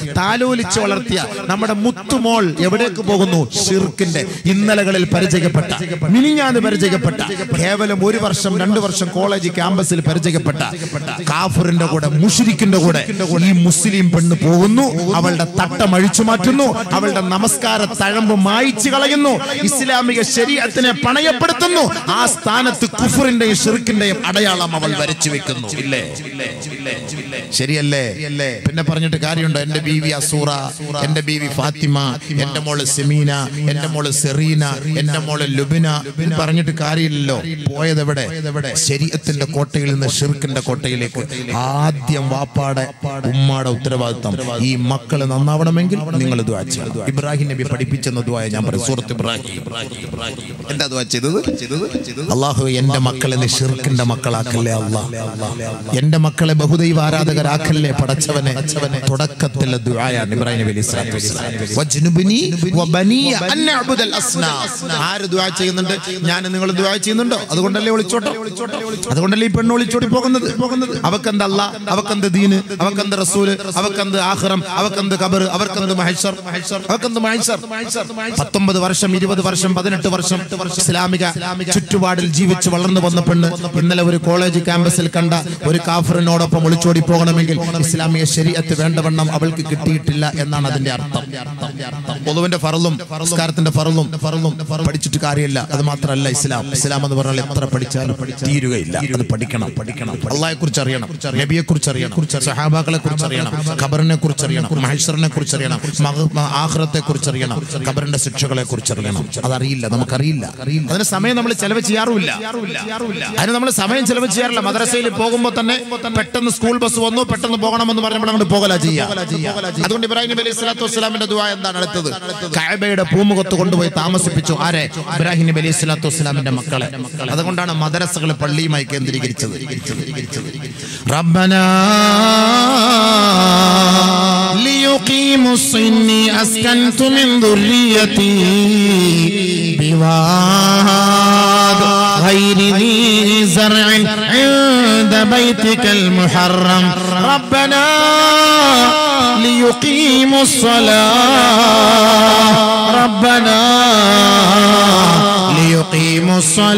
താലോലിച്ച് വളർത്തിയ നമ്മുടെ മുത്തുമോൾ എവിടേക്ക് പോകുന്നു ഷിർക്കിന്റെ ഇന്നലകളിൽ പരിചയപ്പെട്ട മിനിഞ്ഞാന്ന് പരിചയപ്പെട്ട കേവലം ഒരു വർഷം രണ്ടു വർഷം കോളേജ് ക്യാമ്പസിൽ പരിചയപ്പെട്ട കാഫറിന്റെ കൂടെ മുഷിരിക്കിന്റെ കൂടെ ഈ മുസ്ലിം പെണ്ണ് പോകുന്നു അവളുടെ തട്ടം അഴിച്ചു മാറ്റുന്നു അവളുടെ നമസ്കാര തഴമ്പ് മായിച്ചു കളയുന്നു ഇസ്ലാമിക ശരീരത്തിനെ പണയപ്പെടുത്തുന്നു ആ സ്ഥാനത്ത് കുഫറിന്റെയും ഷിർക്കിന്റെയും അടയാളം അവൾ വരച്ചു വെക്കുന്നു ഇല്ലേ ശരിയല്ലേ പിന്നെ പറഞ്ഞിട്ട് കാര്യമുണ്ടോ എന്റെ ബീവി അസൂറ എന്റെ ബീവി ഫാത്തിമ എന്റെ മോള് സെമീന എന്റെ മോള് സെറീന എന്റെ മോള് ലുബിന എന്ന് പറഞ്ഞിട്ട് കാര്യമില്ലല്ലോ പോയത് എവിടെ ശരീരത്തിന്റെ കോട്ടയിൽ നിന്ന് ഷിർക്കിന്റെ കോട്ടയിലേക്ക് ആദ്യം വാപ്പാടെ ഉമ്മാടെ ഉത്തരവാദിത്തം ഈ മക്കള് നന്നാവണമെങ്കിൽ നിങ്ങൾ ദുആ ചെയ്യണം ഇബ്രാഹിം നബി പഠിപ്പിച്ചെന്ന ദുആ ഞാൻ പറയും സൂറത്ത് ഇബ്രാഹിം എന്താ ദുആ ചെയ്തത് അള്ളാഹു എന്റെ മക്കളെ നീ ഷിർക്കിന്റെ മക്കളാക്കല്ലേ അള്ളാഹ് എന്റെ മക്കളെ ബഹുദൈവ ആരാധകരാക്കല്ലേ പടച്ചവനെ തുടക്കത്തിലെ ദുആയാണ് ഇബ്രാഹിം നബി അലൈഹി സ്വലാത്തു വസ്സലാം വജ്നുബ്നി വബനിയ അൻ നഅ്ബുദൽ അസ്നാം ആര് ദുആ ചെയ്യുന്നുണ്ട് ഞാൻ നിങ്ങൾ ദുആ ചെയ്യുന്നുണ്ടോ അതുകൊണ്ടല്ലേ ഒളിച്ചോട്ടോ അതുകൊണ്ടല്ലേ ഈ പെണ്ണ് ഒളിച്ചോടി പോകുന്നത് പോകുന്നത് അവക്കെന്ത് അല്ലാ അവക്കെന്ത് ദീന് അവക്കെന്ത് റസൂല് അവക്കെന്ത് ആഖിറം അവക്കെന്ത് ഖബർ അവർക്കെന്ത് മഹ്ശർ അവക്കെന്ത് മഹ്ശർ പത്തൊമ്പത് വർഷം ഇരുപത് വർഷം പതിനെട്ട് വർഷം ഇസ്ലാമിക ചുറ്റുപാടിൽ ജീവിച്ച് വളർന്നു വന്ന പെണ്ണ് ഇന്നലെ ഒരു കോളേജ് ക്യാമ്പസിൽ കണ്ട ഒരു കാഫറിനോടൊപ്പം ഒളിച്ചോടി പോകണമെങ്കിൽ ഇസ്ലാമിക ശരീഅത്ത് വേണ്ടവണ്ണം അവൾക്ക് കിട്ടിയിട്ടില്ല എന്നാണ് അതിന്റെ അർത്ഥം പൊതുവിന്റെ ഫറലും സംസ്കാരത്തിന്റെ ഫറലും ഫറലും പഠിച്ചിട്ട് കാര്യമില്ല അത് മാത്രമല്ല ഇസ്ലാം ഇസ്ലാം എന്ന് പറഞ്ഞാൽ എത്ര പഠിച്ചാലും തീരുകയില്ല അത് പഠിക്കണം പഠിക്കണം അള്ളാഹെ കുറിച്ച് അറിയണം നബിയെ കുറിച്ച് അറിയണം സഹാബാക്കളെ കുറിച്ച് അറിയണം ഖബറിനെ കുറിച്ച് അറിയണം മഹേശ്വരനെ കുറിച്ച് അറിയണം ആഹ്റത്തെ കുറിച്ച് അറിയണം ഖബറിന്റെ ശിക്ഷകളെ കുറിച്ച് അറിയണം അതറിയില്ല നമുക്കറിയില്ല അതിന് സമയം നമ്മൾ ചെലവ് ചെയ്യാറുമില്ല അതിന് നമ്മൾ സമയം ചെലവ് ചെയ്യാറില്ല മദ്രസയിൽ പോകുമ്പോൾ തന്നെ പെട്ടെന്ന് സ്കൂൾ ബസ് വന്നു പെട്ടെന്ന് പോകണമെന്ന് പറഞ്ഞപ്പോൾ അങ്ങോട്ട് പോകല ചെയ്യാം അതുകൊണ്ട് ഇബ്രാഹിം നബി അലൈഹി സ്വലാത്തു വസ്സലാമിന്റെ ദുആ എന്താണ് അടുത്തത് കഅബയുടെ പൂമുഖത്ത് കൊണ്ടുപോയി താമസിപ്പിച്ചു ആരെ ഇബ്രാഹിം നബി അലൈഹി സ്വലാത്തു വസ്സലാമിന്റെ മക്കളെ അതുകൊണ്ടാണ് മദ്രസകൾ പള്ളിയുമായി കേന്ദ്രീകരിച്ചത് റബ്ബനാ ليقيموا الصني أسكنت من ذريتي بواد غير ذي زرع عند بيتك المحرم ربنا ليقيموا الصلاة ربنا ليقيموا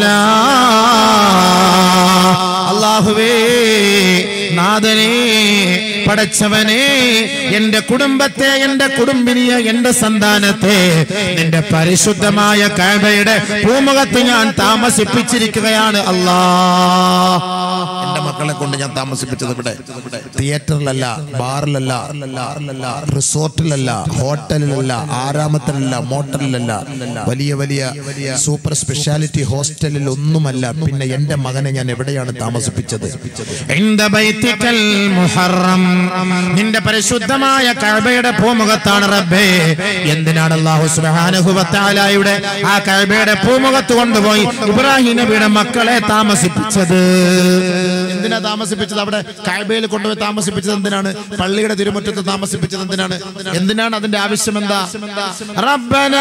الصلاة അള്ളാഹുവേ നാഥനെ പടച്ചവനെ എന്റെ കുടുംബത്തെ എന്റെ കുടുംബിനിയെ എന്റെ സന്താനത്തെ നിന്റെ പരിശുദ്ധമായ കാബയുടെ പൂമുഖത്ത് ഞാൻ താമസിപ്പിച്ചിരിക്കുകയാണ് അല്ലാ എന്റെ മക്കളെ കൊണ്ട് ഞാൻ താമസിപ്പിച്ചത് ഇവിടെ തിയേറ്ററിലല്ല ബാറിലല്ല റിസോർട്ടിലല്ല ഹോട്ടലിലല്ല ആരാമത്തിലല്ല മോട്ടലിലല്ല വലിയ വലിയ സൂപ്പർ സ്പെഷ്യാലിറ്റി ഹോസ്റ്റലിൽ ഒന്നുമല്ല പിന്നെ എന്റെ മകനെ ഞാൻ എവിടെയാണ് താമസിപ്പിച്ചത് عند بيتك المحرم നിന്റെ പരിശുദ്ധമായ കഴബയുടെ പൂമുഖത്താണ് റബ്ബേ എന്തിനാണ് അള്ളാഹു സുബാനുഭവത്താലായുടെ ആ കഴബയുടെ പൂമുഖത്ത് കൊണ്ടുപോയി ഇബ്രാഹിം നബിയുടെ മക്കളെ താമസിപ്പിച്ചത് എന്തിനാ താമസിപ്പിച്ചത് അവിടെ കഴബയിൽ കൊണ്ടുപോയി താമസിപ്പിച്ചത് എന്തിനാണ് പള്ളിയുടെ തിരുമുറ്റത്ത് താമസിപ്പിച്ചത് എന്തിനാണ് എന്തിനാണ് അതിന്റെ ആവശ്യം എന്താ റബ്ബനാ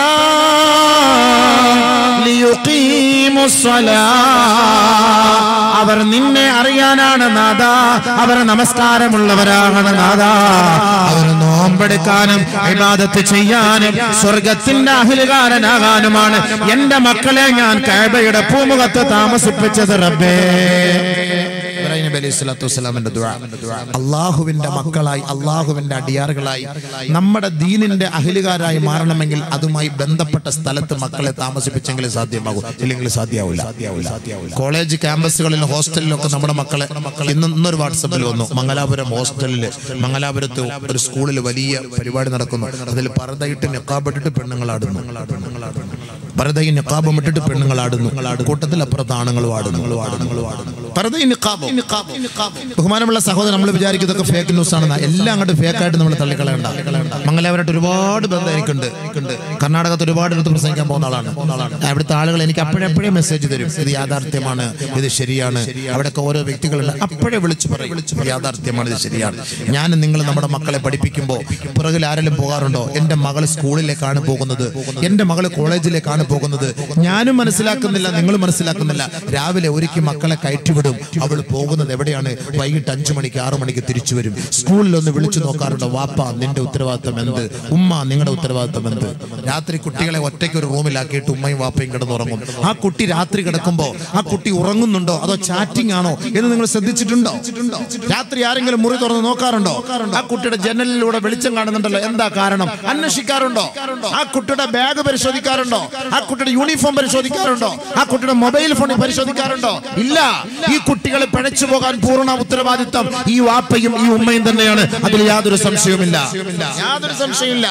ليقيموا الصلاة അവർ നിന്നെ അറിയാനാണ് നാഥ അവർ നമസ്കാരമുള്ളവരാണ് നാഥ അവർ നോമ്പെടുക്കാനും ഇബാദത്ത് ചെയ്യാനും സ്വർഗത്തിന്റെ അഹിലുകാരനാകാനുമാണ് എന്റെ മക്കളെ ഞാൻ കഅബയുടെ പൂമുഖത്ത് താമസിപ്പിച്ചത് റബ്ബേ ഇബ്രാഹിം നബി അലൈഹി സ്വലാത്തു വസ്സലാമിന്റെ ദുആ. അള്ളാഹുവിന്റെ മക്കളായി അള്ളാഹുവിന്റെ അടിയാറുകളായി നമ്മുടെ ദീനിന്റെ അഹിലുകാരായി മാറണമെങ്കിൽ അതുമായി ബന്ധപ്പെട്ട സ്ഥലത്ത് മക്കളെ താമസിപ്പിച്ചെങ്കിൽ സാധ്യമാകും ഇല്ലെങ്കിൽ സാധ്യമാവില്ല കോളേജ് ക്യാമ്പസുകളിലും ഹോസ്റ്റലിലൊക്കെ നമ്മുടെ മക്കളെ ഇന്ന് ഇന്നൊരു വാട്സപ്പിൽ വന്നു മംഗലാപുരം ഹോസ്റ്റലിൽ മംഗലാപുരത്ത് ഒരു സ്കൂളിൽ വലിയ പരിപാടി നടക്കുന്നു അതിൽ പറതയിട്ട് നിക്കാബിട്ടിട്ട് പെണ്ണുങ്ങളാടുന്നു പരതയും നിക്കാബും ഇട്ടിട്ട് പെണ്ണുങ്ങളാടുന്നു കൂട്ടത്തിൽ അപ്പുറത്ത് ആണുങ്ങളും ആടുന്നു പരതയും നിക്കാബും ബഹുമാനമുള്ള സഹോദരൻ നമ്മൾ വിചാരിക്കും ഇതൊക്കെ ഫേക്ക് ന്യൂസ് ആണെന്ന് എല്ലാം അങ്ങോട്ട് ഫേക്ക് ആയിട്ട് നമ്മൾ തള്ളിക്കളയണ്ട മംഗലാപുരമായിട്ട് ഒരുപാട് ബന്ധം എനിക്കുണ്ട് കർണാടകത്ത് ഒരുപാട് എടുത്ത് പ്രസംഗിക്കാൻ പോകുന്ന ആളാണ് അവിടുത്തെ ആളുകൾ എനിക്ക് അപ്പോഴെപ്പോഴേ മെസ്സേജ് തരും ഇത് യാഥാർത്ഥ്യമാണ് ഇത് ശരിയാണ് അവിടെയൊക്കെ ഓരോ വ്യക്തികളുണ്ട് അപ്പോഴേ വിളിച്ചു പറയും യാഥാർത്ഥ്യമാണ് ഇത് ശരിയാണ് ഞാൻ നിങ്ങൾ നമ്മുടെ മക്കളെ പഠിപ്പിക്കുമ്പോൾ പുറകിൽ ആരെങ്കിലും പോകാറുണ്ടോ എന്റെ മകൾ സ്കൂളിലേക്കാണ് പോകുന്നത് എന്റെ മകൾ കോളേജിലേക്കാണ് പോകുന്നത് ഞാനും മനസ്സിലാക്കുന്നില്ല നിങ്ങൾ മനസ്സിലാക്കുന്നില്ല രാവിലെ ഒരുക്കി മക്കളെ കയറ്റിവിടുന്നു വിടും അവൾ പോകുന്നത് എവിടെയാണ് വൈകിട്ട് അഞ്ചു മണിക്ക് ആറു മണിക്ക് തിരിച്ചു വരും സ്കൂളിൽ ഒന്ന് വിളിച്ചു നോക്കാറുണ്ട് വാപ്പ നിന്റെ ഉത്തരവാദിത്തം എന്ത് ഉമ്മ നിങ്ങളുടെ ഉത്തരവാദിത്തം എന്ത് രാത്രി കുട്ടികളെ ഒറ്റയ്ക്ക് ഒരു റൂമിലാക്കിയിട്ട് ഉമ്മയും വാപ്പയും കിടന്നുറങ്ങും ആ കുട്ടി രാത്രി കിടക്കുമ്പോ ആ കുട്ടി ഉറങ്ങുന്നുണ്ടോ അതോ ചാറ്റിംഗ് ആണോ എന്ന് നിങ്ങൾ ശ്രദ്ധിച്ചിട്ടുണ്ടോ രാത്രി ആരെങ്കിലും മുറി തുറന്ന് നോക്കാറുണ്ടോ ആ കുട്ടിയുടെ ജനലിലൂടെ വെളിച്ചം കാണുന്നുണ്ടല്ലോ എന്താ കാരണം അന്വേഷിക്കാറുണ്ടോ ആ കുട്ടിയുടെ ബാഗ് പരിശോധിക്കാറുണ്ടോ ആ കുട്ടിയുടെ യൂണിഫോം പരിശോധിക്കാറുണ്ടോ ആ കുട്ടിയുടെ മൊബൈൽ ഫോൺ പരിശോധിക്കാറുണ്ടോ ഇല്ല ഈ കുട്ടികളെ പിഴച്ചു പോകാൻ പൂർണ്ണ ഉത്തരവാദിത്തം ഈ വാപ്പയും ഈ ഉമ്മയും തന്നെയാണ് അതിൽ യാതൊരു സംശയവുമില്ല യാതൊരു സംശയമില്ല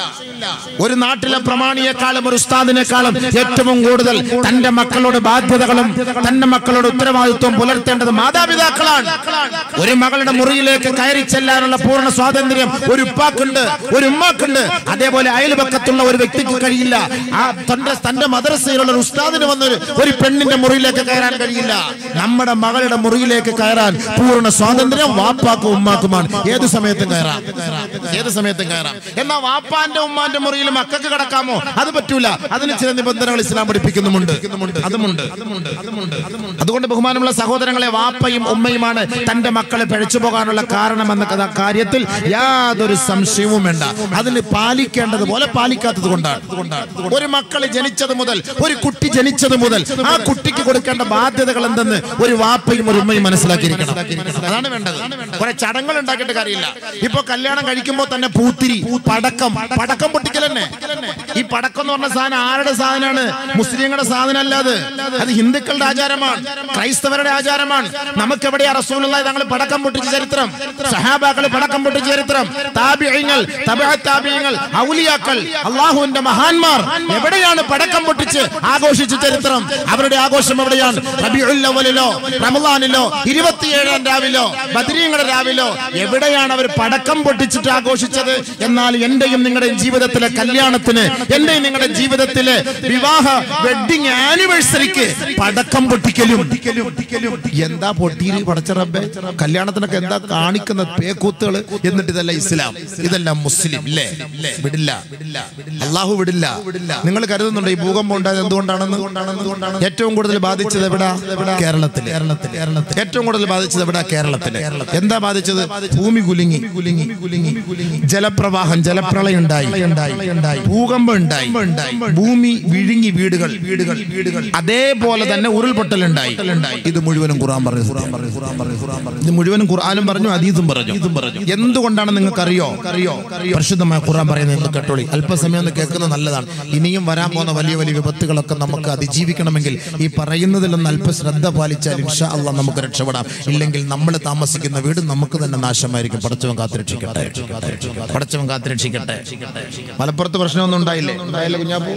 ഒരു നാട്ടിലെ പ്രമാണിയെക്കാളും ഒരു ഉസ്താദിനേക്കാളും ഏറ്റവും കൂടുതൽ തന്റെ മക്കളോട് ബാധ്യതകളും തന്റെ മക്കളോട് ഉത്തരവാദിത്വം പുലർത്തേണ്ടത് മാതാപിതാക്കളാണ് ഒരു മകളുടെ മുറിയിലേക്ക് കയറി ചെല്ലാനുള്ള പൂർണ്ണ സ്വാതന്ത്ര്യം ഒരു ഉപ്പാക്കുണ്ട് ഒരു ഉമ്മാക്കുണ്ട് അതേപോലെ അയൽപക്കത്തുള്ള ഒരു വ്യക്തിക്ക് കഴിയില്ല ആ തന്റെ തന്റെ മദ്രസയിലുള്ള ഒരു ഉസ്താദിന് വന്ന് ഒരു- ഒരു പെണ്ണിന്റെ മുറിയിലേക്ക് കയറാൻ കഴിയില്ല നമ്മുടെ മകളുടെ മുറിയിലേക്ക് കയറാൻ പൂർണ്ണ സ്വാതന്ത്ര്യം വാപ്പാക്കും ഉമ്മാക്കുമാണ് ഏത് സമയത്തും കയറാം ഏത് സമയത്തും കയറാം എന്നാ വാപ്പാന്റെ ഉമ്മാന്റെ മുറിയിൽ മക്കൾക്ക് കിടക്കാമോ അത് പറ്റൂല അതിന് ചില നിബന്ധനകൾ ഇസ്ലാം പഠിപ്പിക്കുന്നുമുണ്ട് അതുമുണ്ട് അതുകൊണ്ട് ബഹുമാനമുള്ള സഹോദരങ്ങളെ വാപ്പയും ഉമ്മയുമാണ് തന്റെ മക്കളെ പിഴച്ചു പോകാനുള്ള കാരണം എന്ന കഥ കാര്യത്തിൽ യാതൊരു സംശയവും വേണ്ട അതിന് പാലിക്കേണ്ടതുപോലെ പാലിക്കാത്തത് കൊണ്ടാണ് ഒരു മക്കൾ ജനിച്ചത് മുതൽ ഒരു കുട്ടി ജനിച്ചത് മുതൽ ആ കുട്ടിക്ക് കൊടുക്കേണ്ട ബാധ്യതകൾ എന്തെന്ന് ഒരു വാപ്പയും ഒരു ഉമ്മയും മനസ്സിലാക്കിയിരിക്കണം അതാണ് വേണ്ടത് കുറെ ചടങ്ങുകൾ ഉണ്ടാക്കിയിട്ട് കാര്യമില്ല ഇപ്പൊ കല്യാണം കഴിക്കുമ്പോൾ തന്നെ പൂത്തിരി പടക്കം പടക്കം പൊട്ടിക്കൽ തന്നെ ഈ പടക്കം എന്ന് പറഞ്ഞ സാധനം ആരുടെ സാധനമാണ് മുസ്ലിങ്ങളുടെ സാധനമല്ല അത് അത് ഹിന്ദുക്കളുടെ ആചാരമാണ് ക്രൈസ്തവരുടെ ആചാരമാണ് നമുക്ക് എവിടെയാ റസൂലുള്ള തങ്ങൾ പടക്കം പൊട്ടിച്ച ചരിത്രം സഹാബാക്കൾ പടക്കം പൊട്ടിച്ച ചരിത്രം താബിയങ്ങൾ താബിയങ്ങൾ ഔലിയാക്കൾ അള്ളാഹുവിന്റെ മഹാന്മാർ എവിടെയാണ് പടക്കം പൊട്ടിച്ച് ആഘോഷിച്ച ചരിത്രം അവരുടെ ആഘോഷം എവിടെയാണ് റബിഉൽ അവലിലോ റമദാനിലോ ഇരുപത്തിയേഴാം രാവിലോ ബദ്രീങ്ങളുടെ രാവിലോ എവിടെയാണ് അവർ പടക്കം പൊട്ടിച്ചിട്ട് ആഘോഷിച്ചത് എന്നാൽ എന്റെയും നിങ്ങളുടെയും ജീവിതത്തിലെ കല്യാണത്തിന് എന്റെയും നിങ്ങളുടെ ജീവിതത്തിലെ വിവാഹ വെഡിങ് ആനിവേഴ്സറിക്ക് പടക്കം പൊട്ടിക്കലും എന്താ പൊട്ടിയിൽ പടച്ചറബെ കല്യാണത്തിനൊക്കെ എന്താ കാണിക്കുന്ന പേക്കൂത്തുകൾ എന്നിട്ട് ഇതല്ല ഇസ്ലാം ഇതെല്ലാം മുസ്ലിം ഇല്ലേ വിടില്ല അള്ളാഹു വിടില്ല നിങ്ങൾ കരുതുന്നുണ്ട് ഈ ഭൂകമ്പം ഉണ്ടായത് എന്തുകൊണ്ടാണെന്ന് ഏറ്റവും കൂടുതൽ ബാധിച്ചത് എവിടാ കേരളത്തിൽ കേരളത്തിൽ കേരളത്തിൽ ഏറ്റവും കൂടുതൽ ബാധിച്ചത് എവിടാ കേരളത്തിൽ എന്താ ബാധിച്ചത് ഭൂമി കുലുങ്ങി കുലുങ്ങി കുലുങ്ങി ജലപ്രവാഹം ജലപ്രളയം ഉണ്ടായി ഉണ്ടായി ഉണ്ടായി ഭൂകമ്പം ഉണ്ടായി ഉണ്ടായി ഭൂമി വിഴുങ്ങി വീടുകൾ വീടുകൾ വീടുകൾ അതേപോലെ തന്നെ ഉരുൾപൊട്ടൽ ഉണ്ടായി ഇത് മുഴുവനും ഖുർആൻ പറഞ്ഞു ഖുർആൻ പറഞ്ഞു ഖുർആൻ പറഞ്ഞു ഖുർആൻ പറഞ്ഞു ഇത് മുഴുവനും ഖുർആനും പറഞ്ഞു അതീതും പറഞ്ഞു ഇതും പറഞ്ഞു എന്തുകൊണ്ടാണ് നിങ്ങൾക്ക് അറിയോ അറിയോ പരിശുദ്ധമായ ഖുർആൻ പറയുന്നത് എന്ന് കേട്ടോളി അല്പസമയം ഒന്ന് കേൾക്കുന്നത് നല്ലതാണ് ഇനിയും വരാൻ പോകുന്ന വലിയ വലിയ വിപത്തുകളൊക്കെ നമുക്ക് അതിജീവിക്കണമെങ്കിൽ ഈ പറയുന്നതിലൊന്ന് അല്പ ശ്രദ്ധ പാലിച്ചാൽ ഇൻഷാ അള്ളാഹ് നമുക്ക് രക്ഷപ്പെടാം ഇല്ലെങ്കിൽ നമ്മൾ താമസിക്കുന്ന വീട് നമുക്ക് തന്നെ നാശമായിരിക്കും പടച്ചവൻ കാത്തുരക്ഷിക്കട്ടെ പടച്ചവൻ കാത്തുരക്ഷിക്കട്ടെ മലപ്പുറത്ത് പ്രശ്നമൊന്നും ഉണ്ടായില്ലേ ഉണ്ടായില്ലേ കുഞ്ഞാപ്പൂ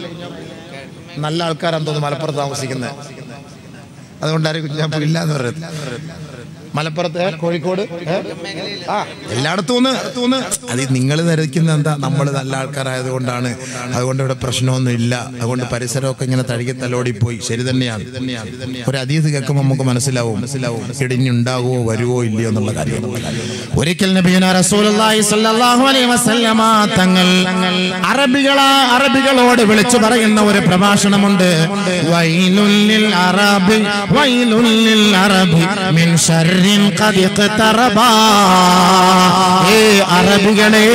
നല്ല ആൾക്കാരാന്ന് തോന്നുന്നു മലപ്പുറത്ത് താമസിക്കുന്നത് അതുകൊണ്ടാരും കുഞ്ഞാപ്പൂ ഇല്ല എന്ന് പറയുന്നത് മലപ്പുറത്ത് ഏ? കോഴിക്കോട് ഏ? ആ എല്ലായിടത്തും ഒന്ന് ഒന്ന് അത് നിങ്ങൾ ധരിക്കുന്ന എന്താ നമ്മൾ നല്ല ആൾക്കാരായത് കൊണ്ടാണ് അതുകൊണ്ട് ഇവിടെ പ്രശ്നമൊന്നും ഇല്ല അതുകൊണ്ട് പരിസരമൊക്കെ ഇങ്ങനെ തഴുകി തലോടി പോയി ശരി തന്നെയാണ് ഒരു അതീത് കേൾക്കുമ്പോൾ നമുക്ക് മനസ്സിലാവും മനസ്സിലാവും ഇടിഞ്ഞുണ്ടാകുമോ വരുവോ ഇല്ലയോ എന്നുള്ള കാര്യം ഒരിക്കൽ നബിയന റസൂലുള്ളാഹി സ്വല്ലല്ലാഹു അലൈഹി വസല്ലമ തങ്ങൾ അറബികളാ അറബികളോട് വിളിച്ചു പറയുന്ന ഒരു പ്രഭാഷണമുണ്ട് വൈലുല്ലിൽ അറബി വൈലുല്ലിൽ അറബി മിൻ ശർരിൻ ഖദ് ഇഖ്തറബാ ഏ അറബികളെ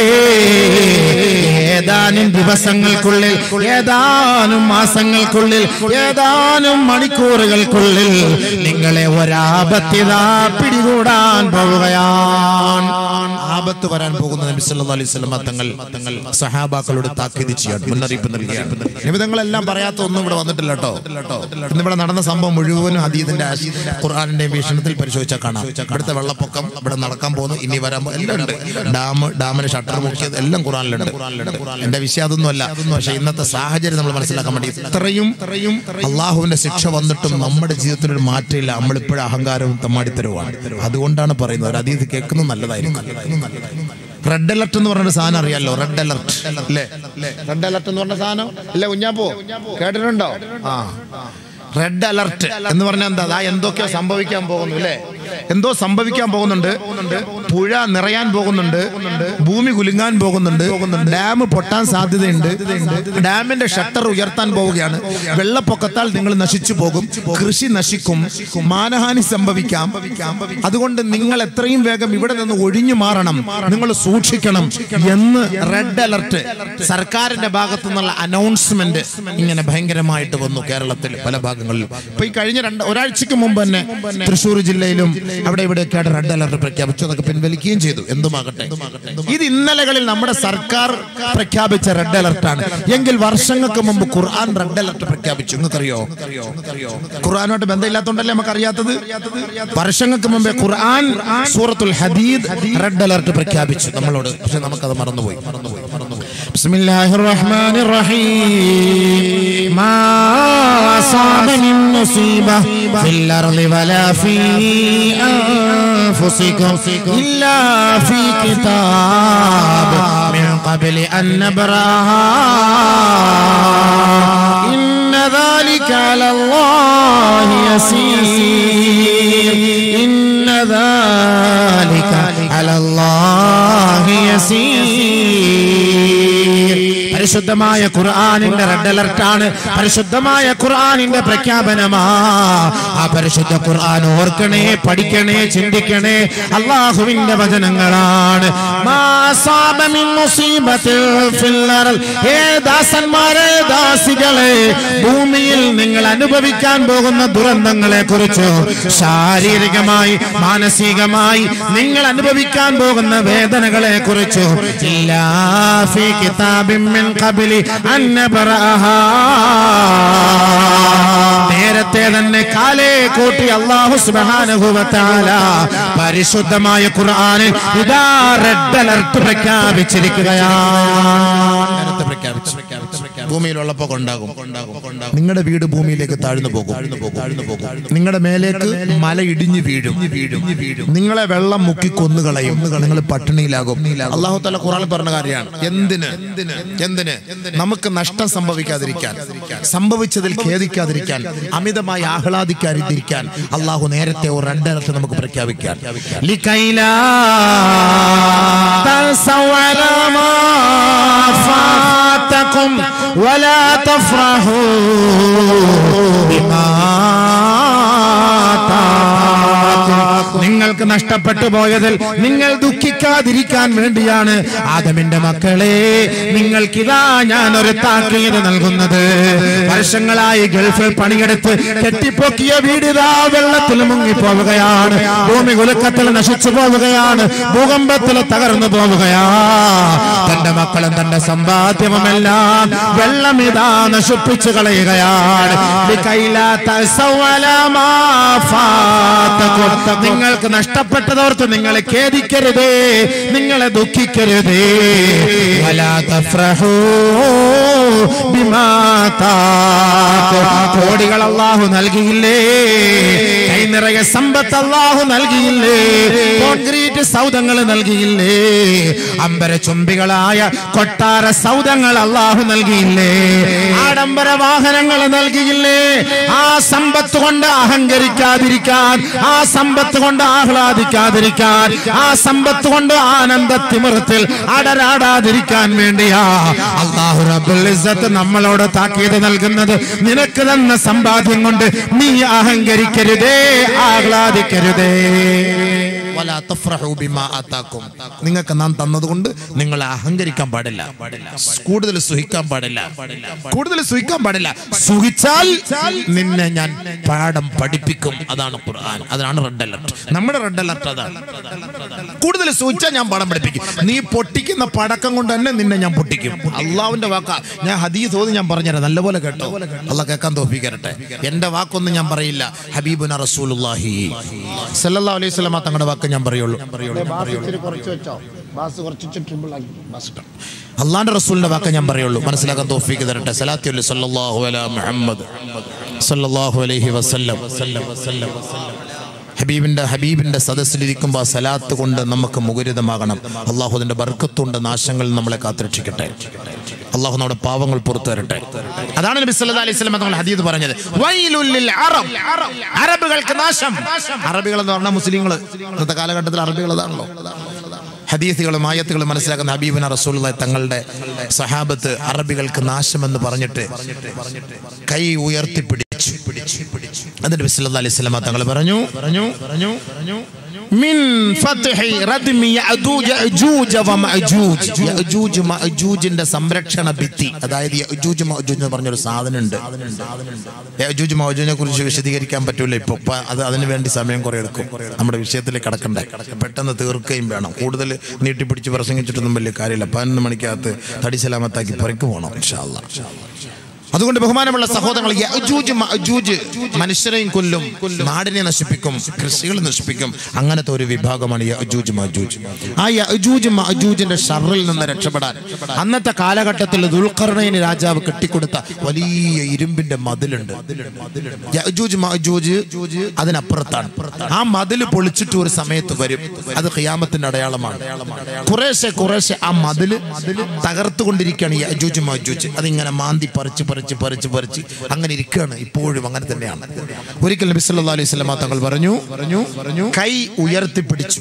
ഏതാനും ദിവസങ്ങൾക്കുള്ളിൽ ഏതാനും മാസങ്ങൾക്കുള്ളിൽ ഏതാനും മണിക്കൂറുകൾക്കുള്ളിൽ നിങ്ങളെ ഒരാപത്തിതാ പിടികൂടാൻ പോവുകയാണ് ആപത്ത് വരാൻ പോകുന്ന നബി സല്ലല്ലാഹു അലൈഹി വസല്ലം തങ്ങൾ തങ്ങൾ സഹാബാക്കളോട് താക്കീത് ചെയ്യാണ് മുന്നറിയിപ്പ് നൽകിയാണ് നിമിതങ്ങളെല്ലാം പറയാത്ത ഒന്നും ഇവിടെ വന്നിട്ടില്ല കേട്ടോ ഇന്നിവിടെ നടന്ന സംഭവം മുഴുവനും അതീതിന്റെ ആശ- ഖുർആനിന്റെയും വീക്ഷണത്തിൽ പരിശോധിച്ചാൽ കാണാം ഇവിടുത്തെ വെള്ളപ്പൊക്കം ഇവിടെ നടക്കാൻ പോകുന്നു ഇനി വരാൻ പോ- എല്ലാം ഉണ്ട് ഡാം ഡാമിന് ഷട്ടർ മുക്കിയത് എല്ലാം ഖുറാനിലുണ്ട് എന്റെ വിഷയം അതൊന്നുമല്ല പക്ഷെ ഇന്നത്തെ സാഹചര്യം നമ്മൾ മനസ്സിലാക്കാൻ വേണ്ടി ഇത്രയും ഇത്രയും അള്ളാഹുവിന്റെ ശിക്ഷ വന്നിട്ടും നമ്മുടെ ജീവിതത്തിൽ ഒരു മാറ്റമില്ല നമ്മളിപ്പോഴും അഹങ്കാരവും തമ്മാടിത്തരവുമാണ് അതുകൊണ്ടാണ് പറയുന്നത് ഒരു അതീത് കേൾക്കുന്നത് നല്ലതായിരിക്കും റെഡ് അലർട്ട് എന്ന് പറഞ്ഞൊരു സാധനം അറിയാലോ റെഡ് അലർട്ട് അല്ലേ റെഡ് അലർട്ട് എന്ന് പറഞ്ഞ സാധനം അല്ലേ കുഞ്ഞാപ്പോ കേട്ടിട്ടുണ്ടോ ആ റെഡ് അലർട്ട് എന്ന് പറഞ്ഞാൽ എന്താ ദാ എന്തൊക്കെയോ സംഭവിക്കാൻ പോകുന്നു അല്ലേ എന്തോ സംഭവിക്കാൻ പോകുന്നുണ്ട് പുഴ നിറയാൻ പോകുന്നുണ്ട് ഭൂമി കുലുങ്ങാൻ പോകുന്നുണ്ട് ഡാം പൊട്ടാൻ സാധ്യതയുണ്ട് ഡാമിന്റെ ഷട്ടർ ഉയർത്താൻ പോവുകയാണ് വെള്ളപ്പൊക്കത്താൽ നിങ്ങൾ നശിച്ചു പോകും കൃഷി നശിക്കും മാനഹാനി സംഭവിക്കാം അതുകൊണ്ട് നിങ്ങൾ എത്രയും വേഗം ഇവിടെ നിന്ന് ഒഴിഞ്ഞു മാറണം നിങ്ങൾ സൂക്ഷിക്കണം എന്ന് റെഡ് അലർട്ട് സർക്കാരിന്റെ ഭാഗത്തു നിന്നുള്ള അനൗൺസ്മെന്റ് ഇങ്ങനെ ഭയങ്കരമായിട്ട് വന്നു കേരളത്തിൽ പല ഭാഗങ്ങളിലും ഇപ്പൊ ഈ കഴിഞ്ഞ രണ്ട് ഒരാഴ്ചക്ക് മുമ്പ് തന്നെ തൃശ്ശൂർ ജില്ലയിലും അവിടെ ഇവിടെയൊക്കെയായിട്ട് റെഡ് അലർട്ട് പ്രഖ്യാപിച്ചു അതൊക്കെ പിൻവലിക്കുകയും ചെയ്തു എന്തുമാകട്ടെ ഇത് ഇന്നലകളിൽ നമ്മുടെ സർക്കാർ പ്രഖ്യാപിച്ച റെഡ് അലർട്ടാണ് എങ്കിൽ വർഷങ്ങൾക്ക് മുമ്പ് ഖുർആൻ റെഡ് അലർട്ട് പ്രഖ്യാപിച്ചു നിങ്ങൾക്കറിയോ ഖുർആനുമായിട്ട് ബന്ധമില്ലാത്തതുകൊണ്ടല്ലേ നമുക്ക് അറിയാത്തത് വർഷങ്ങൾക്ക് മുമ്പേ ഖുർആൻ സൂറത്തുൽ ഹദീദ് റെഡ് അലർട്ട് പ്രഖ്യാപിച്ചു നമ്മളോട് പക്ഷെ നമുക്കത് മറന്നുപോയി മറന്നുപോയി മറന്നുപോയി بسم الله الرحمن الرحيم ما أصاب من مصيبة في الأرض ولا في أنفسكم إلا في كتاب من قبل أن نبراها إن ذلك على الله يسير إن ذلك على الله يسير പരിശുദ്ധമായ ഖുർആാനിന്റെ റെഡ് അലർട്ടാണ് പരിശുദ്ധമായ ഖുർആാനിന്റെ പ്രഖ്യാപനമാ ആ പരിശുദ്ധ ഖുർആൻ ഓർക്കണേ പഠിക്കണേ ചിന്തിക്കണേ അള്ളാഹുവിന്റെ വചനങ്ങളാണ് മാ അസാബ മിൻ മുസീബത്തിൽ ഫിൽ അർള്. ഹേ ദാസന്മാരെ ദാസികളെ ഭൂമിയിൽ നിങ്ങൾ അനുഭവിക്കാൻ പോകുന്ന ദുരന്തങ്ങളെ കുറിച്ചോ ശാരീരികമായി മാനസികമായി നിങ്ങൾ അനുഭവിക്കാൻ പോകുന്ന വേദനകളെ കുറിച്ചോ ഇല്ലാ ഫീ കിതാബിൻ മിൻ ഖബ്ലി അൻ നബ്റഅഹാ. നേരത്തെ തന്നെ കാലേ കൂട്ടി അള്ളാഹു സുബ്ഹാനഹു വ തആല പരിശുദ്ധമായ ഖുർആനിൽ ഇതാ റെഡ് അലർട്ട് പ്രഖ്യാപിച്ചിരിക്കുകയാണ് നേരത്തെ പ്രഖ്യാപിച്ചു ഭൂമിയിലുള്ളപ്പോൾ ഉണ്ടാകും നിങ്ങളുടെ വീട് ഭൂമിയിലേക്ക് താഴ്ന്നു പോകും താഴ്ന്നു പോകും നിങ്ങളുടെ മേലേക്ക് മല ഇടിഞ്ഞു വീഴും വീഴും വീഴും നിങ്ങളെ വെള്ളം മുക്കി കൊന്നുകളയും നിങ്ങൾ പട്ടിണിയിലാകും അള്ളാഹു തല ഖുറാൻ പറഞ്ഞ കാര്യമാണ് എന്തിന് എന്തിന് നമുക്ക് നഷ്ടം സംഭവിക്കാതിരിക്കാൻ സംഭവിച്ചതിൽ ഖേദിക്കാതിരിക്കാൻ അമിതമായി ആഹ്ലാദിക്കാതിരിക്കാൻ അള്ളാഹു നേരത്തെ ഒരു റെഡ് അലർട്ട് നമുക്ക് പ്രഖ്യാപിക്കാൻ لكي لا تنسوا على ما فاتكم ولا تفرحوا بما آتاكم. നിങ്ങൾക്ക് നഷ്ടപ്പെട്ടു പോയതിൽ നിങ്ങൾ ദുഃഖിക്കാതിരിക്കാൻ വേണ്ടിയാണ് ആദമിന്റെ മക്കളെ നിങ്ങൾക്കിതാ ഞാൻ ഒരു താക്കീത് നൽകുന്നത് വർഷങ്ങളായി ഗൾഫിൽ പണിയെടുത്ത് കെട്ടിപ്പൊക്കിയ വീടിതാ വെള്ളത്തിൽ മുങ്ങിപ്പോവുകയാണ് ഭൂമി കുലുക്കത്തിൽ നശിച്ചു പോവുകയാണ് ഭൂകമ്പത്തിൽ തകർന്നു പോവുകയാ തന്റെ മക്കളും തന്റെ സമ്പാദ്യവുമെല്ലാം വെള്ളം ഇതാ നശിപ്പിച്ചു കളയുകയാണ് ലിക്കൈലാത്ത സൗവലമാ ഫാത്തക്കും. നിങ്ങൾക്ക് നഷ്ടപ്പെട്ടതോർത്ത് നിങ്ങളെ ഖേദിക്കരുതേ നിങ്ങളെ ദുഃഖിക്കരുതേ വലാ തഫ്രഹൂ ബിമാ താക്കും. കോടികൾ അള്ളാഹു നൽകിയില്ലേ കൈ നിറയെ സമ്പത്ത് അള്ളാഹു നൽകിയില്ലേ കോൺക്രീറ്റ് സൗദങ്ങൾ നൽകിയില്ലേ അമ്പര ചുംബികളായ കൊട്ടാര സൗദങ്ങൾ അള്ളാഹു നൽകിയില്ലേ ആഡംബര വാഹനങ്ങൾ നൽകിയില്ലേ ആ സമ്പത്ത് കൊണ്ട് അഹങ്കരിക്കാതിരിക്കാൻ ആ സമ്പത്ത് കൊണ്ട് ആഹ്ലാദിക്കാതിരിക്കാൻ ആ സമ്പത്ത് കൊണ്ട് ആനന്ദ തിമിറത്തിൽ അടരാടാതിരിക്കാൻ വേണ്ടിയാ അള്ളാഹു റബ്ബുൽ ഇസ്സത്ത് നമ്മളോട് താക്കീത് നൽകുന്നത് നിനക്ക് തന്ന സമ്പാദ്യം കൊണ്ട് നീ അഹങ്കരിക്കരുതേ ആഹ്ലാദിക്കരുതേ വലാ തഫ്രഹൂ ബിമാ ആതാക്കും. നിങ്ങൾക്ക് നാം തന്നതുകൊണ്ട് നിങ്ങൾ അഹങ്കരിക്കാൻ പാടില്ല കൂടുതൽ സുഹിക്കാൻ പാടില്ല കൂടുതൽ സുഹിക്കാൻ പാടില്ല സുഹിച്ചാൽ നിന്നെ ഞാൻ പാഠം പഠിപ്പിക്കും അതാണ് ഖുർആൻ അതാണ് റെഡ് അലർട്ട് നമ്മുടെ റെഡ് അലർട്ട് അതാണ് കൂടുതൽ സുഹിച്ചാൽ ഞാൻ പാഠം പഠിപ്പിക്കും നീ പൊട്ടിക്കുന്ന പടക്കം കൊണ്ട് തന്നെ നിന്നെ ഞാൻ പൊട്ടിക്കും അള്ളാവിന്റെ വാക്ക ഞാൻ ഹദീസ് ഓതി ഞാൻ പറഞ്ഞുതരാം നല്ലപോലെ കേട്ടോ അള്ള കേൾക്കാൻ തോപ്പിക്കരട്ടെ എന്റെ വാക്കൊന്നും ഞാൻ പറയില്ല ഹബീബുന റസൂലുള്ളാഹി സല്ലല്ലാഹു അലൈഹി വസല്ലമ തങ്ങളുടെ വാക്ക് ഞാൻ പറയുള്ളൂ അള്ളാന്റെ റസൂലിന്റെ വാക്ക് ഞാൻ പറയുള്ളൂ മനസ്സിലാക്കാൻ തോഫീക്ക് തരട്ടെ സലാത്തി സല്ലല്ലാഹു അലാ മുഹമ്മദ് സല്ലല്ലാഹു അലൈഹി വസല്ലം ഹബീബിന്റെ ഹബീബിന്റെ സദസ്സിലിരിക്കുമ്പോൾ ആ സലാത്ത് കൊണ്ട് നമുക്ക് മുഖരിതമാകണം അള്ളാഹുദിന്റെ ബർക്കത്തുണ്ട് നാശങ്ങളിൽ നമ്മളെ കാത്തുരക്ഷിക്കട്ടെ അള്ളാഹു നമ്മുടെ പാവങ്ങൾ പുറത്തു തരട്ടെ അതാണ് നബി സല്ലല്ലാഹു അലൈഹി വസല്ലം തങ്ങൾ ഹദീദ് പറഞ്ഞത് വൈലുൽ ലിൽ അറബ് അറബുകൾക്ക് നാശം അറബികൾ എന്ന് പറഞ്ഞാൽ മുസ്ലിങ്ങൾ ഇന്നത്തെ കാലഘട്ടത്തിൽ അറബികൾ അതാണല്ലോ ഹദീസുകളും ആയത്തുകളും മനസ്സിലാക്കുന്ന ഹബീബിന റസൂലുള്ള തങ്ങളുടെ സഹാബത്ത് അറബികൾക്ക് നാശമെന്ന് പറഞ്ഞിട്ട് കൈ ഉയർത്തി പിടിച്ചു എന്നിട്ട് നബി സല്ലല്ലാഹു അലൈഹി വസല്ലം തങ്ങൾ പറഞ്ഞു പറഞ്ഞു പറഞ്ഞു പറഞ്ഞു മിൻ ഫത്ഹി റദ്മി യഅജൂജ യഅജൂജ വമഅജൂജ് യഅജൂജ് മഅജൂജിന്റെ സംരക്ഷണ ഭിത്തി അതായത് യഅജൂജ് മഅജൂജ് എന്ന് പറഞ്ഞൊരു സാധനം ഉണ്ട് യഅജൂജ് മഅജൂജിനെ കുറിച്ച് വിശദീകരിക്കാൻ പറ്റൂല ഇപ്പൊ ഇപ്പൊ അത് അതിനു വേണ്ടി സമയം കുറെ എടുക്കും നമ്മുടെ വിഷയത്തിലേക്ക് കടക്കണ്ടേ പെട്ടെന്ന് തീർക്കുകയും വേണം കൂടുതൽ നീട്ടിപ്പിടിച്ച് പ്രസംഗിച്ചിട്ടൊന്നും വലിയ കാര്യമില്ല പതിനൊന്ന് മണിക്കകത്ത് തടി സലാമത്താക്കി പുറക്ക് പോകണം ഇൻഷാ അല്ലാ അതുകൊണ്ട് ബഹുമാനമുള്ള സഹോദരങ്ങൾ യഅജൂജ് മഅജൂജ് മനുഷ്യരെയും കൊല്ലും നാടിനെ നശിപ്പിക്കും കൃഷികൾ നശിപ്പിക്കും അങ്ങനത്തെ ഒരു വിഭാഗമാണ് യഅജൂജ് മഅജൂജ് ആ യഅജൂജ് മഅജൂജിന്റെ ഷറിൽ നിന്ന് രക്ഷപ്പെടാൻ അന്നത്തെ കാലഘട്ടത്തിൽ ദുൽഖർണയിന് രാജാവ് കെട്ടിക്കൊടുത്ത വലിയ ഇരുമ്പിന്റെ മതിലുണ്ട് യഅജൂജ് മഅജൂജ് അതിനപ്പുറത്താണ് ആ മതിൽ പൊളിച്ചിട്ട് ഒരു സമയത്ത് വരും അത് ഖിയാമത്തിന്റെ അടയാളമാണ് കുറേശ്ശെ കുറേശ്ശെ ആ മതില് തകർത്തുകൊണ്ടിരിക്കുകയാണ് യഅജൂജ് മഅജൂജ് അതിങ്ങനെ മാന്തി പറിച്ച് പറിച്ച് പറിച്ച് പറിച്ച് അങ്ങനെ ഇരിക്കുകയാണ് ഇപ്പോഴും അങ്ങനെ തന്നെയാണ് ഒരിക്കൽ നബി സല്ലല്ലാഹു അലൈഹി വസല്ലം തങ്ങൾ പറഞ്ഞു പറഞ്ഞു പറഞ്ഞു കൈ ഉയർത്തി പിടിച്ചു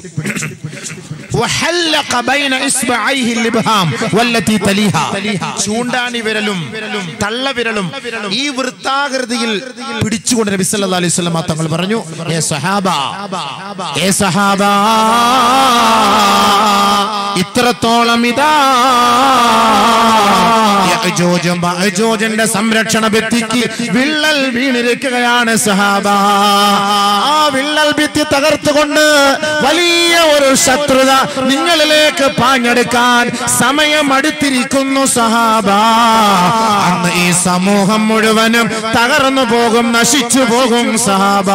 وحلق بين إصبعيه الإبهام والتي تليها ചൂണ്ടാണി വിരലും തള്ളവിരലും ഈ വൃത്താകൃതിയിൽ പിടിച്ചുകൊണ്ട് നബി സല്ലല്ലാഹു അലൈഹി വസല്ലം തങ്ങൾ പറഞ്ഞു ഏ സഹാബ ഏ സഹാബ ഇത്രത്തോളം ഇതാ യഅജൂജും മഅജൂജിന്റെ സംരക്ഷണ ഭിത്തിക്ക് വിള്ളൽ വീണിരിക്കുകയാണ് സഹാബ ആ വിള്ളൽ ഭിത്തി തകർത്തുകൊണ്ട് വലിയ ഒരു ശത്രുത നിങ്ങളിലേക്ക് പാഞ്ഞെടുക്കാൻ സമയം അടുത്തിരിക്കുന്നു സഹാബ അന്ന് ഈ സമൂഹം മുഴുവനും തകർന്നു പോകും നശിച്ചു പോകും സഹാബ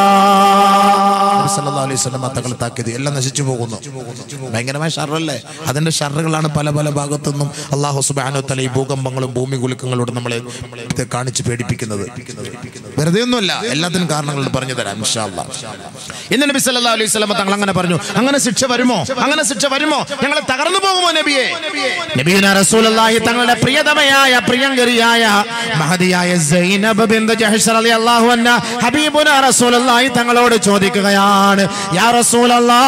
തങ്ങൾ താക്കിയത് എല്ലാം നശിച്ചു പോകുന്നു ഭയങ്കരമായ ഷർറല്ലേ അതിന്റെ ഷർറുകളാണ് പല പല ഭാഗത്തുനിന്നും അള്ളാഹു സുബാനോ തല ഈ ഭൂകമ്പങ്ങളും ഭൂമി കുലുക്കങ്ങളോട് നമ്മളെ ഇത് കാണിച്ച് പേടിപ്പിക്കുന്നത് വെറുതെ ഒന്നുമല്ല എല്ലാത്തിനും കാരണങ്ങൾ പറഞ്ഞു തരാം ഇൻഷാ അല്ലാ. ഇന്ന് നബി സല്ലല്ലാഹു അലൈഹി വസല്ലം തങ്ങൾ അങ്ങനെ പറഞ്ഞു അങ്ങനെ ശിക്ഷ വരുമോ അങ്ങനെ ശിക്ഷ വരുമോ ഞങ്ങൾ തകർന്നു പോകുമോ നബിയെ നബിയുന റസൂലുള്ളാഹി തങ്ങളുടെ പ്രിയതമയായ പ്രിയങ്കരിയായ മഹദിയായ സൈനബ് ബിന്ത് ജഹ്ഷ് റളിയല്ലാഹു അൻഹ ഹബീബുന റസൂലുള്ളാഹി തങ്ങളോട് ചോദിക്കുകയാണ് യാ റസൂലല്ലാഹ്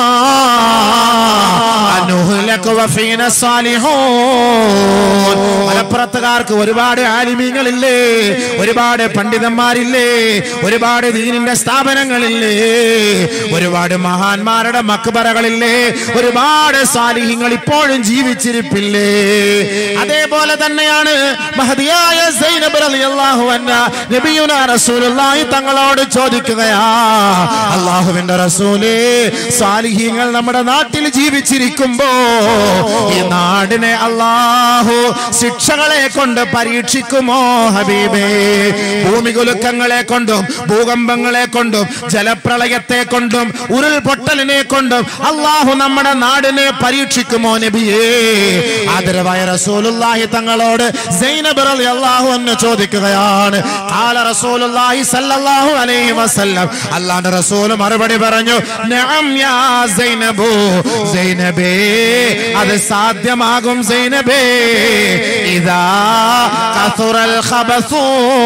അനുഹ്ലകു വഫീന സാലിഹൂൻ മലപ്പുറത്തുകാർക്ക് ഒരുപാട് ആലിമീങ്ങളില്ലേ ഒരുപാട് പണ്ഡിതന്മാരില്ലേ ഒരുപാട് ദീനിന്റെ സ്ഥാപനങ്ങളില്ലേ ഒരുപാട് മഹാന്മാരുടെ മക്ബറകളില്ലേ ഒരുപാട് സാലിഹ്യങ്ങൾ ഇപ്പോഴും ജീവിച്ചിരിപ്പില്ലേ അതേപോലെ തന്നെയാണ് മഹദിയായ സൈനബ് റളിയല്ലാഹു അൻഹ നബിയുനാ റസൂലുള്ളാഹി തങ്ങളോട് ചോദിക്കുകയാ അള്ളാഹുവിന്റെ റസൂലേ സാലിഹ്യങ്ങൾ നമ്മുടെ നാട്ടിൽ ജീവിച്ചിരിക്കുമ്പോ ഈ നാടിനെ അള്ളാഹു ശിക്ഷകളെ കൊണ്ട് പരീക്ഷിക്കുമോ ഹബീബേ ഭൂമികുലുക്കങ്ങളെ കൊണ്ടും ഭൂകമ്പങ്ങളെ കൊണ്ടും ജലപ്രളയത്തെ കൊണ്ടും ഉരുൾപൊട്ടലിനെ കൊണ്ടും അള്ളാഹു നമ്മുടെ നാടിനെ പരീക്ഷിക്കുമോ നബിയേ ആദരവായ റസൂലുള്ളാഹി തങ്ങളോട് സൈനബ് റളിയല്ലാഹു അൻഹു ചോദിക്കുകയാണ് ഖാല റസൂലുള്ളാഹി സല്ലല്ലാഹു അലൈഹി വസല്ലം അല്ലാഹുവിന്റെ റസൂൽ മറുപടി പറഞ്ഞു നഅം യാ സൈനബു സൈനബേ അത് സാധ്യമാകും സൈനബേ ഇതാ കസുറൽ ഖബസു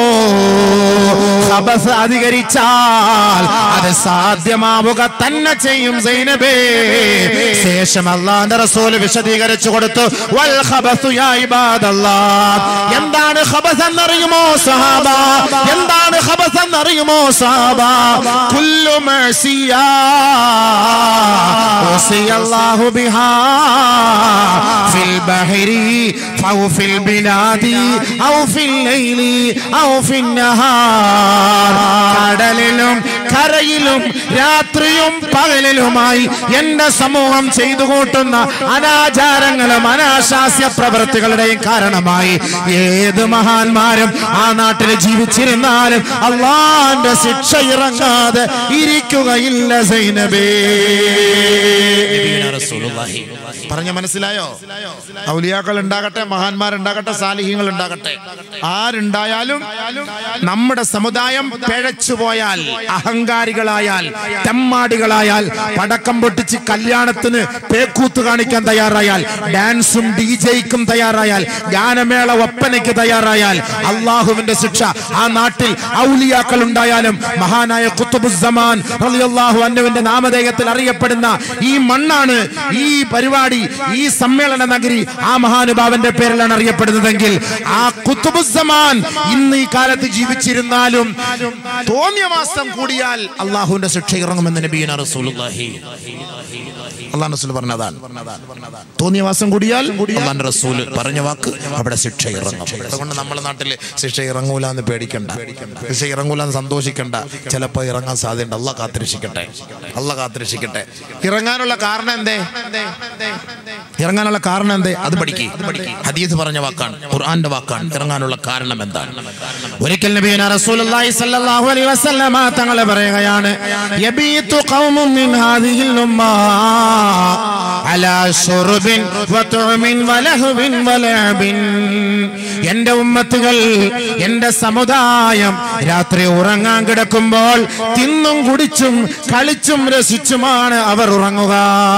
ഖബസ് അധികരിച്ചാൽ അത് സാധ്യമാവുക തന്നെ ചെയ്യും സൈനബേ ശേഷം അള്ളാന്റെ റസൂൽ വിശദീകരിച്ചു കൊടുത്തു വൽ ഖബസു യാ ഇബാദല്ലാഹ് എന്താണ് ഖബസ് എന്നറിയുമോ സഹാബ എന്താണ് ഖബസ് എന്നറിയുമോ സഹാബ കുല്ലു മഅസിയ وصي الله بها في البحر أو في البلاد أو في الليل أو في النهار കടലിലും കരയിലും രാത്രിയും പകലിലുമായി എന്റെ സമൂഹം ചെയ്തു കൂട്ടുന്ന അനാചാരങ്ങളും അനാശാസ്യ പ്രവൃത്തികളുടെയും കാരണമായി ഏത് മഹാന്മാരും ആ നാട്ടിൽ ജീവിച്ചിരുന്നാലും അള്ളാന്റെ ശിക്ഷ ഇറങ്ങാതെ ഇരിക്കുകയില്ല സൈനബേ പറഞ്ഞ മനസ്സിലായോ ഔലിയാക്കൾ ഉണ്ടാകട്ടെ മഹാന്മാരുണ്ടാകട്ടെ സാലിഹ്യങ്ങൾ ഉണ്ടാകട്ടെ ആരുണ്ടായാലും നമ്മുടെ സമുദായം പിഴച്ചു പോയാൽ അഹങ്കാരികളായാൽ തെമ്മാടികളായാൽ പടക്കം പൊട്ടിച്ച് കല്യാണത്തിന് പേക്കൂത്ത് കാണിക്കാൻ തയ്യാറായാൽ ഡാൻസും ഡി ജെയ്ക്കും തയ്യാറായാൽ ഗാനമേള ഒപ്പനയ്ക്ക് തയ്യാറായാൽ അള്ളാഹുവിന്റെ ശിക്ഷ ആ നാട്ടിൽ ഔലിയാക്കൾ ഉണ്ടായാലും മഹാനായ കുത്തുബുസമാൻ റളിയല്ലാഹു അൻഹുവിന്റെ നാമധേയത്തിൽ അറിയപ്പെടുന്ന ഈ മണ്ണാണ് ഈ പരിപാടി ഈ സമ്മേളന നഗരി ആ മഹാനുഭാവന്റെ പേരിലാണ് അറിയപ്പെടുന്നതെങ്കിൽ ആ കുത്തുബുസമാൻ ഇന്ന് ഈ കാലത്ത് ജീവിച്ചിരുന്നാലും തോന്നിയ മാസം കൂടിയാൽ അള്ളാഹുവിന്റെ ശിക്ഷ ഇറങ്ങുമെന്ന് നബീന റസൂലുള്ളാഹി അള്ളാഹ് റസൂൽ പറഞ്ഞതാണ് തോന്നിയ മാസം കൂടിയാൽ അള്ളാഹ് റസൂൽ പറഞ്ഞ വാക്ക് അവിടെ ശിക്ഷ ഇറങ്ങും അതുകൊണ്ട് നമ്മുടെ നാട്ടിൽ ശിക്ഷ ഇറങ്ങൂല എന്ന് പേടിക്കണ്ട ശിക്ഷ ഇറങ്ങൂല എന്ന് സന്തോഷിക്കണ്ട ചിലപ്പോൾ ഇറങ്ങാൻ സാധ്യതയുണ്ട് അള്ള കാത്തിരക്ഷിക്കട്ടെ അള്ള കാത്തിരക്ഷിക്കട്ടെ ഇറങ്ങാനുള്ള കാരണം എന്തേ ഇറങ്ങാനുള്ള കാരണം എന്തേ അത് പഠിക്ക് ഹദീസ് പറഞ്ഞ വാക്കാണ് ഖുർആന്റെ വാക്കാണ് ഇറങ്ങാനുള്ള കാരണം എന്താണ് ഒരിക്കൽ നബിയന റസൂലുള്ളാഹി സ്വല്ലല്ലാഹു അലൈഹി വസല്ലമ തങ്ങൾ പറയുകയാണ് യബീതു ഖൗമുൻ മിൻ ഹാദിഹിൽ ഉമ്മ അലാ ശുർബിൻ വതുമിൻ വലഹുവിൻ വലഅബിൻ എന്റെ ഉമ്മത്തുകൾ എന്റെ സമുദായം രാത്രി ഉറങ്ങാൻ കിടക്കുമ്പോൾ തിന്നും കുടിച്ചും കളിച്ചും രസിച്ചുമാണ് അവർ ഉറങ്ങുക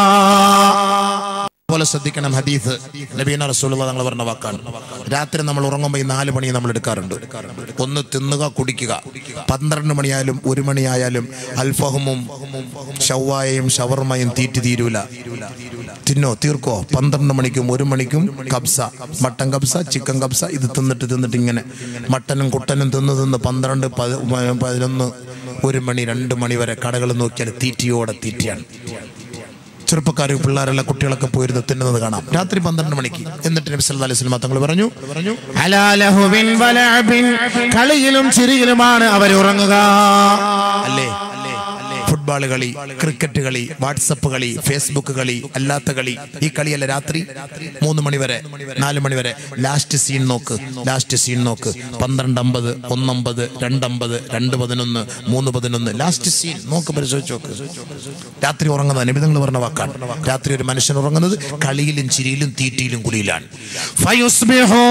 പോലെ ശ്രദ്ധിക്കണം ഹദീസ് നബീന റസൂലുള്ള തങ്ങൾ പറഞ്ഞ വാക്കാണ് രാത്രി നമ്മൾ ഉറങ്ങുമ്പോൾ ഈ നാല് മണി നമ്മൾ എടുക്കാറുണ്ട് ഒന്ന് തിന്നുക കുടിക്കുക പന്ത്രണ്ട് മണിയായാലും ഒരു മണിയായാലും അൽഫഹമും ഷവ്വായയും ഷവർമയും തീറ്റി തീരൂല തിന്നോ തീർക്കോ പന്ത്രണ്ട് മണിക്കും ഒരു മണിക്കും കബ്സ മട്ടൻ കബ്സ ചിക്കൻ കബ്സ ഇത് തിന്നിട്ട് തിന്നിട്ട് ഇങ്ങനെ മട്ടനും കുട്ടനും തിന്ന് തിന്ന് പന്ത്രണ്ട് പതി- പതിനൊന്ന് ഒരു മണി രണ്ട് മണി വരെ കടകൾ നോക്കിയാൽ തീറ്റിയോടെ തീറ്റിയാണ് ചെറുപ്പക്കാർ പിള്ളേരെല്ലാം കുട്ടികളൊക്കെ പോയിരുന്ന് തിന്നുന്നത് കാണാം രാത്രി പന്ത്രണ്ട് മണിക്ക് എന്നിട്ട് നബി സല്ലല്ലാഹു അലൈഹി വസല്ലം തങ്ങൾ പറഞ്ഞു പറഞ്ഞു ഹലാലഹുവിൻ വലഅബിൻ കളിയിലും ചിരിയിലുമാണ് അവർ ഉറങ്ങുക അല്ലേ ഫുട്ബോൾ കളി ക്രിക്കറ്റ് കളി വാട്സപ്പ് കളി ഫേസ്ബുക്ക് കളി അല്ലാത്ത കളി ഈ കളിയല്ല രാത്രി മൂന്ന് മണി വരെ നാല് മണി വരെ ലാസ്റ്റ് സീൻ നോക്ക് ലാസ്റ്റ് സീൻ നോക്ക് പന്ത്രണ്ട് അമ്പത് ഒന്നമ്പത് രണ്ടമ്പത് രണ്ട് പതിനൊന്ന് മൂന്ന് പതിനൊന്ന് ലാസ്റ്റ് സീൻ നോക്ക് പരിശോധിച്ച് നോക്ക് രാത്രി ഉറങ്ങുന്നത് നിബിധങ്ങൾ പറഞ്ഞ വാക്കാണ് രാത്രി ഒരു മനുഷ്യൻ ഉറങ്ങുന്നത് കളിയിലും ചിരിയിലും തീറ്റിയിലും കുളിയിലാണ് ഫയുസ്ബിഹൂ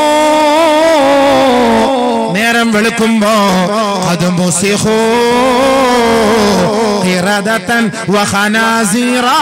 നേരം വെളുക്കുമ്പോ അത് മുസിഹൂ ഖിറദതൻ വഖനാസിറാ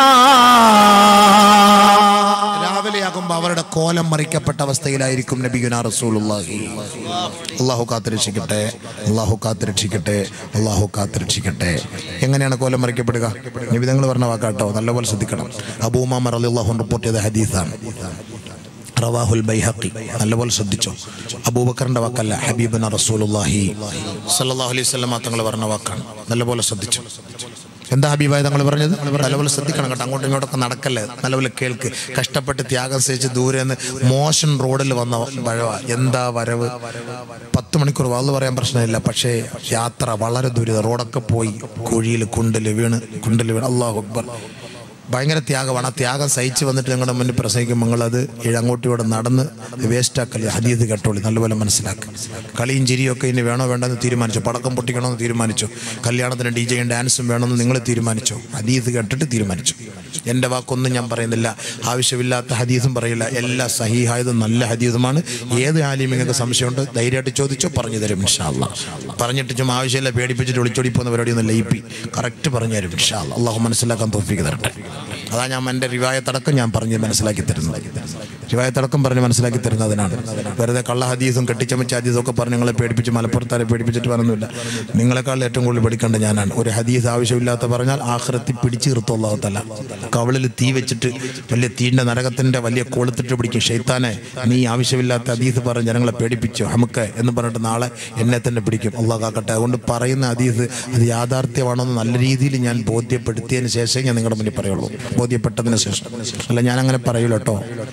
രാവിലെയാകുമ്പോൾ അവരുടെ കോലം മറിക്കപ്പെട്ട അവസ്ഥയിലായിരിക്കും നബിഗുന റസൂലുള്ളാഹി അള്ളാഹു കാത്തുരക്ഷിക്കട്ടെ അള്ളാഹു കാത്തുരക്ഷിക്കട്ടെ അള്ളാഹു കാത്തുരക്ഷിക്കട്ടെ എങ്ങനെയാണ് കോലം മറിക്കപ്പെടുക നിബിധങ്ങൾ പറഞ്ഞ വാക്കാട്ടോ നല്ലപോലെ ശ്രദ്ധിക്കണം അബൂമാമർ അലി അള്ളാഹു റിപ്പോർട്ട് ചെയ്ത ഹദീസാണ് റവാഹുൽ ബൈഹഖി നല്ലപോലെ ശ്രദ്ധിച്ചോ അബൂബക്കറിന്റെ വാക്കല്ല ഹബീബന റസൂലുള്ളാഹി സല്ലല്ലാഹു അലൈഹി വസല്ലം തങ്ങൾ പറഞ്ഞ വാക്കാണ് നല്ലപോലെ ശ്രദ്ധിച്ചു എന്താ ഹബീബായ തങ്ങൾ പറഞ്ഞത് നല്ലപോലെ ശ്രദ്ധിക്കണം കേട്ടോ അങ്ങോട്ടും ഇങ്ങോട്ടൊക്കെ നടക്കല്ലേ നല്ലപോലെ കേൾക്ക് കഷ്ടപ്പെട്ട് ത്യാഗം സഹിച്ച് ദൂരെ നിന്ന് മോശൻ റോഡിൽ വന്ന വഴവ എന്താ വരവ് പത്ത് മണിക്കൂർ വാള് പറയാൻ പ്രശ്നമില്ല പക്ഷേ യാത്ര വളരെ ദുരിത റോഡൊക്കെ പോയി കുഴിയിൽ കുണ്ടിൽ വീണ് കുണ്ടിൽ വീണ് അള്ളാഹു അക്ബർ ഭയങ്കര ത്യാഗമാണ് ആ ത്യാഗം സഹിച്ച് വന്നിട്ട് നിങ്ങളുടെ മുന്നിൽ പ്രസംഗിക്കുമ്പോൾ നിങ്ങളത് ഇഴങ്ങോട്ടും ഇവിടെ നടന്ന് വേസ്റ്റാക്കല്ലേ ഹദീത് കേട്ടോളി നല്ലപോലെ മനസ്സിലാക്കുക കളിയും ചിരിയൊക്കെ ഇനി വേണോ വേണ്ടെന്ന് തീരുമാനിച്ചു പടക്കം പൊട്ടിക്കണമെന്ന് തീരുമാനിച്ചു കല്യാണത്തിന് ഡി ജെയും ഡാൻസും വേണമെന്ന് നിങ്ങൾ തീരുമാനിച്ചു ഹദീത് കേട്ടിട്ട് തീരുമാനിച്ചു എൻ്റെ വാക്കൊന്നും ഞാൻ പറയുന്നില്ല ആവശ്യമില്ലാത്ത ഹദീസും പറയില്ല എല്ലാ സഹീഹായതും നല്ല ഹദീസുമാണ് ഏത് ആലിയും നിങ്ങൾക്ക് സംശയമുണ്ട് ധൈര്യമായിട്ട് ചോദിച്ചോ പറഞ്ഞു തരും ഇൻഷാല്ല പറഞ്ഞിട്ട് ചുമ്മാ ആവശ്യമില്ല പേടിപ്പിച്ചിട്ട് ഒളിച്ചോടി പോകുന്ന പരിപാടിയൊന്നും ലയിപ്പി കറക്റ്റ് പറഞ്ഞു തരും ഇൻഷാല്ല അള്ളാഹു മനസ്സിലാക്കാൻ തോഫിക്ക് തരട്ടെ അതാ ഞാൻ എൻ്റെ റിവായത്തടക്കം ഞാൻ പറഞ്ഞ് മനസ്സിലാക്കി തരുന്നത് റിവായത്തടക്കം പറഞ്ഞ് മനസ്സിലാക്കി തരുന്നതിനാണ് വെറുതെ കള്ള ഹദീസും കെട്ടിച്ചമച്ച ഹദീസും ഒക്കെ പറഞ്ഞ് നിങ്ങളെ പേടിപ്പിച്ച് മലപ്പുറത്താരെ പേടിപ്പിച്ചിട്ട് പറഞ്ഞൊന്നുമില്ല നിങ്ങളെക്കാൾ ഏറ്റവും കൂടുതൽ പഠിക്കേണ്ട ഞാനാണ് ഒരു ഹദീസ് ആവശ്യമില്ലാത്ത പറഞ്ഞാൽ ആഹ്റത്തിൽ പിടിച്ച് നിർത്തുള്ളതല്ല കവളിൽ തീ വെച്ചിട്ട് വലിയ തീൻ്റെ നരകത്തിൻ്റെ വലിയ കൊളുത്തിട്ട് പിടിക്കും ഷെയ്ത്താനെ നീ ആവശ്യമില്ലാത്ത ഹദീസ് പറഞ്ഞ് ജനങ്ങളെ പേടിപ്പിച്ചു നമുക്ക് എന്ന് പറഞ്ഞിട്ട് നാളെ എന്നെ തന്നെ പിടിക്കും അള്ളാഹ് കാക്കട്ടെ അതുകൊണ്ട് പറയുന്ന ഹദീസ് അത് യാഥാർത്ഥ്യമാണെന്ന് നല്ല രീതിയിൽ ഞാൻ ബോധ്യപ്പെടുത്തിയതിന് ശേഷം ഞാൻ നിങ്ങളുടെ മുന്നിൽ പറയുള്ളൂ ബോധ്യപ്പെട്ടതിന് ശേഷം അല്ല ഞാൻ അങ്ങനെ പറയൂല കേട്ടോ അതുകൊണ്ട്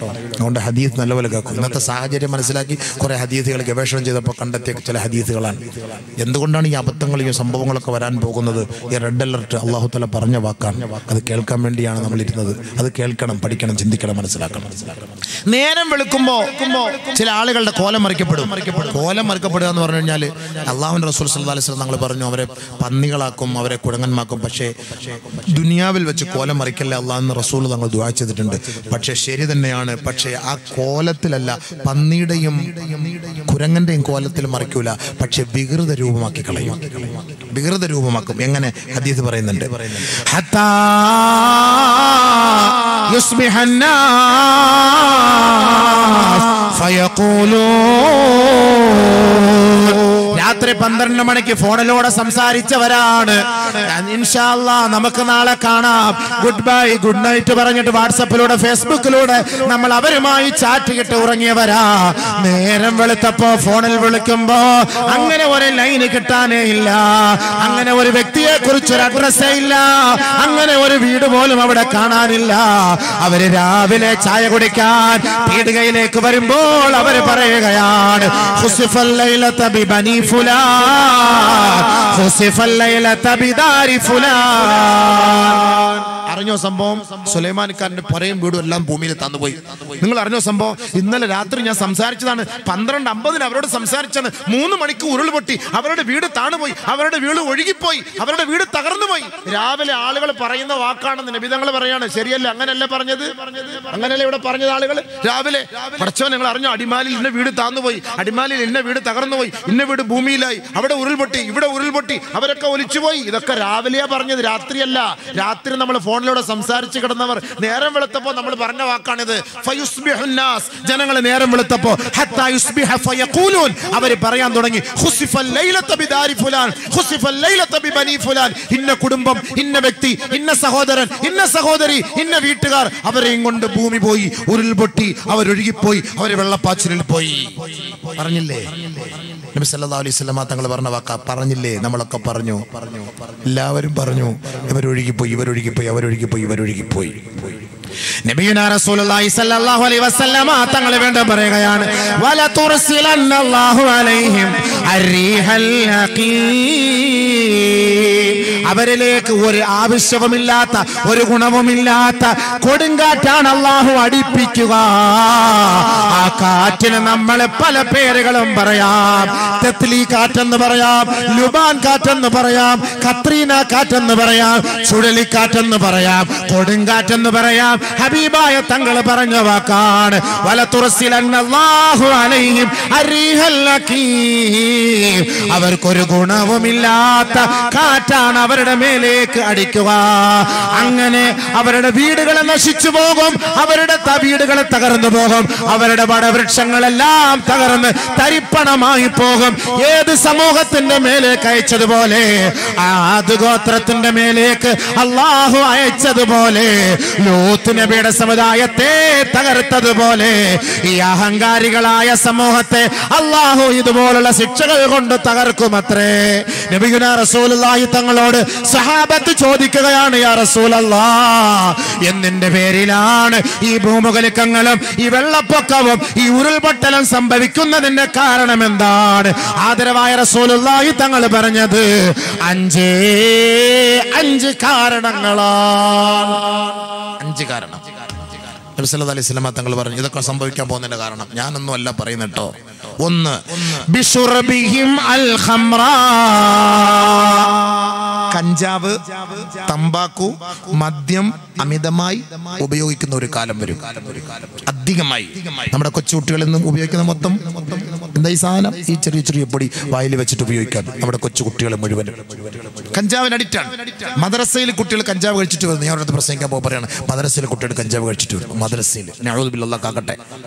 അതുകൊണ്ട് ഹദീസ് നല്ലപോലെ കേൾക്കും ഇന്നത്തെ സാഹചര്യം മനസ്സിലാക്കി കുറെ ഹദീസുകൾ ഗവേഷണം ചെയ്തപ്പോൾ കണ്ടെത്തിയ ചില ഹദീസുകളാണ് എന്തുകൊണ്ടാണ് ഈ അബദ്ധങ്ങളും ഈ സംഭവങ്ങളൊക്കെ വരാൻ പോകുന്നത് ഈ റെഡ് അലർട്ട് അള്ളാഹു തല പറഞ്ഞ വാക്കാണ് അത് കേൾക്കാൻ വേണ്ടിയാണ് നമ്മൾ ഇരുന്നത് അത് കേൾക്കണം പഠിക്കണം ചിന്തിക്കണം മനസ്സിലാക്കണം നേരം വെളുക്കുമ്പോ ചില ആളുകളുടെ കോലം മറിക്കപ്പെടും കോലം മറിക്കപ്പെടുക എന്ന് പറഞ്ഞു കഴിഞ്ഞാൽ അള്ളാഹുവിന്റെ റസൂൽ സല്ലല്ലാഹു അലൈഹി വസല്ലം തങ്ങൾ പറഞ്ഞു അവരെ പന്നികളാക്കും അവരെ കുഴങ്ങന്മാക്കും പക്ഷേ ദുനിയാവിൽ വെച്ച് കോലം മറിക്കല്ലേ അള്ളാഹ് എന്ന് റസൂൽ തങ്ങൾ ദുആ ചെയ്തിട്ടുണ്ട് പക്ഷേ ശരി തന്നെയാണ് പക്ഷേ ആ കോലത്തിലല്ല പന്നിയുടെയും കുരങ്ങന്റെയും കോലത്തിൽ മറിക്കൂല പക്ഷെ വികൃത രൂപമാക്കി കളയും വികൃത രൂപമാക്കും എങ്ങനെ ഹദീസ് പറയുന്നുണ്ട് حتى يصبح الناس فيقولون രാത്രി പന്ത്രണ്ട് മണിക്ക് ഫോണിലൂടെ സംസാരിച്ചവരാണ് ഇൻഷാല്ല നമുക്ക് നാളെ കാണാം ഗുഡ് ബൈ ഗുഡ് നൈറ്റ് പറഞ്ഞിട്ട് വാട്സപ്പിലൂടെ ഫേസ്ബുക്കിലൂടെ നമ്മൾ അവരുമായി ചാറ്റ് കിട്ട് ഉറങ്ങിയവരാ നേരം വെളുത്തപ്പോ ഫോണിൽ വിളിക്കുമ്പോ അങ്ങനെ ഒരു ലൈന് കിട്ടാനേ ഇല്ല അങ്ങനെ ഒരു വ്യക്തിയെ കുറിച്ച് ഒരു അഡ്രസ്സേ ഇല്ല അങ്ങനെ ഒരു വീട് പോലും അവിടെ കാണാനില്ല അവര് രാവിലെ ചായ കുടിക്കാൻ പീടികയിലേക്ക് വരുമ്പോൾ അവര് പറയുകയാണ് "ഖുസിഫൽ ലൈലത ബിബനി ഫുലാൻ ഖുസിഫൽ ലൈലത ബിദാരി ഫുലാൻ അറിഞ്ഞോ സംഭവം സുലൈമാൻ ഖാന്റെ പറയും വീടും എല്ലാം ഭൂമിയിൽ തന്നുപോയി നിങ്ങൾ അറിഞ്ഞോ സംഭവം ഇന്നലെ രാത്രി ഞാൻ സംസാരിച്ചതാണ് പന്ത്രണ്ട് അമ്പതിന് അവരോട് സംസാരിച്ചാണ് മൂന്ന് മണിക്ക് ഉരുൾ പൊട്ടി അവരുടെ വീട് താണുപോയി അവരുടെ വീട് ഒഴുകിപ്പോയി അവരുടെ വീട് തകർന്നുപോയി രാവിലെ ആളുകൾ പറയുന്ന വാക്കാണെന്ന് നബിതങ്ങൾ പറയാണ് ശരിയല്ല അങ്ങനല്ല പറഞ്ഞത് അങ്ങനല്ല ഇവിടെ പറഞ്ഞത് ആളുകൾ രാവിലെ പഠിച്ചോ നിങ്ങൾ അറിഞ്ഞോ അടിമാലിൽ ഇന്ന വീട് താന്നുപോയി അടിമാലിൽ ഇന്ന വീട് തകർന്നുപോയി ഇന്ന വീട് ഭൂമിയിലായി അവിടെ ഉരുൾപൊട്ടി ഇവിടെ ഉരുൾപൊട്ടി അവരൊക്കെ ഒലിച്ചുപോയി ഇതൊക്കെ രാവിലെയാ പറഞ്ഞത് രാത്രിയല്ല രാത്രി നമ്മൾ ഫോണിലൂടെ സംസാരിച്ച് കിടന്നവർ നേരം വെളുത്തപ്പോ നമ്മൾ പറഞ്ഞ വാക്കാണിത് ഫയുസ്ബിഹുൻ നാസ്. ജനങ്ങൾ നേരം വെളുത്തപ്പോ ഹത്താ യുസ്ബിഹ ഫയഖൂലൂൻ. അവര് പറയാൻ തുടങ്ങി "ഖുസിഫൽ ലൈലത ബിദാരി ഫുലാൻ ഖുസിഫൽ ലൈലത ബിബനി ഫുലാൻ ഇന്ന കുടുംബം ഇന്ന വ്യക്തി ഇന്ന സഹോദരൻ ഇന്ന സഹോദരി ഇന്ന വീട്ടുകാർ അവരെയും കൊണ്ട് ഭൂമി പോയി ഉരുൾപൊട്ടി അവരൊഴുകിപ്പോയി അവര് വെള്ളപ്പാച്ചിലിൽ പോയി പറഞ്ഞില്ലേ നബി സല്ലല്ലാഹു അലൈഹി വസല്ലമ തങ്ങൾ പറഞ്ഞ വാക്ക പറഞ്ഞില്ലേ നമ്മളൊക്കെ പറഞ്ഞു പറഞ്ഞു എല്ലാവരും പറഞ്ഞു ഇവരൊഴുകിപ്പോയി ഇവരൊഴുകിപ്പോയി അവരൊഴുകിപ്പോയി ഇവരൊഴുകിപ്പോയി നബിയുനാ റസൂലുള്ളാഹി സ്വല്ലല്ലാഹു അലൈഹി വസല്ലമ തങ്ങൾ വേണ്ട പറയുകയാണ് വല തുർസിലന്നല്ലാഹു അലൈഹിം അർരീഹൽ ഹഖീം അവരിലേക്ക് ഒരു ആവശ്യവുമില്ലാത്ത ഒരു ഗുണവുമില്ലാത്ത കൊടുങ്കാറ്റാണ് അള്ളാഹു അടിപ്പിക്കുക ആ കാറ്റിന് നമ്മളെ പല പേരുകളും പറയാം തെത്ലി കാറ്റെന്ന് പറയാം ലുബാൻ കാറ്റെന്ന് പറയാം കത്രീന കാറ്റെന്ന് പറയാം ചുഴലിക്കാറ്റെന്ന് പറയാം കൊടുങ്കാറ്റെന്ന് പറയാം ഹബീബായ തങ്ങൾ പറഞ്ഞ വാക്കാണ് വലത്തുറസിലല്ലാഹു അലൈഹിം അരീഹൽ ഹകീം. അവർക്കൊരു ഗുണവുമില്ലാത്ത കാറ്റാണ് അവരുടെ മേലേക്ക് അടിക്കുക അങ്ങനെ അവരുടെ വീടുകൾ നശിച്ചു പോകും അവരുടെ ത- വീടുകൾ തകർന്നു പോകും അവരുടെ വടവൃക്ഷങ്ങളെല്ലാം തകർന്ന് തരിപ്പണമായി പോകും ഏത് സമൂഹത്തിന്റെ മേലേക്ക് അയച്ചതുപോലെ ആദ് ഗോത്രത്തിന്റെ മേലേക്ക് അള്ളാഹു അയച്ചതുപോലെ ലൂത്ത് നബിയുടെ സമുദായത്തെ തകർത്തതുപോലെ ഈ അഹങ്കാരികളായ സമൂഹത്തെ അള്ളാഹു ഇതുപോലുള്ള ശിക്ഷകൾ കൊണ്ട് തകർക്കുമത്രേ നബിഗുന റസൂലുള്ളാഹി തങ്ങളോട് സഹാബത്ത് ചോദിക്കുകയാണ് യാ റസൂലല്ലാ എന്നിന്റെ പേരിലാണ് ഈ ഭൂമുഖലിക്കങ്ങളും ഈ വെള്ളപ്പൊക്കവും ഈ ഉരുൾപൊട്ടലും സംഭവിക്കുന്നതിന്റെ കാരണം എന്താണ് ആദരവായ റസൂലുള്ളാഹി തങ്ങൾ പറഞ്ഞത് അഞ്ചേ അഞ്ച് കാരണങ്ങളാണ് അഞ്ച് കാരണം നബി സല്ലല്ലാഹു അലൈഹി വസല്ലമ തങ്ങൾ പറഞ്ഞു ഇതൊക്കെ സംഭവിക്കാൻ പോകുന്നതിന്റെ കാരണം ഞാനൊന്നും അല്ല പറയുന്നത് കേട്ടോ ഒന്ന് ബിഷുർബിഹിം അൽ ഖംറ കഞ്ചാവ് തമ്പാക്കു മദ്യം അമിതമായി ഉപയോഗിക്കുന്ന ഒരു കാലം വരും അധികമായി നമ്മുടെ കൊച്ചുകുട്ടികളിൽ നിന്നും ഉപയോഗിക്കുന്ന മൊത്തം എന്താ ഈ സാധനം ഈ ചെറിയ ചെറിയ പൊടി വായിൽ വെച്ചിട്ട് ഉപയോഗിക്കാൻ നമ്മുടെ കൊച്ചുകുട്ടികൾ മുഴുവൻ കഞ്ചാവിന് അഡിക്റ്റാണ് മദ്രസയിൽ കുട്ടികൾ കഞ്ചാവ് കഴിച്ചിട്ട് വരുന്നു ഞാൻ അവരുടെ പ്രസംഗിക്കാൻ പോകുമ്പോൾ പറയാണ് മദ്രസയിൽ കുട്ടികൾ കഞ്ചാവ് കഴിച്ചിട്ട് വരും മദ്രസയിൽ ഞാഴുബില്ല കാക്കട്ടെ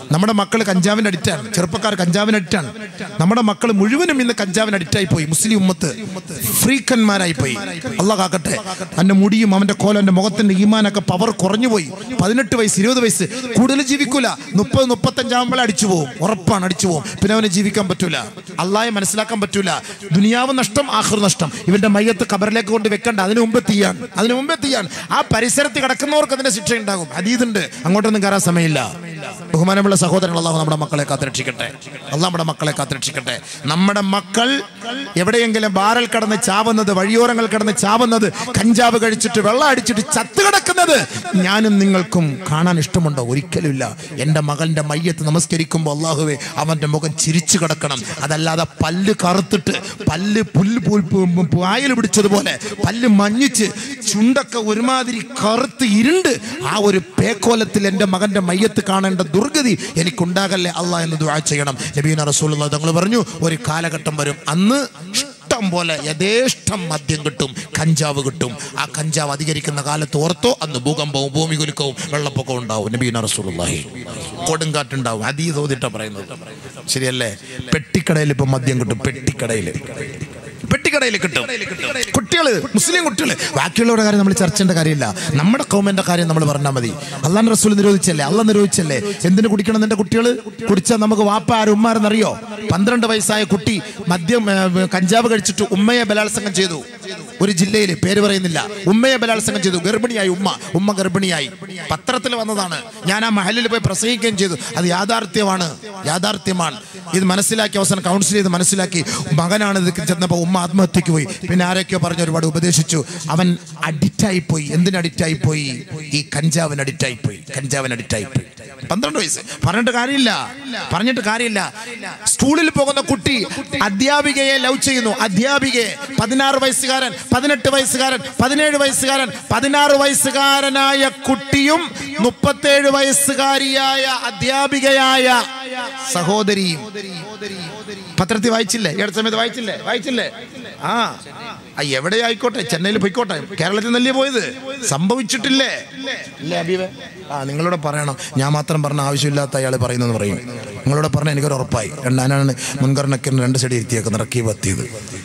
നമ്മുടെ മക്കൾ കഞ്ചാവിന് അഡിക്റ്റാണ് ചെറുപ്പക്കാർ കഞ്ചാവിന് അഡിക്റ്റാണ് നമ്മുടെ മക്കൾ മുഴുവനും ഇന്ന് കഞ്ചാവിന് അഡിക്റ്റായി പോയി മുസ്ലിം ഉമ്മത്ത് ഫ്രീക്കന്മാരായി പോയി അല്ല കാക്കട്ടെ അവന്റെ മുടിയും അവന്റെ കോലം അവന്റെ മുഖത്തിന്റെ ഈമാനൊക്കെ പവർ കുറഞ്ഞു പോയി പതിനെട്ട് വയസ്സ് ഇരുപത് വയസ്സ് കൂടുതൽ ജീവിക്കൂല മുപ്പത് മുപ്പത്തഞ്ചാകുമ്പോൾ അടിച്ചു പോകും ഉറപ്പാണ് അടിച്ചു പോകും പിന്നെ അവന് ജീവിക്കാൻ പറ്റൂല അള്ളാഹെ മനസ്സിലാക്കാൻ പറ്റൂല ദുനിയാവ് നഷ്ടം ആഹൃ നഷ്ടം ഇവന്റെ മയ്യത്ത് കബറിലേക്ക് കൊണ്ട് വെക്കണ്ട അതിനു മുമ്പ് തീയാൻ അതിനു മുമ്പേ തീയാൻ ആ പരിസരത്ത് കിടക്കുന്നവർക്ക് അതിന്റെ ശിക്ഷ ഉണ്ടാകും അതീതുണ്ട് അങ്ങോട്ടൊന്നും കയറാൻ സമയമില്ല ബഹുമാനമുള്ള സഹോദരങ്ങൾ അള്ളാഹു നമ്മുടെ മക്കളെ കാത്തുരക്ഷിക്കട്ടെ അള്ളാഹ് നമ്മുടെ മക്കളെ കാത്തുരക്ഷിക്കട്ടെ നമ്മുടെ മക്കൾ എവിടെയെങ്കിലും ബാറിൽ കിടന്ന് ചാവുന്നത് വഴിയോരങ്ങൾ കിടന്ന് ചാവുന്നത് കഞ്ചാവ് കഴിച്ചിട്ട് വെള്ളം അടിച്ചിട്ട് ചത്ത് കിടക്കുന്നത് ഞാനും നിങ്ങൾക്കും കാണാൻ ഇഷ്ടമുണ്ടോ ഒരിക്കലുമില്ല എൻ്റെ മകന്റെ മയ്യത്ത് നമസ്കരിക്കുമ്പോൾ അള്ളാഹുവെ അവന്റെ മുഖം ചിരിച്ചു കിടക്കണം അതല്ലാതെ പല്ല് കറുത്തിട്ട് പല്ല് പുല്ല് പുൽ- പു- പു- പായൽ പിടിച്ചതുപോലെ പല്ല് മഞ്ഞിച്ച് ചുണ്ടൊക്കെ ഒരുമാതിരി കറുത്ത് ഇരുണ്ട് ആ ഒരു പേക്കോലത്തിൽ എൻ്റെ മകന്റെ മയ്യത്ത് കാണേണ്ട ദുർഗതി എനിക്കുണ്ടാകല്ലേ അള്ളാഹ് എന്ന് ദുആ ചെയ്യണം നബീന റസൂൽ തങ്ങൾ പറഞ്ഞു ഒരു കാലഘട്ടം വരും അന്ന് ഇഷ്ടം പോലെ യഥേഷ്ടം മദ്യം കിട്ടും കഞ്ചാവ് കിട്ടും ആ കഞ്ചാവ് അധികരിക്കുന്ന കാലത്ത് ഓർത്തോ അന്ന് ഭൂകമ്പവും ഭൂമികുലുക്കവും വെള്ളപ്പൊക്കവും ഉണ്ടാവും നബീന റസൂലുള്ളാഹി കൊടുങ്കാറ്റുണ്ടാവും അതീ തോതിട്ട പറയുന്നത് ശരിയല്ലേ പെട്ടിക്കടയിൽ ഇപ്പൊ മദ്യം കിട്ടും പെട്ടിക്കടയിൽ പെട്ടിക്കടയിൽ കിട്ടും കുട്ടികള് മുസ്ലിം കുട്ടികള് ബാക്കിയുള്ളവരുടെ കാര്യം നമ്മൾ ചർച്ച ചെയ്യേണ്ട കാര്യമില്ല നമ്മുടെ കൗമന്റെ കാര്യം നമ്മൾ പറഞ്ഞാൽ മതി അള്ളാൻ റസൂൽ നിരോധിച്ചല്ലേ അള്ള നിരോധിച്ചല്ലേ എന്തിനു കുടിക്കണം നിന്റെ കുട്ടികൾ കുടിച്ചാൽ നമുക്ക് വാപ്പ ആരും ഉമ്മാരെന്നറിയോ പന്ത്രണ്ട് വയസ്സായ കുട്ടി മദ്യം ഏ, കഞ്ചാവ് കഴിച്ചിട്ട് ഉമ്മയെ ബലാത്സംഗം ചെയ്തു ഒരു ജില്ലയിൽ പേര് പറയുന്നില്ല ഉമ്മയെ ബലാത്സംഗം ചെയ്തു ഗർഭിണിയായി ഉമ്മ ഉമ്മ ഗർഭിണിയായി പത്രത്തിൽ വന്നതാണ് ഞാൻ ആ മഹലിൽ പോയി പ്രസംഗിക്കുകയും ചെയ്തു അത് യാഥാർത്ഥ്യമാണ് യാഥാർത്ഥ്യമാണ് ഇത് മനസ്സിലാക്കി അവസാനം കൗൺസിൽ ചെയ്ത് മനസ്സിലാക്കി മകനാണ് ഇത് ചെന്നപ്പോൾ ഉമ്മ ആത്മഹത്യക്ക് പോയി പിന്നെ ആരൊക്കെയോ പറഞ്ഞ് ഒരുപാട് ഉപദേശിച്ചു അവൻ അഡിക്റ്റായി പോയി എന്തിന് അഡിക്റ്റായി പോയി ഈ കഞ്ചാവിന് അഡിക്റ്റായി പോയി കഞ്ചാവിന് അഡിക്റ്റായി പോയി പന്ത്രണ്ട് വയസ്സ് പറഞ്ഞിട്ട് കാര്യമില്ല പറഞ്ഞിട്ട് കാര്യമില്ല സ്കൂളിൽ പോകുന്ന കുട്ടി അധ്യാപികയെ ലവ് ചെയ്യുന്നു അധ്യാപികയെ പതിനാറ് വയസ്സുകാരൻ പതിനെട്ട് വയസ്സുകാരൻ പതിനേഴ് വയസ്സുകാരൻ പതിനാറ് വയസ്സുകാരനായ കുട്ടിയും മുപ്പത്തേഴ് വയസ്സുകാരിയായ അധ്യാപികയായ സഹോദരിയും പത്രത്തിൽ വായിച്ചില്ലേ ഈ അടുത്ത സമയത്ത് വായിച്ചില്ലേ വായിച്ചില്ലേ ആ ആ, എവിടെ ആയിക്കോട്ടെ ചെന്നൈയിൽ പോയിക്കോട്ടെ കേരളത്തിൽ നല്ലേ പോയത് സംഭവിച്ചിട്ടില്ലേ ഇല്ലേ അബീബേ ആ നിങ്ങളോട് പറയണം ഞാൻ മാത്രം പറഞ്ഞ ആവശ്യമില്ലാത്ത അയാൾ പറയുന്നെന്ന് പറയും നിങ്ങളോട് പറഞ്ഞ എനിക്കൊരു ഉറപ്പായി ഞാനാണ് മുൻഗണനക്ക് രണ്ട് സൈഡ് ഇരുത്തിയേക്കുന്നത് റക്കീബ് എത്തിയത്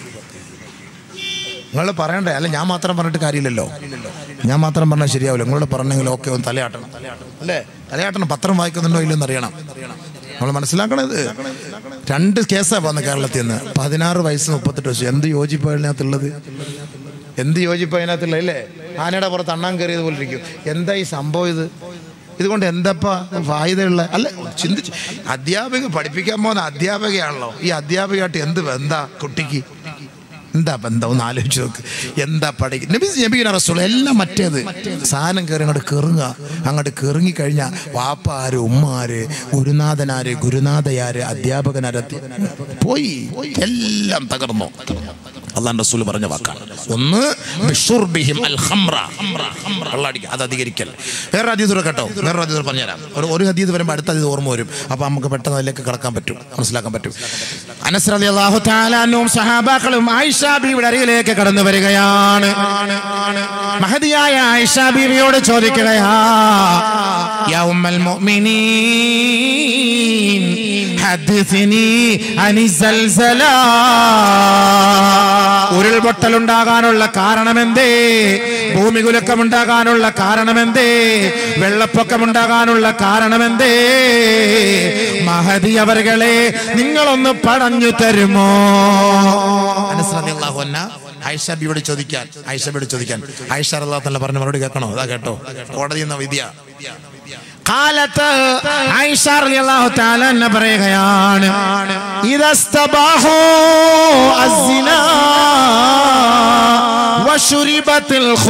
നിങ്ങൾ പറയണ്ടേ അല്ല ഞാൻ മാത്രം പറഞ്ഞിട്ട് കാര്യമില്ലല്ലോ ഞാൻ മാത്രം പറഞ്ഞാൽ ശരിയാവില്ല നിങ്ങളോട് പറഞ്ഞെങ്കിൽ ഓക്കെ ഒന്ന് തലയാട്ടണം അല്ലേ തലയാട്ടണം പത്രം വായിക്കുന്നുണ്ടോ ഇല്ലെന്ന് അറിയണം നമ്മൾ മനസ്സിലാക്കണത് രണ്ട് കേസാണ് വന്നത് കേരളത്തിൽ നിന്ന് പതിനാറ് വയസ്സ് മുപ്പത്തെട്ട് വയസ്സ് എന്ത് യോജിപ്പാണ് അതിനകത്തുള്ളത് എന്ത് യോജിപ്പ് അതിനകത്തുള്ള അല്ലേ ആനയുടെ പുറത്ത് അണ്ണാൻ കയറിയത് പോലെ ഇരിക്കും എന്താ ഈ സംഭവം ഇത് ഇതുകൊണ്ട് എന്തപ്പാ ഫായുതയുള്ള അല്ല ചിന്തിച്ച് അധ്യാപിക പഠിപ്പിക്കാൻ പോകുന്ന അധ്യാപികയാണല്ലോ ഈ അധ്യാപികയായിട്ട് എന്ത് എന്താ കുട്ടിക്ക് എന്താ ബന്ധം ഒന്ന് ആലോചിച്ച് നോക്ക് എന്താ പഠിക്കുക നബി നബീന റസൂൾ എല്ലാം മറ്റേത് സാധനം കയറി അങ്ങോട്ട് കെറുങ്ങുക അങ്ങോട്ട് കെറുങ്ങി കഴിഞ്ഞാൽ വാപ്പ ആര് ഉമ്മ ആര് ഗുരുനാഥനാര് ഗുരുനാഥയാര് അധ്യാപകനാര് അധ്യ- പോയി എല്ലാം തകർന്നു അള്ളാൻ റസൂൽ പറഞ്ഞ വാക്കാണ് ഒന്ന് ബിഷുർബിഹിം അൽ ഖംറ. വെള്ളം അടിക്കുക അത് അധികരിക്കൽ വേറെ അതീത് കേട്ടോ വേറെ അതീത് പറഞ്ഞുതരാം ഒരു ഒരു അതീത് വരുമ്പോൾ അടുത്ത അതീത് ഓർമ്മ വരും അപ്പൊ നമുക്ക് പെട്ടെന്ന് അതിലേക്ക് കടക്കാൻ പറ്റും മനസ്സിലാക്കാൻ പറ്റും അനസ് റളിയല്ലാഹു തആല അൻഹും സഹാബാക്കളും ആയിഷ ബീവിയുടെ അരികിലേക്ക് കടന്നു വരികയാണ് മഹദിയായ ആയിഷ ബീവിയോട് ചോദിക്കുകയാ യാ ഉമ്മൽ മുഅ്മിനീൻ ഹദ്ദിസിനി അനി സൽസലാ ഉരുൾപൊട്ടലുണ്ടാകാനുള്ള കാരണമെന്തേ ഭൂമികുലക്കമുണ്ടാകാനുള്ള കാരണമെന്തേ വെള്ളപ്പൊക്കമുണ്ടാകാനുള്ള കാരണമെന്തേ മഹതി അവരുകളെ നിങ്ങളൊന്ന് പടഞ്ഞു തരുമോ ഐഷബിയോട് ചോദിക്കാൻ ഐഷബിയോട് ചോദിക്കാൻ ഐഷ അള്ളാഹ് പറഞ്ഞ മറുപടി കേൾക്കണോ അതാ കേട്ടോ കോടതി എന്ന വിദ്യ കാലത്ത് ഐഷ റളിയല്ലാഹു തആല എന്നെ പറയുകയാണ് ഇദസ്തബാഹു അസ്സിനാ وشربت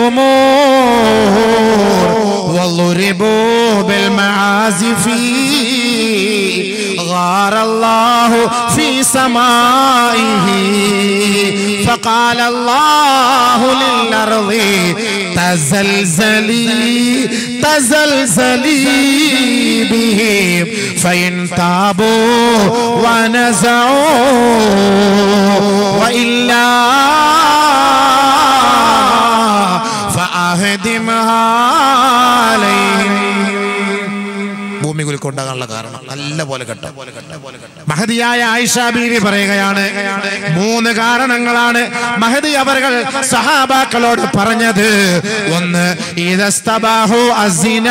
الخمور وضربوا بالمعازف غار الله في سمائه فقال الله للأرض تزلزلي تزلزلي بهم فإن تابوا ونزعوا وإلا فأهدمها عليهم ഭൂമി റൂമിലേക്ക് ഉണ്ടാകാനുള്ള കാരണം നല്ല പോലെ കെട്ടോ മഹതിയായ ആയിഷ ബീവി പറയുകയാണ് മൂന്ന് കാരണങ്ങളാണ് മഹദി അവർകൾ സഹാബാക്കളോട് പറഞ്ഞത് ഒന്ന് ഇതസ്തബാഹു അസിന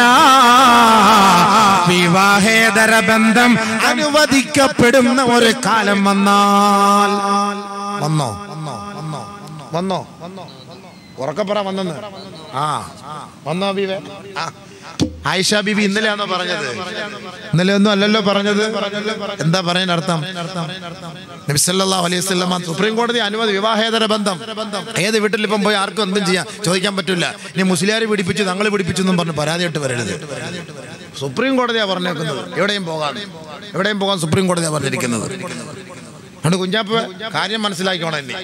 വിവാഹേതര ബന്ധം അനുവദിക്കപ്പെടുന്ന ഒരു കാലം വന്നാൽ വന്നോ വന്നോ വന്നോ ഉറക്കപ്പറ വന്നെന്ന് ആ വന്നോ ബീവേ ആ ആയിഷ ബീബി ഇന്നലെയാണോ പറഞ്ഞത് ഇന്നലെ ഒന്നും അല്ലല്ലോ പറഞ്ഞത് എന്താ പറയാൻ അർത്ഥം നബിസല്ലാഹു അലൈഹി സ്വലമ സുപ്രീം കോടതി അനുമതി വിവാഹേതര ബന്ധം ഏത് വീട്ടിൽ ഇപ്പം പോയി ആർക്കും എന്തും ചെയ്യാം ചോദിക്കാൻ പറ്റില്ല ഇനി മുസ്ലിയാർ പിടിപ്പിച്ചു തങ്ങൾ പിടിപ്പിച്ചു എന്നും പറഞ്ഞ് പരാതിയായിട്ട് വരരുത് സുപ്രീം കോടതിയാ പറഞ്ഞേക്കുന്നത് എവിടെയും പോകാം എവിടെയും പോകാൻ സുപ്രീം കോടതിയാ പറഞ്ഞിരിക്കുന്നത് അതുകൊണ്ട് കുഞ്ഞാപ്പ് കാര്യം മനസ്സിലാക്കിക്കോണം എന്നെ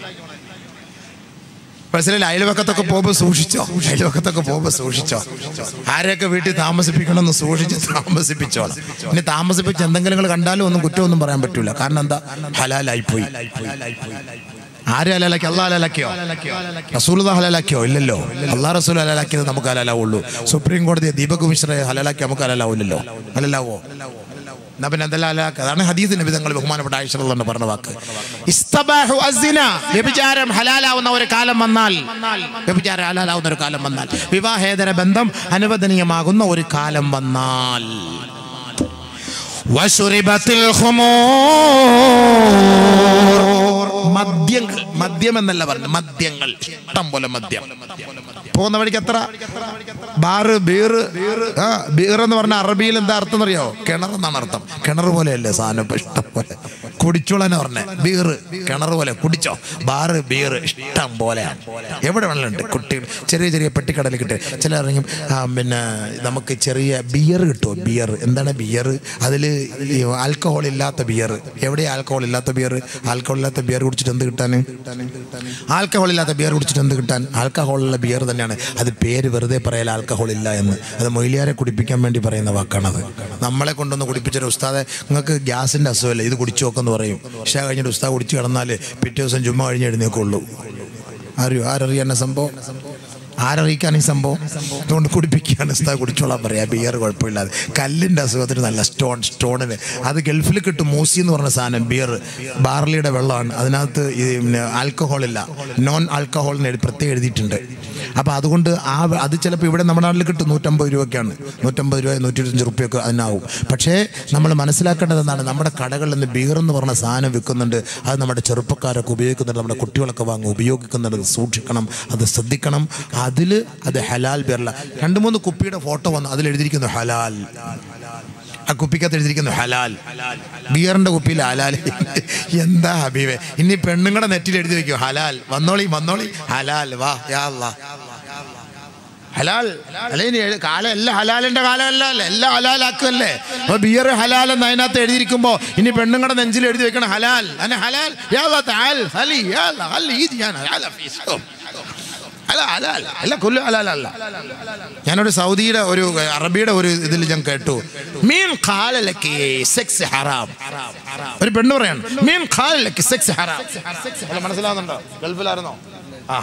മനസ്സിലായി അയൽവക്കത്തൊക്കെ പോകുമ്പോൾ സൂക്ഷിച്ചോ അയൽവക്കത്തൊക്കെ പോകുമ്പോൾ സൂക്ഷിച്ചോ ആരെയൊക്കെ വീട്ടിൽ താമസിപ്പിക്കണമെന്ന് സൂക്ഷിച്ച് താമസിപ്പിച്ചോളാം ഇനി താമസിപ്പിച്ച് എന്തെങ്കിലും നിങ്ങൾ കണ്ടാലും ഒന്നും കുറ്റമൊന്നും പറയാൻ പറ്റൂല കാരണം എന്താ ഹലാലായിപ്പോയി ആരെ ഹലാലാക്കി അള്ളാഹ് ഹലാലാക്കിയോ റസൂൽ ഹലാലാക്കിയോ ഇല്ലല്ലോ അള്ളാഹ് റസൂൽ ഹലാലാക്കിയത് നമുക്ക് ഹലാലാവുള്ളൂ സുപ്രീം കോടതി ദീപക് മിശ്രയെ ഹലാലാക്കി നമുക്ക് ഹലാലാവില്ലല്ലോ ഹലാലാവോ എന്നാ പിന്നെ എന്തെല്ലാം ഹലാലാക്കുക അതാണ് ഹദീസ് നബി തങ്ങൾ ബഹുമാനപ്പെട്ട ആയിഷ എന്ന് പറഞ്ഞ വാക്ക് ഇസ്തബാഹു അസ്സിന വ്യഭിചാരം ഹലാലാവുന്ന ഒരു കാലം വന്നാൽ വ്യഭിചാരം ഹലാലാവുന്ന ഒരു കാലം വന്നാൽ വിവാഹേതര ബന്ധം അനുവദനീയമാകുന്ന ഒരു കാലം വന്നാൽ വശുരിബത്തിൽ മദ്യങ്ങൾ മദ്യം എന്നല്ല പറഞ്ഞു മദ്യങ്ങൾ ഇഷ്ടം പോലെ മദ്യം പോകുന്ന വഴിക്ക് എത്ര ബാറ് ബീറ് ആ ബീർ എന്ന് പറഞ്ഞ അറബിയിൽ എന്താ അർത്ഥം അറിയോ കിണർ എന്നാണ് അർത്ഥം കിണർ പോലെയല്ലേ സാധനം ഇപ്പൊ ഇഷ്ടം പോലെ കുടിച്ചോളെന്ന് പറഞ്ഞ ബീറ് കിണർ പോലെ കുടിച്ചോ ബാറ് ബീറ് ഇഷ്ടം പോലെയാണ് എവിടെ വെള്ളമുണ്ട് കുട്ടികൾ ചെറിയ ചെറിയ പെട്ടിക്കടലിൽ കിട്ടും ചില ഇറങ്ങും ആ, പിന്നെ നമുക്ക് ചെറിയ ബിയർ കിട്ടുമോ ബിയർ എന്താണ് ബിയർ അതിൽ ആൽക്കഹോൾ ഇല്ലാത്ത ബിയർ എവിടെ ആൽക്കഹോൾ ഇല്ലാത്ത ബിയർ ആൽക്കഹോൾ ഇല്ലാത്ത ബിയർ കുടിച്ചിട്ട് എന്ത് കിട്ടാൻ ആൽക്കഹോൾ ഇല്ലാത്ത ബിയർ കുടിച്ചിട്ട് എന്ത് കിട്ടാൻ ആൽക്കഹോളുള്ള ബിയർ തന്നെയാണ് അത് പേര് വെറുതെ പറയൽ ആൽക്കഹോൾ ഇല്ല എന്ന് അത് മൊയിലിയാരെ കുടിപ്പിക്കാൻ വേണ്ടി പറയുന്ന വാക്കാണത് നമ്മളെ കൊണ്ടൊന്ന് കുടിപ്പിച്ചൊരു ഉസ്താദെ നിങ്ങൾക്ക് ഗ്യാസിൻ്റെ അസുഖമല്ലേ ഇത് കുടിച്ചു നോക്കെന്ന് പറയും പക്ഷേ കഴിഞ്ഞിട്ട് ഉസ്താദ് കുടിച്ച് കിടന്നാൽ പിറ്റേ ദിവസം ചുമ്മാ കഴിഞ്ഞ് എഴുന്നേക്കുള്ളൂ അറിയോ ആരറിയാൻ സംഭവം ആരറിയിക്കാൻ ഈ സംഭവം അതുകൊണ്ട് കുടിപ്പിക്കുകയാണ് ഉസ്താദ് കുടിച്ചോളാൻ പറയാ ബിയർ കുഴപ്പമില്ലാതെ കല്ലിൻ്റെ അസുഖത്തിന് നല്ല സ്റ്റോൺ സ്റ്റോണിന് അത് ഗൾഫിൽ കിട്ടും മൂസി എന്ന് പറഞ്ഞ സാധനം ബിയർ ബാർലിയുടെ വെള്ളമാണ് അതിനകത്ത് ഈ പിന്നെ ആൽക്കഹോൾ ഇല്ല നോൺ ആൽക്കഹോൾ എന്ന് എഴുതി പ്രത്യേകം എഴുതിയിട്ടുണ്ട് അപ്പോൾ അതുകൊണ്ട് ആ അത് ചിലപ്പോൾ ഇവിടെ നമ്മുടെ നാട്ടിൽ കിട്ടും നൂറ്റമ്പത് രൂപയ്ക്കാണ് നൂറ്റമ്പത് രൂപ നൂറ്റി ഇരുപത്തഞ്ച് റുപ്യൊക്കെ അതിനാവും പക്ഷേ നമ്മൾ മനസ്സിലാക്കേണ്ടത് എന്താണ് നമ്മുടെ കടകളിൽ നിന്ന് ബിയർ എന്ന് പറഞ്ഞ സാധനം വിൽക്കുന്നുണ്ട് അത് നമ്മുടെ ചെറുപ്പക്കാരൊക്കെ ഉപയോഗിക്കുന്നുണ്ട് നമ്മുടെ കുട്ടികളൊക്കെ വാങ്ങി ഉപയോഗിക്കുന്നുണ്ട് അത് സൂക്ഷിക്കണം അത് ശ്രദ്ധിക്കണം അതിൽ അത് ഹലാൽ ബിയറല്ല രണ്ട് മൂന്ന് കുപ്പിയുടെ ഫോട്ടോ വന്നു അതിൽ എഴുതിയിരിക്കുന്നു ഹലാൽ ആ കുപ്പിക്കകത്ത് എഴുതിയിരിക്കുന്നു ഹലാൽ ബിയറിന്റെ കുപ്പിയിൽ ഹലാൽ എന്താ ഹബീബെ ഇനി പെണ്ണുങ്ങളുടെ നെറ്റിൽ എഴുതി വെക്കും ഹലാൽ വന്നോളി വന്നോളി ഹലാൽ വാ യാ അല്ലാ ഹലാൽ അല്ലെ ഇനി എഴു- കാലം എല്ലാം ഹലാലിന്റെ കാലമല്ല അല്ലേ എല്ലാം ഹലാലാക്കുമല്ലേ അപ്പൊ ബിയർ ഹലാൽ എന്ന് അതിനകത്ത് എഴുതിയിരിക്കുമ്പോ ഇനി പെണ്ണുങ്ങളുടെ നെഞ്ചിൽ എഴുതി വെക്കണം ഹലാൽ അന്നെ ഹലാൽ യാ അല്ലാ തആൽ ഹലി യാ അല്ലാ ഹലി ഈദ് യാ ഹലാൽ ഫീ സൗം. അല്ല ഹലാൽ അല്ല കൊല്ലു ഹലാലല്ല ഞാനൊരു സൗദിയുടെ ഒരു അറബിയുടെ ഒരു ഇതിൽ ഞാൻ കേട്ടു മീൻ ഖാലലക്ക് സെക്സ് ഹറാം ഒരു പെണ്ണ് പറയാണ് മീൻ ഖാലലക്ക് സെക്സ് ഹറാം അല്ല, മനസ്സിലാവുന്നുണ്ടോ ഗൾഫിലായിരുന്നോ ആ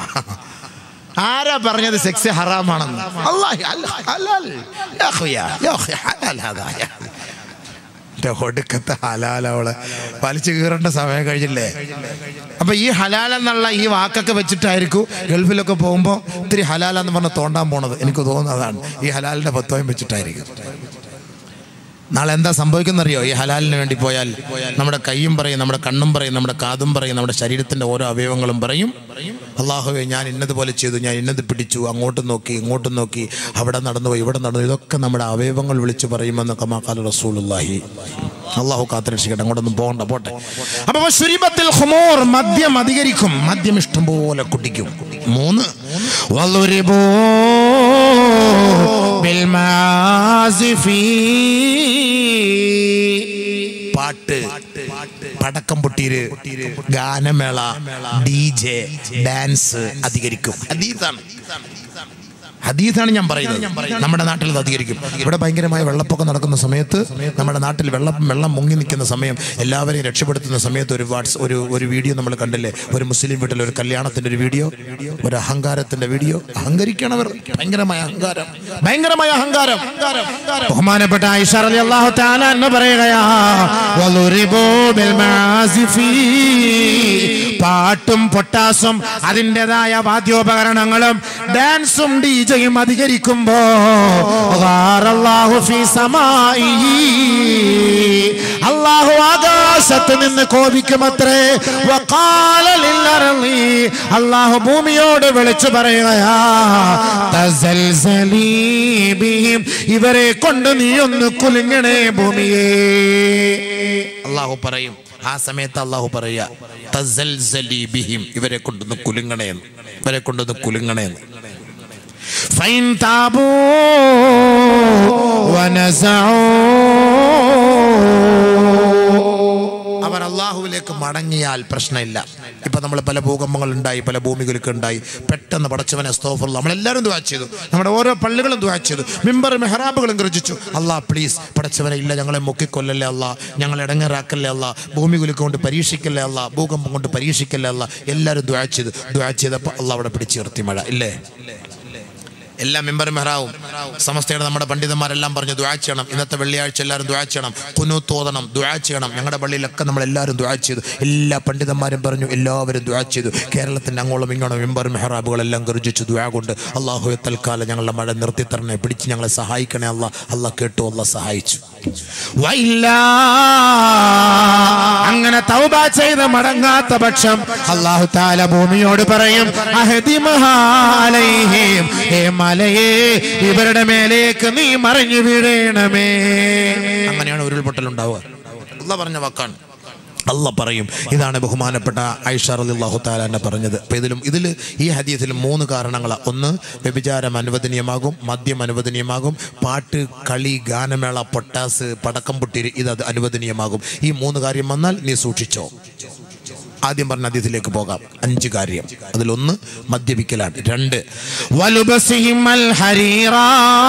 ആരാ പറഞ്ഞത് സെക്സ് ഹറാമാണെന്ന് അല്ലാഹി അല്ല, ഹലാൽ യാ അഖ്വിയാ, യാ അഖ്വി, ഹലാൽ ഹദാ, യാ. എൻ്റെ ഒടുക്കത്തെ ഹലാൽ അവള് വലിച്ചു കീറേണ്ട സമയം കഴിഞ്ഞില്ലേ അപ്പൊ ഈ ഹലാൽ എന്നുള്ള ഈ വാക്കൊക്കെ വെച്ചിട്ടായിരിക്കും ഗൾഫിലൊക്കെ പോകുമ്പോൾ ഇത്തിരി ഹലാലെന്ന് പറഞ്ഞ് തോണ്ടാൻ പോണത് എനിക്ക് തോന്നുന്നതാണ് ഈ ഹലാലിന്റെ പത്തോയം വെച്ചിട്ടായിരിക്കും നാളെ എന്താ സംഭവിക്കുന്നറിയോ ഈ ഹലാലിന് വേണ്ടി പോയാൽ നമ്മുടെ കൈയും പറയും നമ്മുടെ കണ്ണും പറയും നമ്മുടെ കാതും പറയും നമ്മുടെ ശരീരത്തിന്റെ ഓരോ അവയവങ്ങളും പറയും അള്ളാഹുവെ ഞാൻ ഇന്നതുപോലെ ചെയ്തു ഞാൻ ഇന്നത് പിടിച്ചു അങ്ങോട്ടും നോക്കി ഇങ്ങോട്ടും നോക്കി അവിടെ നടന്നുപോയി ഇവിടെ നടന്നു ഇതൊക്കെ നമ്മുടെ അവയവങ്ങൾ വിളിച്ചു പറയുമെന്ന് കമാക്കാൽ റസൂലുള്ളാഹി അള്ളാഹു കാത്തുരക്ഷിക്കട്ടെ അങ്ങോട്ടൊന്നും പോകണ്ട പോട്ടെ അപ്പൊ ശുരിബത്തിൽ ഖുമൂർ മദ്യം അധികരിക്കും മദ്യം ഇഷ്ടം പോലെ കുടിക്കും മൂന്ന് വളുരിബൂ പാട്ട് പടക്കം പൊട്ടീര് ഗാനമേള ഡി ജെ ഡാൻസ് അധികരിക്കും ഹദീസാണ് ഹദീസാണ് ഞാൻ പറയുന്നത് നമ്മുടെ നാട്ടിൽ അത് അധികരിക്കും ഇവിടെ ഭയങ്കരമായ വെള്ളപ്പൊക്കം നടക്കുന്ന സമയത്ത് നമ്മുടെ നാട്ടിൽ വെള്ളം വെള്ളം മുങ്ങി നിൽക്കുന്ന സമയം എല്ലാവരെയും രക്ഷപ്പെടുത്തുന്ന സമയത്ത് ഒരു വാട്സ് ഒരു ഒരു വീഡിയോ നമ്മൾ കണ്ടില്ലേ ഒരു മുസ്ലിം വീട്ടിൽ ഒരു കല്യാണത്തിന്റെ ഒരു വീഡിയോ ഒരു അഹങ്കാരത്തിന്റെ വീഡിയോ അഹങ്കരിക്കണവർ ഭയങ്കരമായ അഹങ്കാരം ഭയങ്കരമായ അഹങ്കാരം ബഹുമാനപ്പെട്ട ആയിഷ റളിയല്ലാഹു തആല എന്ന് പറയുകയാ വളുരിബു ബിൽ മാസിഫി പാട്ടും പൊട്ടാസും അതിൻ്റെതായ വാദ്യോപകരണങ്ങളും ഡാൻസും ഡിജയും അധികരിക്കുമ്പോ ഗാറല്ലാഹു ഫീ സമാഇഹി. അള്ളാഹു ആകാശത്ത് നിന്ന് കോപിക്കുമത്രേ വഖാല ലില്ലർളി. അള്ളാഹു ഭൂമിയോട് വിളിച്ചു പറയുകയാ തസൽസലീ ബിഹിം. ഇവരെ കൊണ്ട് നീ ഒന്ന് കുലുങ്ങണേ ഭൂമിയേ അള്ളാഹു പറയും ആ സമയത്ത് അള്ളാഹു പറയാ തസൽസലി ബിഹിം ഇവരെ കൊണ്ടൊന്ന് കുലുങ്ങണേന്ന് ഇവരെ കൊണ്ടൊന്ന് കുലുങ്ങണേന്ന് ഫൈൻ താബൂ വനസഊ അവർ അള്ളാഹുവിലേക്ക് മടങ്ങിയാൽ പ്രശ്നമില്ല ഇപ്പൊ നമ്മൾ പല ഭൂകമ്പങ്ങൾ ഉണ്ടായി പല ഭൂമികൾക്ക് ഉണ്ടായി പെട്ടെന്ന് പടച്ചവനെ സ്തോഫുള്ള നമ്മളെല്ലാവരും ദ്വാ ചെയ്തു നമ്മുടെ ഓരോ പള്ളികളും ദ്വാ ചെയ്തു മിമ്പർ മെഹറാബുകളും ഗർജിച്ചു അല്ലാ പ്ലീസ് പടച്ചവനെ ഇല്ല ഞങ്ങളെ മുക്കിക്കൊല്ലല്ലേ അല്ല ഞങ്ങൾ ഇടങ്ങറാക്കല്ലേ അല്ല ഭൂമി കുലുക്കം കൊണ്ട് പരീക്ഷിക്കല്ലേ അല്ല ഭൂകമ്പം കൊണ്ട് പരീക്ഷിക്കല്ലേ അല്ല എല്ലാവരും ദ്വാ ചെയ്തു ദ്വാ ചെയ്തപ്പോൾ അല്ല അവിടെ പിടിച്ചു നിർത്തി മഴ ഇല്ലേ എല്ലാ മെമ്പർ മെഹറാവും സമസ്തയുടെ നമ്മുടെ പണ്ഡിതന്മാരെല്ലാം പറഞ്ഞു ദ്വാ ചെയ്യണം ഇന്നത്തെ വെള്ളിയാഴ്ച എല്ലാവരും ദ്വാ ചെയ്യണം കുനൂത്തോതണം ദ്വാ ചെയ്യണം ഞങ്ങളുടെ പള്ളിയിലൊക്കെ നമ്മൾ എല്ലാവരും ദ്വാ ചെയ്തു എല്ലാ പണ്ഡിതന്മാരും പറഞ്ഞു എല്ലാവരും ദ്വാ ചെയ്തു കേരളത്തിൻ്റെ അങ്ങോളം ഇങ്ങോളം മെമ്പർ മെഹറാബുകളെല്ലാം ഗർജിച്ചു ദ്വാ കൊണ്ട് അള്ളാഹു തൽക്കാലം ഞങ്ങളുടെ മഴ നിർത്തി തരണേ പിടിച്ച് ഞങ്ങളെ സഹായിക്കണേ അല്ല അല്ല കേട്ടു അല്ല സഹായിച്ചു വൈല്ല അങ്ങനെ തൗബ ചെയ്ത് മടങ്ങാത്ത പക്ഷം അള്ളാഹു താല ഭൂമിയോട് പറയും അഹദി മഹാലൈഹിം ഹേ മലയെ ഇവരുടെ മേലേക്ക് നീ മറിഞ്ഞു വീഴണമേ അങ്ങനെയാണ് ഉരുൾപൊട്ടൽ ഉണ്ടാവുക അല്ല പറഞ്ഞ വാക്കാണ് അല്ല പറയും ഇതാണ് ബഹുമാനപ്പെട്ട ഐഷ റളിയല്ലാഹു താലാന്നെ പറഞ്ഞത് അപ്പൊ ഇതിലും ഇതിൽ ഈ ഹദീസിൽ മൂന്ന് കാരണങ്ങളാണ് ഒന്ന് വ്യഭിചാരം അനുവദനീയമാകും മദ്യം അനുവദനീയമാകും പാട്ട് കളി ഗാനമേള പൊട്ടാസ് പടക്കം പൊട്ടിരി ഇത് അത് അനുവദനീയമാകും ഈ മൂന്ന് കാര്യം വന്നാൽ നീ സൂക്ഷിച്ചോ ആദ്യം പറഞ്ഞ ഹദീസിലേക്ക് പോകാം അഞ്ച് കാര്യം അതിലൊന്ന് മദ്യപിക്കലാണ് രണ്ട് വലുബസിഹിം അൽ ഹരീറാ.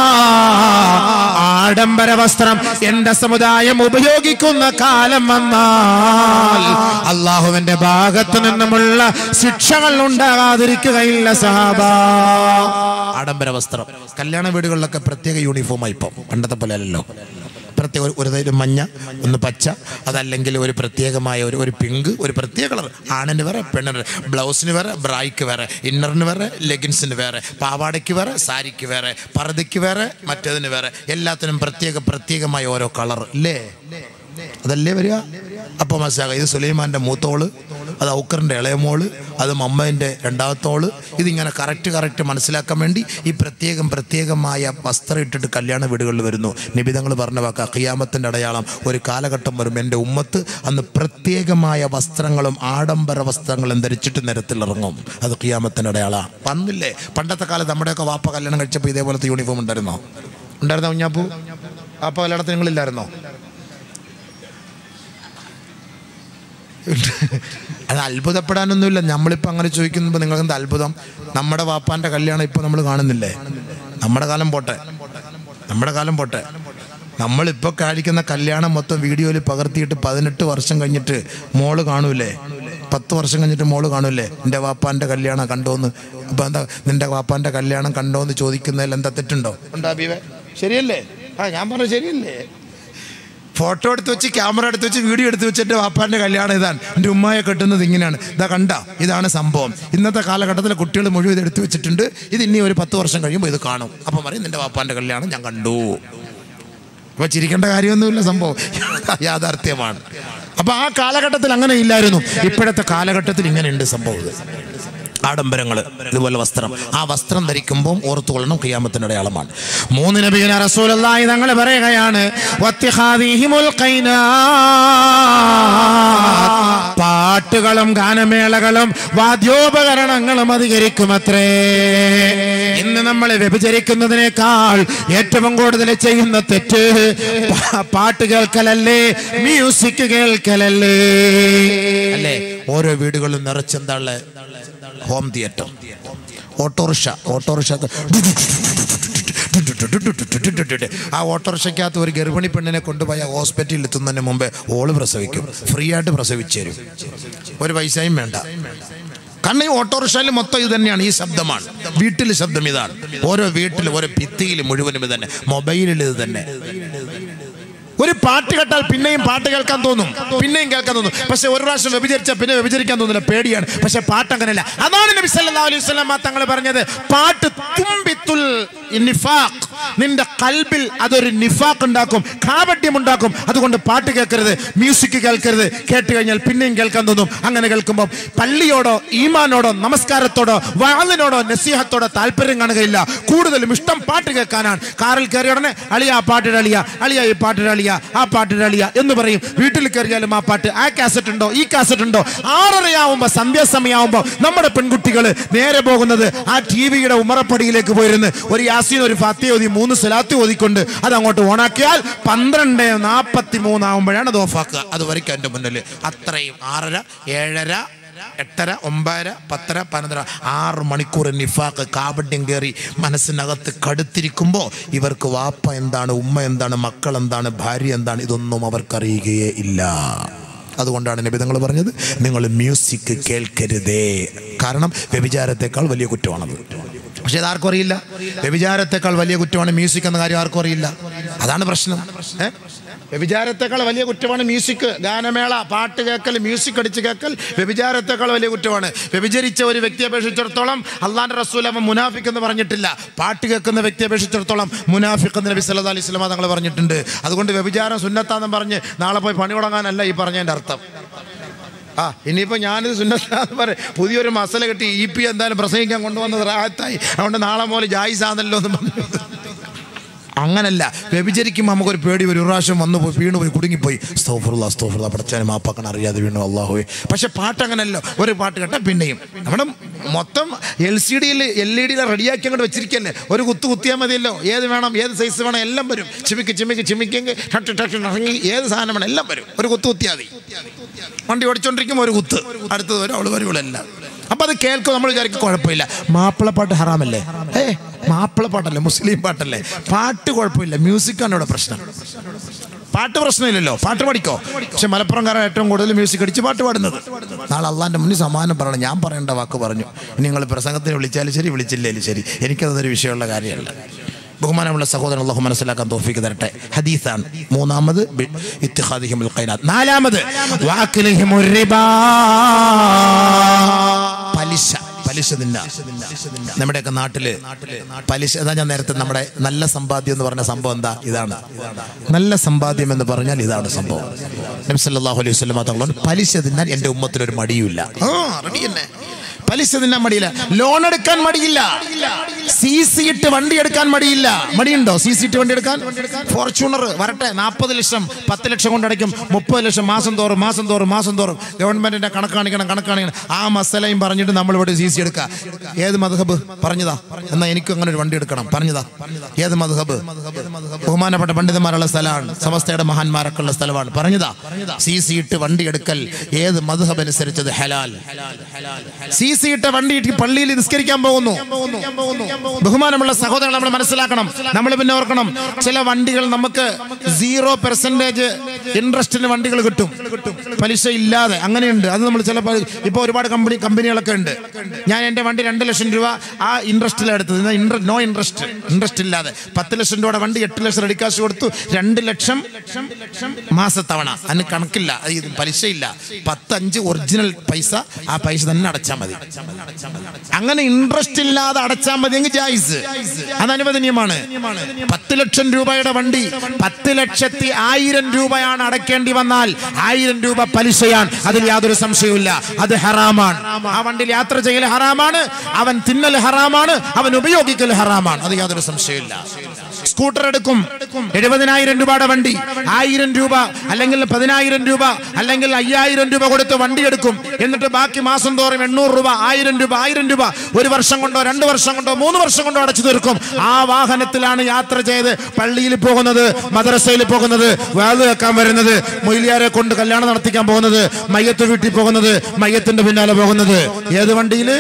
ആഡംബര വസ്ത്രം എന്റെ സമുദായം ഉപയോഗിക്കുന്ന കാലം വന്നാൽ അള്ളാഹുവിന്റെ ഭാഗത്തു നിന്നുമുള്ള ശിക്ഷകൾ ഉണ്ടാകാതിരിക്കുകയില്ല സഹാബ ആഡംബര വസ്ത്രം കല്യാണ വീടുകളിലൊക്കെ പ്രത്യേക യൂണിഫോമായി ഇപ്പം പണ്ടത്തെ പോലെ അല്ലല്ലോ പ്രത്യേക ഒരു- ഒരു തരം മഞ്ഞ ഒന്ന് പച്ച അതല്ലെങ്കിൽ ഒരു പ്രത്യേകമായ ഒരു ഒരു പിങ്ക് ഒരു പ്രത്യേക കളർ ആണിന് വേറെ പെണ്ണിന് വേറെ ബ്ലൗസിന് വേറെ ബ്രായ്ക്ക് വേറെ ഇന്നറിന് വേറെ ലെഗിൻസിന് വേറെ പാവാടയ്ക്ക് വേറെ സാരിക്ക് വേറെ പർദ്ദയ്ക്ക് വേറെ മറ്റേതിന് വേറെ എല്ലാത്തിനും പ്രത്യേക പ്രത്യേകമായ ഓരോ കളർ ഇല്ലേ അതല്ലേ വരിക അപ്പോൾ മനസ്സിലാക്കുക ഇത് സുലൈമാൻ്റെ മൂത്തോള് അത് ഔക്കറിൻ്റെ ഇളയമോള് അത് മമ്മേൻ്റെ രണ്ടാമത്തോള് ഇതിങ്ങനെ കറക്റ്റ് കറക്റ്റ് മനസ്സിലാക്കാൻ വേണ്ടി ഈ പ്രത്യേകം പ്രത്യേകമായ വസ്ത്രം ഇട്ടിട്ട് കല്യാണ വീടുകളിൽ വരുന്നു നിബിതങ്ങൾ പറഞ്ഞ വാക്ക ഖിയാമത്തിൻ്റെ അടയാളം ഒരു കാലഘട്ടം വരും എൻ്റെ ഉമ്മത്ത് അന്ന് പ്രത്യേകമായ വസ്ത്രങ്ങളും ആഡംബര വസ്ത്രങ്ങളും ധരിച്ചിട്ട് നിരത്തിലിറങ്ങും അത് ഖിയാമത്തിൻ്റെ അടയാളമാണ് വന്നില്ലേ പണ്ടത്തെ കാലത്ത് നമ്മുടെയൊക്കെ വാപ്പ കല്യാണം കഴിച്ചപ്പോൾ ഇതേപോലത്തെ യൂണിഫോം ഉണ്ടായിരുന്നോ ഉണ്ടായിരുന്നോ കുഞ്ഞാപ്പു വാപ്പ കല്യാണത്തിന് നിങ്ങളില്ലായിരുന്നോ അത് അത്ഭുതപ്പെടാനൊന്നുമില്ല നമ്മളിപ്പോൾ അങ്ങനെ ചോദിക്കുമ്പോൾ നിങ്ങൾക്ക് എന്താ അത്ഭുതം നമ്മുടെ വാപ്പാൻ്റെ കല്യാണം ഇപ്പോൾ നമ്മൾ കാണുന്നില്ലേ നമ്മുടെ കാലം പോട്ടെ നമ്മുടെ കാലം പോട്ടെ നമ്മളിപ്പോൾ കാണിക്കുന്ന കല്യാണം മൊത്തം വീഡിയോയിൽ പകർത്തിയിട്ട് പതിനെട്ട് വർഷം കഴിഞ്ഞിട്ട് മോള് കാണൂലേ പത്ത് വർഷം കഴിഞ്ഞിട്ട് മോള് കാണൂലേ എൻ്റെ വാപ്പാൻ്റെ കല്യാണം കണ്ടോന്ന് അപ്പം എന്താ നിൻ്റെ വാപ്പാൻ്റെ കല്യാണം കണ്ടോന്ന് ചോദിക്കുന്നതിൽ എന്താ തെറ്റുണ്ടോ ഉണ്ടാ ബീവേ ശരിയല്ലേ ആ ഞാൻ പറഞ്ഞു ശരിയല്ലേ ഫോട്ടോ എടുത്ത് വെച്ച് ക്യാമറ എടുത്ത് വെച്ച് വീഡിയോ എടുത്ത് വെച്ചിട്ട് വാപ്പാന്റെ കല്യാണം ഇതാണ് എൻ്റെ ഉമ്മയെ കെട്ടുന്നത് ഇങ്ങനെയാണ് ഇതാ കണ്ട ഇതാണ് സംഭവം ഇന്നത്തെ കാലഘട്ടത്തിലെ കുട്ടികൾ മുഴുവൻ ഇത് എടുത്തു വെച്ചിട്ടുണ്ട് ഇത് ഇനി ഒരു പത്ത് വർഷം കഴിയുമ്പോൾ ഇത് കാണും അപ്പം പറയും നിന്റെ വാപ്പാന്റെ കല്യാണം ഞാൻ കണ്ടു അപ്പൊ ചിരിക്കേണ്ട കാര്യമൊന്നുമില്ല സംഭവം യാഥാർത്ഥ്യമാണ് അപ്പൊ ആ കാലഘട്ടത്തിൽ അങ്ങനെ ഇല്ലായിരുന്നു ഇപ്പോഴത്തെ കാലഘട്ടത്തിൽ ഇങ്ങനെയുണ്ട് സംഭവം ഇത്. ആഡംബരങ്ങൾ ഇതുപോലെ വസ്ത്രം ആ വസ്ത്രം ധരിക്കുമ്പോൾ ഓർത്തുകൊള്ളണം ഖിയാമത്തിന്റെ അടയാളമാണ് മൂന്ന് നബിഗുന റസൂലുള്ളാഹി തങ്ങൾ പറയുകയാണ് വത്തിഖാദിഹിമുൽ ഖൈനാ. പാട്ടുകളും ഗാനമേളകളും വാദ്യോപകരണങ്ങളും അധികരിക്കുമത്രേ ഇന്ന് നമ്മൾ വ്യഭിചരിക്കുന്നതിനേക്കാൾ ഏറ്റവും കൂടുതൽ ചെയ്യുന്ന തെറ്റ് പാ- പാട്ട് കേൾക്കലല്ലേ മ്യൂസിക് കേൾക്കലല്ലേ അല്ലേ ഓരോ വീടുകളിലും നിറച്ചെന്താ ഹോം തിയേറ്റർ ഓട്ടോറിക്ഷ ഓട്ടോറിക്ഷ ആ ഓട്ടോറിക്ഷയ്ക്കകത്ത് ഒരു ഗർഭിണി പെണ്ണിനെ കൊണ്ടുപോയി ആ ഹോസ്പിറ്റലിൽ എത്തുന്നതിന് മുമ്പേ ഓള് പ്രസവിക്കും ഫ്രീ ആയിട്ട് പ്രസവിച്ചു തരും ഒരു പൈസയും വേണ്ട കാരണം ഈ ഓട്ടോറിക്ഷയിൽ മൊത്തം ഇത് തന്നെയാണ് ഈ ശബ്ദമാണ് വീട്ടിൽ ശബ്ദം ഇതാണ് ഓരോ വീട്ടിൽ ഓരോ ഭിത്തിയിൽ മുഴുവനും ഇത് തന്നെ മൊബൈലിൽ ഇത് തന്നെ ഒരു പാട്ട് കേട്ടാൽ പിന്നെയും പാട്ട് കേൾക്കാൻ തോന്നും പിന്നെയും കേൾക്കാൻ തോന്നും പക്ഷെ ഒരു പ്രാവശ്യം വ്യഭിചരിച്ചാൽ പിന്നെ വ്യഭിചരിക്കാൻ തോന്നില്ല പേടിയാണ് പക്ഷെ പാട്ട് അങ്ങനെയല്ല അതാണ് നബി സല്ലല്ലാഹു അലൈഹി വസല്ലം തങ്ങൾ പറഞ്ഞത് പാട്ട് തുമ്പിത്തുൽ നിഫാഖ് നിന്റെ കൽബിൽ അതൊരു നിഫാഖ് ഉണ്ടാക്കും കാപട്യം ഉണ്ടാക്കും അതുകൊണ്ട് പാട്ട് കേൾക്കരുത് മ്യൂസിക് കേൾക്കരുത് കേട്ട് കഴിഞ്ഞാൽ പിന്നെയും കേൾക്കാൻ തോന്നും അങ്ങനെ കേൾക്കുമ്പോൾ പള്ളിയോടോ ഈമാനോടോ നമസ്കാരത്തോടോ വാളിനോടോ നസീഹത്തോടോ താല്പര്യം കാണുകയില്ല കൂടുതലും ഇഷ്ടം പാട്ട് കേൾക്കാനാണ് കാറിൽ കയറിയ ഉടനെ അളിയ ആ പാട്ടിട അളിയ അളിയ ഈ പാട്ടിട അളിയ ആ പാട്ടിട അളിയ എന്ന് പറയും വീട്ടിൽ കയറിയാലും ആ പാട്ട് ആ കാസറ്റ് ഉണ്ടോ ഈ കാസറ്റ് ഉണ്ടോ ആറരയാവുമ്പോ സന്ധ്യാസമയമാവുമ്പോ നമ്മുടെ പെൺകുട്ടികൾ നേരെ പോകുന്നത് ആ ടി വിയുടെ ഉമറപ്പടിയിലേക്ക് പോയിരുന്ന് ഒരു യാസീൻ ഒരു ഫാത്തി ഓതി മൂന്ന് സ്വലാത്തി ഓതിക്കൊണ്ട് അത് അങ്ങോട്ട് ഓണാക്കിയാൽ പന്ത്രണ്ട് നാപ്പത്തി മൂന്നാവുമ്പോഴാണ് അത് ഓഫാക്കുക അത് വരയ്ക്കും എൻ്റെ മുന്നിൽ അത്രയും ആറര ഏഴര എട്ടര ഒമ്പതര പത്തര പതിനൊന്നര ആറ് മണിക്കൂർ നിഫാക്ക് കാപട്യം കയറി മനസ്സിനകത്ത് കടുത്തിരിക്കുമ്പോൾ ഇവർക്ക് വാപ്പ എന്താണ് ഉമ്മ എന്താണ് മക്കൾ എന്താണ് ഭാര്യ എന്താണ് ഇതൊന്നും അവർക്കറിയുകയേ ഇല്ല അതുകൊണ്ടാണ് നബിതങ്ങൾ പറഞ്ഞത് നിങ്ങൾ മ്യൂസിക് കേൾക്കരുതേ കാരണം വ്യഭിചാരത്തെക്കാൾ വലിയ കുറ്റമാണത് പക്ഷെ ഇത് ആർക്കും അറിയില്ല വ്യഭിചാരത്തെക്കാൾ വലിയ കുറ്റമാണ് മ്യൂസിക് എന്ന കാര്യം ആർക്കും അറിയില്ല അതാണ് പ്രശ്നം ഏ? വ്യഭിചാരത്തെക്കാൾ വലിയ കുറ്റമാണ് മ്യൂസിക് ഗാനമേള പാട്ട് കേൾക്കൽ മ്യൂസിക് അടിച്ച് കേൾക്കൽ വ്യഭിചാരത്തെക്കാൾ വലിയ കുറ്റമാണ് വ്യഭിചരിച്ച ഒരു വ്യക്തിയെ അപേക്ഷിച്ചിടത്തോളം അള്ളാന്റെ റസൂൽ അവൻ മുനാഫിക് എന്ന് പറഞ്ഞിട്ടില്ല പാട്ട് കേൾക്കുന്ന വ്യക്തിയെ അപേക്ഷിച്ചിടത്തോളം മുനാഫിക് എന്ന് നബി സല്ലല്ലാഹു അലൈഹി വസല്ലം തങ്ങൾ പറഞ്ഞിട്ടുണ്ട് അതുകൊണ്ട് വ്യഭിചാരം സുന്നത്താന്നും പറഞ്ഞ് നാളെ പോയി പണി തുടങ്ങാനല്ല ഈ പറഞ്ഞതിൻ്റെ അർത്ഥം ആ ഇനിയിപ്പോൾ ഞാനിത് സുന്നത്താന്ന് പറയും പുതിയൊരു മസല കെട്ടി ഇ പി എന്തായാലും പ്രസംഗിക്കാൻ കൊണ്ടുവന്നത് റാഹത്തായി അതുകൊണ്ട് നാളെ മുതൽ ജായിസാന്നല്ലോ എന്ന് പറഞ്ഞു അങ്ങനല്ല വ്യഭിചരിക്കുമ്പോൾ നമുക്കൊരു പേടി വരും ഒരു പ്രാവശ്യം വന്നു പോയി വീണു പോയി കുടുങ്ങിപ്പോയി സ്തോഫറുള്ള സ്തോഫറുള്ള പഠിച്ചാലും മാപ്പാക്കാൻ അറിയാതെ വീണു അള്ളാഹുവേ പക്ഷെ പാട്ട് അങ്ങനല്ലോ ഒരു പാട്ട് കേട്ടാൽ പിന്നെയും നമ്മുടെ മൊത്തം എൽ സി ഡിയിൽ എൽ ഇ ഡിയിൽ റെഡിയാക്കി അങ്ങോട്ട് വെച്ചിരിക്കല്ലേ ഒരു കുത്ത് കുത്തിയാൽ മതിയല്ലോ ഏത് വേണം ഏത് സൈസ് വേണം എല്ലാം വരും ചിമിക്ക് ചിമിക്ക് ചിമിക്കെങ്കിൽ ടട്ട് ടട്ട് ഇറങ്ങി ഏത് സാധനം വേണം എല്ലാം വരും ഒരു കുത്ത് കുത്തിയാൽ മതി വണ്ടി ഓടിച്ചോണ്ടിരിക്കുമ്പോൾ ഒരു കുത്ത് അടുത്തത് വരും അവള് വരുവളെല്ലാം അപ്പൊ അത് കേൾക്കും നമ്മൾ വിചാരിക്കും കുഴപ്പമില്ല മാപ്പിളപ്പാട്ട് ഹറാമല്ലേ ഏ മാപ്പിളപ്പാട്ടല്ലേ മുസ്ലിം പാട്ടല്ലേ പാട്ട് കുഴപ്പമില്ല മ്യൂസിക്കാണ് ഇവിടെ പ്രശ്നം പാട്ട് പ്രശ്നമില്ലല്ലോ പാട്ട് പഠിക്കോ പക്ഷെ മലപ്പുറംകാരൻ ഏറ്റവും കൂടുതൽ മ്യൂസിക് അടിച്ച് പാട്ട് പാടുന്നത് നാളെ അള്ളാന്റെ മുന്നിൽ സമാനം പറയണം ഞാൻ പറയേണ്ട വാക്ക് പറഞ്ഞു ഇനി നിങ്ങൾ പ്രസംഗത്തിന് വിളിച്ചാലും ശരി വിളിച്ചില്ലേലും ശരി എനിക്കതൊരു വിഷയമുള്ള കാര്യമല്ല ബഹുമാനമുള്ള സഹോദരൻ അള്ളാഹു മനസ്സിലാക്കാൻ തോഫിക്ക് തരട്ടെ ഹദീസാണ് മൂന്നാമത് ബി- ഇത്തിഖാദിഹിമുൽ ഖൈനാത്ത്. നാലാമത് വാക്കിലിഹിമുർ റിബാ. പലിശ പലിശ തിന്ന നമ്മുടെയൊക്കെ നാട്ടില് പലിശ അതാ ഞാൻ നേരത്തെ നമ്മുടെ നല്ല സമ്പാദ്യം എന്ന് പറഞ്ഞ സംഭവം എന്താ ഇതാണ് നല്ല സമ്പാദ്യം എന്ന് പറഞ്ഞാൽ ഇതാണ് സംഭവം നബി സല്ലല്ലാഹു അലൈഹി വസല്ലം തങ്ങളോട് പലിശ തിന്നാൻ എൻ്റെ ഉമ്മത്തിനൊരു മടിയുമില്ല ആ റെഡി തന്നെ പലിശ തിന്നാൻ മടിയില്ല ലോൺ എടുക്കാൻ മടിയില്ല സി സി ഇട്ട് വണ്ടി എടുക്കാൻ മടിയില്ല മടിയുണ്ടോ സി സി ഇട്ട് വണ്ടി എടുക്കാൻ ഫോർച്യൂണർ വരട്ടെ നാൽപ്പത് ലക്ഷം പത്ത് ലക്ഷം കൊണ്ട് അടയ്ക്കും മുപ്പത് ലക്ഷം മാസം തോറും മാസം തോറും മാസം തോറും ഗവൺമെന്റിന്റെ കണക്ക് കാണിക്കണം കണക്ക് കാണിക്കണം ആ മസലയും പറഞ്ഞിട്ട് നമ്മൾ ഇവിടെ സി സി എടുക്കുക ഏത് മധുഹബ് പറഞ്ഞതാ എന്നാ എനിക്കും അങ്ങനെ ഒരു വണ്ടി എടുക്കണം പറഞ്ഞതാ ഏത് മധുഹബ് ബഹുമാനപ്പെട്ട പണ്ഡിതന്മാരുള്ള സ്ഥലമാണ് സമസ്തയുടെ മഹാന്മാരൊക്കെ ഉള്ള സ്ഥലമാണ് പറഞ്ഞതാ സി സി ഇട്ട് വണ്ടി എടുക്കൽ ഏത് മധുഹബ് അനുസരിച്ചത് ഹലാൽ സി സി ഇട്ട വണ്ടി ഇട്ട് പള്ളിയിൽ നിസ്കരിക്കാൻ പോകുന്നു ബഹുമാനമുള്ള സഹോദരങ്ങൾ നമ്മൾ മനസ്സിലാക്കണം നമ്മൾ പിന്നെ ഓർക്കണം ചില വണ്ടികൾ നമുക്ക് സീറോ പെർസെന്റേജ് ഇൻട്രസ്റ്റിന് വണ്ടികൾ കിട്ടും പലിശ ഇല്ലാതെ അങ്ങനെയുണ്ട് അത് നമ്മൾ ചിലപ്പോൾ ഇപ്പോൾ ഒരുപാട് കമ്പനി കമ്പനികളൊക്കെ ഉണ്ട് ഞാൻ എൻ്റെ വണ്ടി രണ്ട് ലക്ഷം രൂപ ആ ഇൻട്രസ്റ്റിലാണ് എടുത്തത് ഇൻട്ര നോ ഇൻട്രസ്റ്റ് ഇൻട്രസ്റ്റ് ഇല്ലാതെ പത്ത് ലക്ഷം രൂപയുടെ വണ്ടി എട്ട് ലക്ഷം റെഡിക്കാശ് കൊടുത്തു രണ്ട് ലക്ഷം മാസത്തവണ അതിന് കണക്കില്ല അത് ഇത് പലിശയില്ല പത്തഞ്ച് ഒറിജിനൽ പൈസ ആ പൈസ തന്നെ അടച്ചാൽ മതി അങ്ങനെ ഇൻട്രസ്റ്റ് ഇല്ലാതെ അടച്ചാൽ മതി എങ്കിൽ ജായിസ് അത് അനുവദനീയമാണ് പത്ത് ലക്ഷം രൂപയുടെ വണ്ടി പത്ത് ലക്ഷത്തി ആയിരം രൂപയാണ് അടയ്ക്കേണ്ടി വന്നാൽ ആയിരം രൂപ പലിശയാണ് അതിൽ യാതൊരു സംശയവുമില്ല അത് ഹറാമാണ് ആ വണ്ടിയിൽ യാത്ര ചെയ്യൽ ഹറാമാണ് അവൻ തിന്നൽ ഹറാമാണ് അവൻ ഉപയോഗിക്കൽ ഹറാമാണ് അത് യാതൊരു സംശയമില്ല സ്കൂട്ടർ എടുക്കും എഴുപതിനായിരം രൂപയുടെ വണ്ടി ആയിരം രൂപ അല്ലെങ്കിൽ പതിനായിരം രൂപ അല്ലെങ്കിൽ അയ്യായിരം രൂപ കൊടുത്ത് വണ്ടി എടുക്കും എന്നിട്ട് ബാക്കി മാസം തോറും എണ്ണൂറ് രൂപ ആയിരം രൂപ ആയിരം രൂപ ഒരു വർഷം കൊണ്ടോ രണ്ട് വർഷം കൊണ്ടോ മൂന്ന് വർഷം കൊണ്ടോ അടച്ചു തീർക്കും ആ വാഹനത്തിലാണ് യാത്ര ചെയ്ത് പള്ളിയിൽ പോകുന്നത് മദ്രസയിൽ പോകുന്നത് വേള് വെക്കാൻ വരുന്നത് മൊയ്ലിയാരെ കൊണ്ട് കല്യാണം നടത്തിക്കാൻ പോകുന്നത് മയ്യത്ത് വീട്ടിൽ പോകുന്നത് മയ്യത്തിന്റെ പിന്നാലെ പോകുന്നത് ഏത് വണ്ടിയില്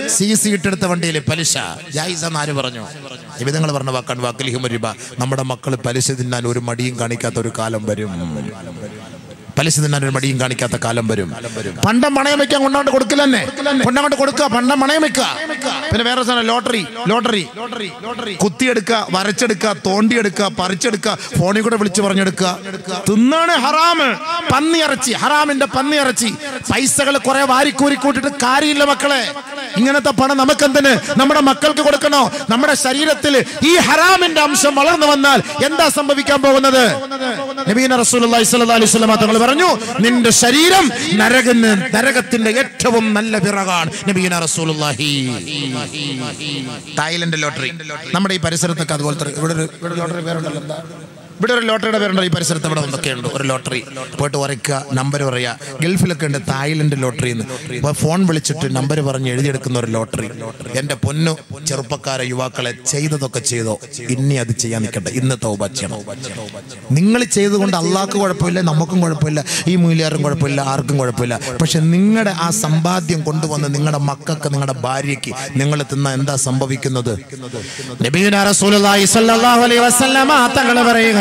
സി സി ഇട്ടെടുത്ത വണ്ടിയിൽ പലിശ ജായിസ എന്ന് ആര് പറഞ്ഞു നിബിധങ്ങൾ പറഞ്ഞ വാക്കാണ് വാക്കലിഹും രൂപ നമ്മുടെ മക്കൾ പലിശ തിന്നാൻ ഒരു മടിയും കാണിക്കാത്ത ഒരു കാലം വരും പലിശ തിന്നാൻ ഒരു മടിയും കാണിക്കാത്ത കാലം വരും പണ്ടം പണയം വെക്കാൻ കൊണ്ടോണ്ട് കൊടുക്കില്ല തന്നെ കൊണ്ടോണ്ട് കൊടുക്കുക പണ്ടം പണയം വെക്കുക പിന്നെ വേറെ സാധനം ലോട്ടറി ലോട്ടറി കുത്തിയെടുക്കുക വരച്ചെടുക്കുക തോണ്ടിയെടുക്കുക പറിച്ചെടുക്കുക ഫോണിൽ കൂടെ വിളിച്ചു പറഞ്ഞെടുക്കുക തിന്നാണ് ഹറാമ് പന്നിയിറച്ചി ഹറാമിന്റെ പന്നിയിറച്ചി പൈസകൾ കുറെ വാരിക്കൂരി കൂട്ടിട്ട് കാര്യമില്ല മക്കളെ ഇങ്ങനത്തെ പണം നമുക്കെന്തിന് നമ്മുടെ മക്കൾക്ക് കൊടുക്കണോ നമ്മുടെ ശരീരത്തിൽ ഈ ഹറാമിന്റെ അംശം വളർന്നു വന്നാൽ എന്താ സംഭവിക്കാൻ പോകുന്നത് നബീന റസൂലുള്ളാഹി സ്വല്ലല്ലാഹി അലൈഹി വസല്ലം തങ്ങൾ പറഞ്ഞു നിന്റെ ശരീരം നരകന് നരകത്തിന്റെ ഏറ്റവും നല്ല വിറകാണ് നബീന റസൂലുള്ളാഹി തായ്ലൻഡ് ലോട്ടറി നമ്മുടെ ഈ പരിസരത്തൊക്കെ അതുപോലത്തെ ഇവിടെ ഒരു ഇവിടെ ഒരു ലോട്ടറി പേരുണ്ടല്ലോ എന്താ ഇവിടെ ഒരു ലോട്ടറിയുടെ പേരുണ്ട് ഈ പരിസരത്ത് ഇവിടെ ഒന്നൊക്കെ ഉണ്ട് ഒരു ലോട്ടറി പോയിട്ട് ഉറയ്ക്കുക നമ്പർ പറയുക ഗൾഫിലൊക്കെ ഉണ്ട് തായ്ലൻഡ് ലോട്ടറി എന്ന് അപ്പൊ ഫോൺ വിളിച്ചിട്ട് നമ്പർ പറഞ്ഞ് എഴുതിയെടുക്കുന്ന ഒരു ലോട്ടറി എന്റെ പൊന്നു ചെറുപ്പക്കാരെ യുവാക്കളെ ചെയ്തതൊക്കെ ചെയ്തോ ഇനി അത് ചെയ്യാൻ നിൽക്കട്ടെ ഇന്ന് തൗബ ചെയ്യണം നിങ്ങൾ ചെയ്തുകൊണ്ട് അള്ളാഹ്ക്ക് കുഴപ്പമില്ല നമുക്കും കുഴപ്പമില്ല ഈ മൂല്യാറും കുഴപ്പമില്ല ആർക്കും കുഴപ്പമില്ല പക്ഷെ നിങ്ങളുടെ ആ സമ്പാദ്യം കൊണ്ടുവന്ന് നിങ്ങളുടെ മക്കൾക്ക് നിങ്ങളുടെ ഭാര്യയ്ക്ക് നിങ്ങൾ തിന്ന എന്താ സംഭവിക്കുന്നത് നബിയുനാ റസൂലുള്ളാഹി സ്വല്ലല്ലാഹു അലൈഹി വസല്ലമ തങ്ങൾ പറയുകയാണ്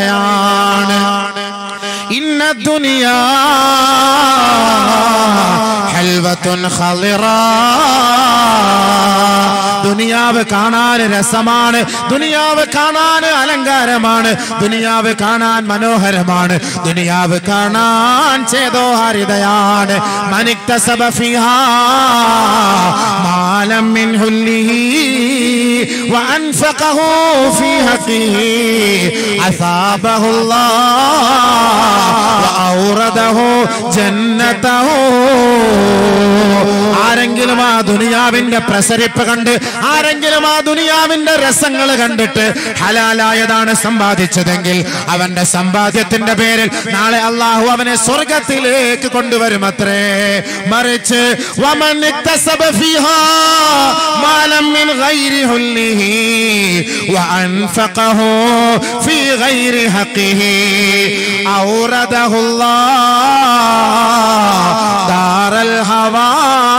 ഇന്ന ദുനിയാ ഹൽവത്തുൻ ഖളിറാ ദുനിയാവ് കാണാൻ രസമാണ് ദുനിയാവ് കാണാൻ അലങ്കാരമാണ് ദുനിയാവ് കാണാൻ മനോഹരമാണ് ദുനിയാവ് കാണാൻ ചേതോഹാരിതയാണ് മനിക്തസബ ഫിഹാ മാലം മിൻ ഹുല്ലിഹി وأنفقه في حقه أثابه الله وأورده جنته ആരെങ്കിലും ആ ദുനിയാവിന്റെ പ്രസരിപ്പ് കണ്ട് ആരെങ്കിലും ആ ദുനിയാവിന്റെ രസങ്ങൾ കണ്ടിട്ട് ഹലാലായതാണ് സമ്പാദിച്ചതെങ്കിൽ അവന്റെ സമ്പാദ്യത്തിന്റെ പേരിൽ നാളെ അള്ളാഹു അവനെ സ്വർഗത്തിലേക്ക് കൊണ്ടുവരും അത്രേ മറിച്ച് വമൻ ഇക്തസബ ഫീഹാ മാലം മിൻ ഗൈരി ഹുല്ലിഹി വഅൻഫഖഹു ഫീ ഗൈരി ഹഖിഹി ഔറദഹു ദാറൽ ഹവാ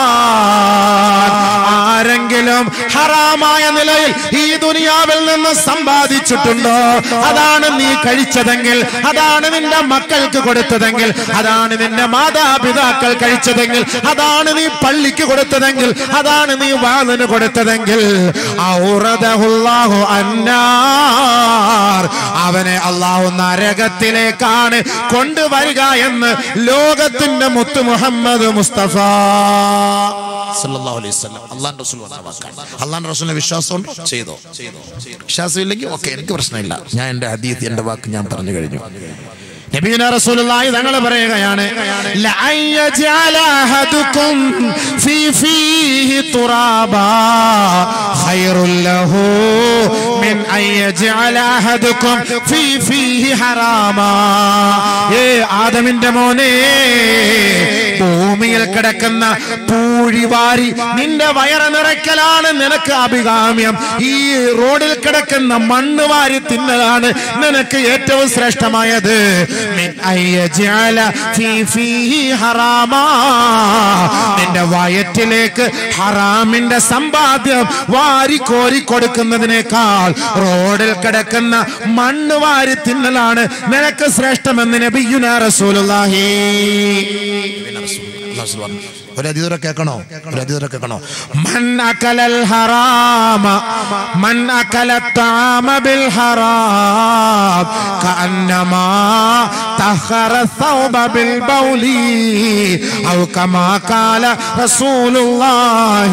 ആരെങ്കിലും ഹറാമായ നിലയിൽ ഈ ദുനിയാവിൽ നിന്ന് സമ്പാദിച്ചിട്ടുണ്ടോ അതാണ് നീ കഴിച്ചതെങ്കിൽ അതാണ് നിന്റെ മക്കൾക്ക് കൊടുത്തതെങ്കിൽ അതാണ് നിന്റെ മാതാപിതാക്കൾ കഴിച്ചതെങ്കിൽ അതാണ് നീ പള്ളിക്ക് കൊടുത്തതെങ്കിൽ അതാണ് നീ വാതിന് കൊടുത്തതെങ്കിൽ ഔറദഹുല്ലാഹു അന്നാർ അവനെ അള്ളാഹു നരകത്തിലേക്കാണ് കൊണ്ടുവരിക എന്ന് ലോകത്തിന്റെ മുത്ത് മുഹമ്മദ് മുസ്തഫ സല്ലല്ലാഹു അലൈഹി വസല്ലം അള്ളാഹുന്റെ റസൂൽ പറഞ്ഞ വാക്കാണ് അള്ളാഹുന്റെ റസൂലിന് വിശ്വാസമുണ്ടോ ചെയ്തോ വിശ്വാസം ഇല്ലെങ്കിൽ ഓക്കെ എനിക്ക് പ്രശ്നമില്ല ഞാൻ എന്റെ ഹദീത്ത് എന്റെ വാക്ക് ഞാൻ പറഞ്ഞു കഴിഞ്ഞു നബീന റസൂലുള്ളാഹി തങ്ങൾ പറയുകയാണ് ലഅൻ യജഅല അഹദുക്കും ഫീ ഫീഹി തുറാബാ ഖൈറുൽ ലഹു മിൻ അൻ യജഅല അഹദുക്കും ഫീ ഫീഹി ഹറാമാ ഏ ആദമിന്റെ മോനെ ഭൂമിയിൽ കിടക്കുന്ന പൂഴിവാരി നിന്റെ വയറ് നിറയ്ക്കലാണ് നിനക്ക് അഭികാമ്യം ഈ റോഡിൽ കിടക്കുന്ന മണ്ണ് വാരി തിന്നലാണ് നിനക്ക് ഏറ്റവും ശ്രേഷ്ഠമായത് മിൻ അയ്യജഅല ഫീ ഫീഹി ഹറാമാ. നിന്റെ വയറ്റിലേക്ക് ഹറാമിന്റെ സമ്പാദ്യം വാരി കോരി കൊടുക്കുന്നതിനേക്കാൾ റോഡിൽ കിടക്കുന്ന മണ്ണ് വാരി തിന്നലാണ് നിനക്ക് ശ്രേഷ്ഠമെന്ന് നബിയുന റസൂലുള്ളാഹി അള്ളാഹു റസൂൽ പറഞ്ഞു. ഒരു അതീതരെ കേൾക്കണോ ഒരു അതീതരെ കേൾക്കണോ من أكل الحرام من أكل الطعام بالحرام كأنما طهر الثوب بالبول أو كما قال رسول الله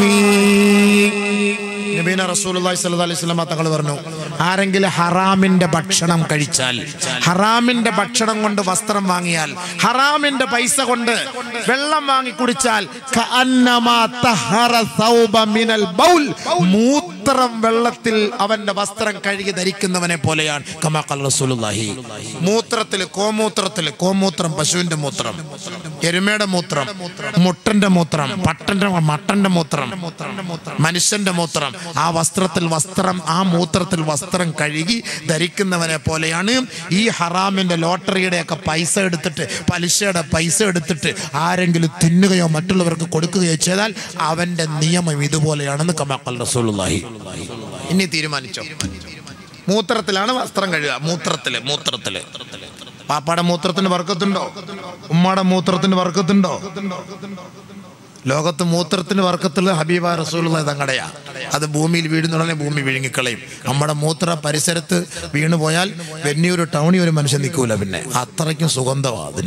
നബീന റസൂലുള്ളാഹി സ്വല്ലല്ലാഹു അലൈഹി വസല്ലം തങ്ങൾ പറഞ്ഞു ആരെങ്കിലും ഹറാമിന്റെ ഭക്ഷണം കഴിച്ചാൽ ഹറാമിന്റെ ഭക്ഷണം കൊണ്ട് വസ്ത്രം വാങ്ങിയാൽ ഹറാമിന്റെ പൈസ കൊണ്ട് വെള്ളം വാങ്ങി കുടിച്ചാൽ കഅന്നമാ തഹറ സൗബ മിനൽ ബൗൽ മൂത്ര മൂത്രം വെള്ളത്തിൽ അവന്റെ വസ്ത്രം കഴുകി ധരിക്കുന്നവനെ പോലെയാണ് കമാക്കൽ റസൂലുള്ളാഹി മൂത്രത്തിൽ കോമൂത്രത്തിൽ കോമൂത്രം പശുവിന്റെ മൂത്രം എരുമയുടെ മൂത്രം മുട്ടന്റെ മൂത്രം പട്ടന്റെ മട്ടന്റെ മൂത്രം മനുഷ്യന്റെ മൂത്രം ആ വസ്ത്രത്തിൽ വസ്ത്രം ആ മൂത്രത്തിൽ വസ്ത്രം കഴുകി ധരിക്കുന്നവനെ പോലെയാണ് ഈ ഹറാമിന്റെ ലോട്ടറിയുടെ ഒക്കെ പൈസ എടുത്തിട്ട് പലിശയുടെ പൈസ എടുത്തിട്ട് ആരെങ്കിലും തിന്നുകയോ മറ്റുള്ളവർക്ക് കൊടുക്കുകയോ ചെയ്താൽ അവന്റെ നിയമം ഇതുപോലെയാണെന്ന് കമാക്കൽ റസൂലുള്ളാഹി ഇനി തീരുമാനിച്ചോ മൂത്രത്തിലാണ് വസ്ത്രം കഴുകുക മൂത്രത്തില് മൂത്രത്തില് പാപ്പാടെ മൂത്രത്തിന് വർക്കത്തുണ്ടോ ഉമ്മാടെ മൂത്രത്തിന് വർക്കത്തുണ്ടോ ലോകത്ത് മൂത്രത്തിന് വർക്കത്തുള്ള ഹബീബ റസൂലുള്ള തങ്ങടയാ അത് ഭൂമിയിൽ വീഴുന്നുടനെ ഭൂമി വിഴുങ്ങിക്കളയും നമ്മുടെ മൂത്ര പരിസരത്ത് വീണു പോയാൽ വെന്നിയൊരു ടൗണിൽ ഒരു മനുഷ്യൻ നിൽക്കൂല പിന്നെ അത്രയ്ക്കും സുഗന്ധമാണ് അതിന്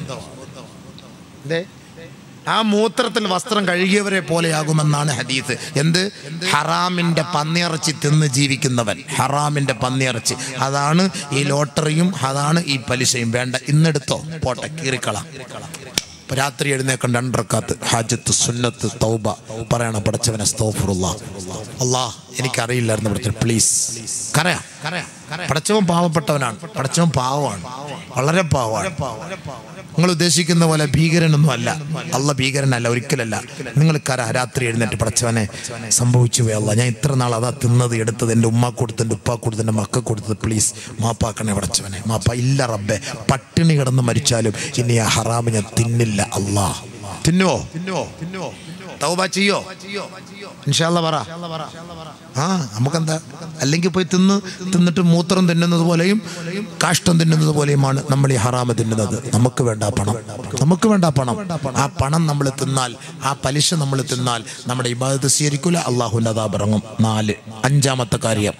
ദേ, ആ മൂത്രത്തിൽ വസ്ത്രം കഴുകിയവരെ പോലെയാകുമെന്നാണ് ഹദീസ് എന്ത് ഹറാമിന്റെ പന്നിയിറച്ചി തിന്ന് ജീവിക്കുന്നവൻ ഹറാമിന്റെ പന്നിയിറച്ചി അതാണ് ഈ ലോട്ടറിയും അതാണ് ഈ പലിശയും വേണ്ട ഇന്നെടുത്തോ പോട്ടെ കീറിക്കളാം ഇപ്പൊ രാത്രി എഴുന്നേക്കണ്ട രണ്ടറക്കാത്ത് ഹാജത്ത് സുന്നത്ത് തൗബ പറയണം പടച്ചവനെ സ്തോഫുറുള്ള അല്ലാ എനിക്കറിയില്ലായിരുന്നു പടച്ചവൻ പ്ലീസ് കരയാ പടച്ചവൻ പാവപ്പെട്ടവനാണ് പടച്ചവൻ പാവമാണ് വളരെ പാവമാണ് നിങ്ങൾ ഉദ്ദേശിക്കുന്ന പോലെ ഭീകരനൊന്നും അല്ല അല്ല ഭീകരനല്ല ഒരിക്കലല്ല നിങ്ങൾ കര രാത്രി എഴുന്നേറ്റ് പടച്ചവനെ സംഭവിച്ചു പോയല്ല ഞാൻ ഇത്ര നാൾ അതാ തിന്നത് എടുത്തത് എൻ്റെ ഉമ്മ കൊടുത്ത് എൻ്റെ ഉപ്പ കൊടുത്ത് എൻ്റെ മക്ക കൊടുത്തത് പ്ലീസ് മാപ്പാക്കണേ പടച്ചവനെ മാപ്പ ഇല്ല റബ്ബെ പട്ടിണി കിടന്ന് മരിച്ചാലും ഇനി ആ ഹറാമ് ഞാൻ തിന്നില്ല അല്ലാ തിന്നുവോ തിന്നുവോ തിന്നുവോ തൗബ ചെയ്യോ ഇൻഷാല്ല പറ ആ നമുക്കെന്താ അല്ലെങ്കിൽ പോയി തിന്ന് തിന്നിട്ട് മൂത്രം തിന്നുന്നത് പോലെയും കാഷ്ടം തിന്നുന്നത് പോലെയുമാണ് നമ്മൾ ഈ ഹറാമ് തിന്നുന്നത് നമുക്ക് വേണ്ട ആ പണം നമുക്ക് വേണ്ട ആ പണം ആ പണം നമ്മൾ തിന്നാൽ ആ പലിശ നമ്മൾ തിന്നാൽ നമ്മുടെ ഇബാദത്ത് സ്വീകരിക്കൂല അള്ളാഹുൻ്റെ അതാ ഇറങ്ങും നാല് അഞ്ചാമത്തെ കാര്യം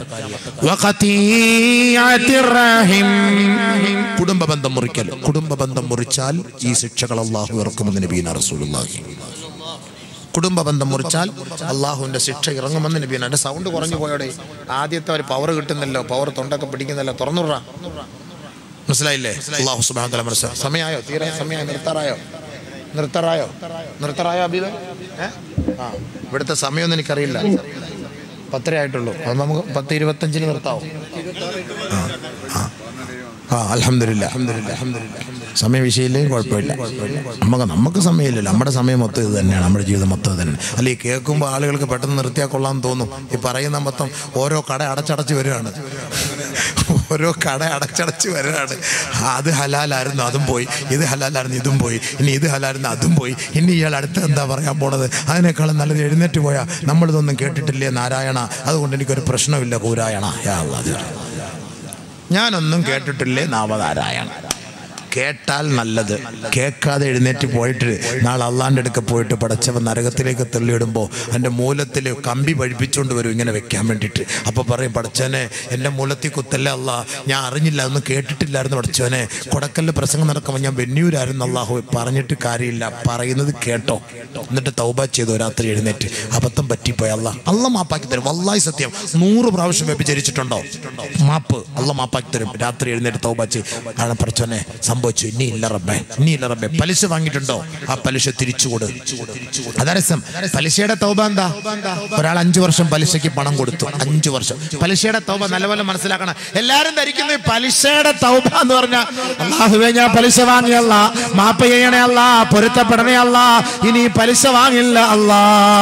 കുടുംബ ബന്ധം മുറിക്കൽ കുടുംബ ബന്ധം മുറിച്ചാൽ ഈ ശിക്ഷകൾ അള്ളാഹു ഇറക്കുമെന്ന് നബീന റസൂലുള്ളാഹി കുടുംബ ബന്ധം മുറിച്ചാൽ അള്ളാഹുവിന്റെ ശിക്ഷ ഇറങ്ങുമെന്ന് നബീന എൻ്റെ സൗണ്ട് കുറഞ്ഞു പോയോടെ ആദ്യത്തെ ഒരു പവർ കിട്ടുന്നല്ലോ പവർ തൊണ്ടൊക്കെ പിടിക്കുന്നല്ലോ തുറന്നുറാ മനസ്സിലായില്ലേ അള്ളാഹു സുബാൻ മനസ്സിലായി സമയമായോ തീരെ സമയമായി നിർത്താറായോ നിർത്താറായോ നിർത്താറായോ അബീബ ഏ? ആ ഇവിടുത്തെ സമയമൊന്നും എനിക്കറിയില്ല പത്തര ആയിട്ടുള്ളൂ അത് നമുക്ക് പത്ത് ഇരുപത്തഞ്ചിന് നിർത്താവോ ആ ആ ആ അലഹമില്ല അലഹമില്ല അലഹമില്ല സമയ വിഷയമില്ലെങ്കിൽ കുഴപ്പമില്ല നമുക്ക് നമുക്ക് സമയമില്ലല്ലോ നമ്മുടെ സമയം മൊത്തം ഇത് തന്നെയാണ് നമ്മുടെ ജീവിതം മൊത്തം ഇത് തന്നെ അല്ല ഈ കേൾക്കുമ്പോൾ ആളുകൾക്ക് പെട്ടെന്ന് നിർത്തിയാൽ കൊള്ളാമെന്ന് തോന്നും ഈ പറയുന്ന മൊത്തം ഓരോ കട അടച്ചടച്ച് വരികയാണ് ഓരോ കട അടച്ചടച്ച് വരികയാണ് അത് ഹലാലായിരുന്നു അതും പോയി ഇത് ഹലാലായിരുന്നു ഇതും പോയി ഇനി ഇത് ഹലാലായിരുന്നു അതും പോയി ഇനി ഇയാൾ അടുത്ത് എന്താ പറയാൻ പോണത് അതിനേക്കാളും നല്ലത് എഴുന്നേറ്റ് പോയാൽ നമ്മളിതൊന്നും കേട്ടിട്ടില്ലേ നാരായണ അതുകൊണ്ട് എനിക്കൊരു പ്രശ്നമില്ല കൂരായണ യാ അല്ലാ ഞാനൊന്നും കേട്ടിട്ടില്ലേ നാമനാരായണ കേട്ടാൽ നല്ലത് കേൾക്കാതെ എഴുന്നേറ്റ് പോയിട്ട് നാളെ അള്ളാൻ്റെ അടുക്ക പോയിട്ട് പടച്ചവൻ നരകത്തിലേക്ക് തള്ളിയിടുമ്പോൾ എൻ്റെ മൂലത്തിൽ കമ്പി പഴിപ്പിച്ചുകൊണ്ട് വരും ഇങ്ങനെ വെക്കാൻ വേണ്ടിയിട്ട് അപ്പോൾ പറയും പടച്ചവനെ എൻ്റെ മൂലത്തിൽ കുത്തല്ലേ അല്ല ഞാൻ അറിഞ്ഞില്ല ഒന്നും കേട്ടിട്ടില്ലായിരുന്നു പടച്ചവനെ കൊടക്കല്ല് പ്രസംഗം നടക്കുമ്പോൾ ഞാൻ വെന്നൂരായിരുന്നു അള്ളാഹു പറഞ്ഞിട്ട് കാര്യമില്ല പറയുന്നത് കേട്ടോ എന്നിട്ട് തൗബ ചെയ്തു രാത്രി എഴുന്നേറ്റ് അബദ്ധം പറ്റിപ്പോയി അല്ല അല്ല മാപ്പാക്കി തരും വല്ലായി സത്യം നൂറ് പ്രാവശ്യം വ്യഭിചരിച്ചിട്ടുണ്ടോ മാപ്പ് അല്ല മാപ്പാക്കി തരും രാത്രി എഴുന്നേറ്റ് തൗബ ചെയ്ത് ആണ് പഠിച്ചോനെ സംഭവിച്ചു ഇനി ഇല്ല റബ്ബേ ഇനി ഇല്ല റബ്ബേ പലിശ വാങ്ങിയിട്ടുണ്ടോ ആ പലിശ തിരിച്ചു കൊടു അതരസം പലിശയുടെ തൗബ എന്താ ഒരാൾ അഞ്ചു വർഷം പലിശയ്ക്ക് പണം കൊടുത്തു അഞ്ചു വർഷം പലിശയുടെ തൗബ നല്ലപോലെ മനസ്സിലാക്കണം എല്ലാരും ധരിക്കുന്ന ഈ പലിശയുടെ തൗബ എന്ന് പറഞ്ഞാൽ അള്ളാഹുവേ ഞാൻ പലിശ വാങ്ങിയല്ല മാപ്പ് ചെയ്യണേ അല്ല പൊരുത്തപ്പെടണേ അല്ല ഇനി പലിശ വാങ്ങില്ല അല്ലാ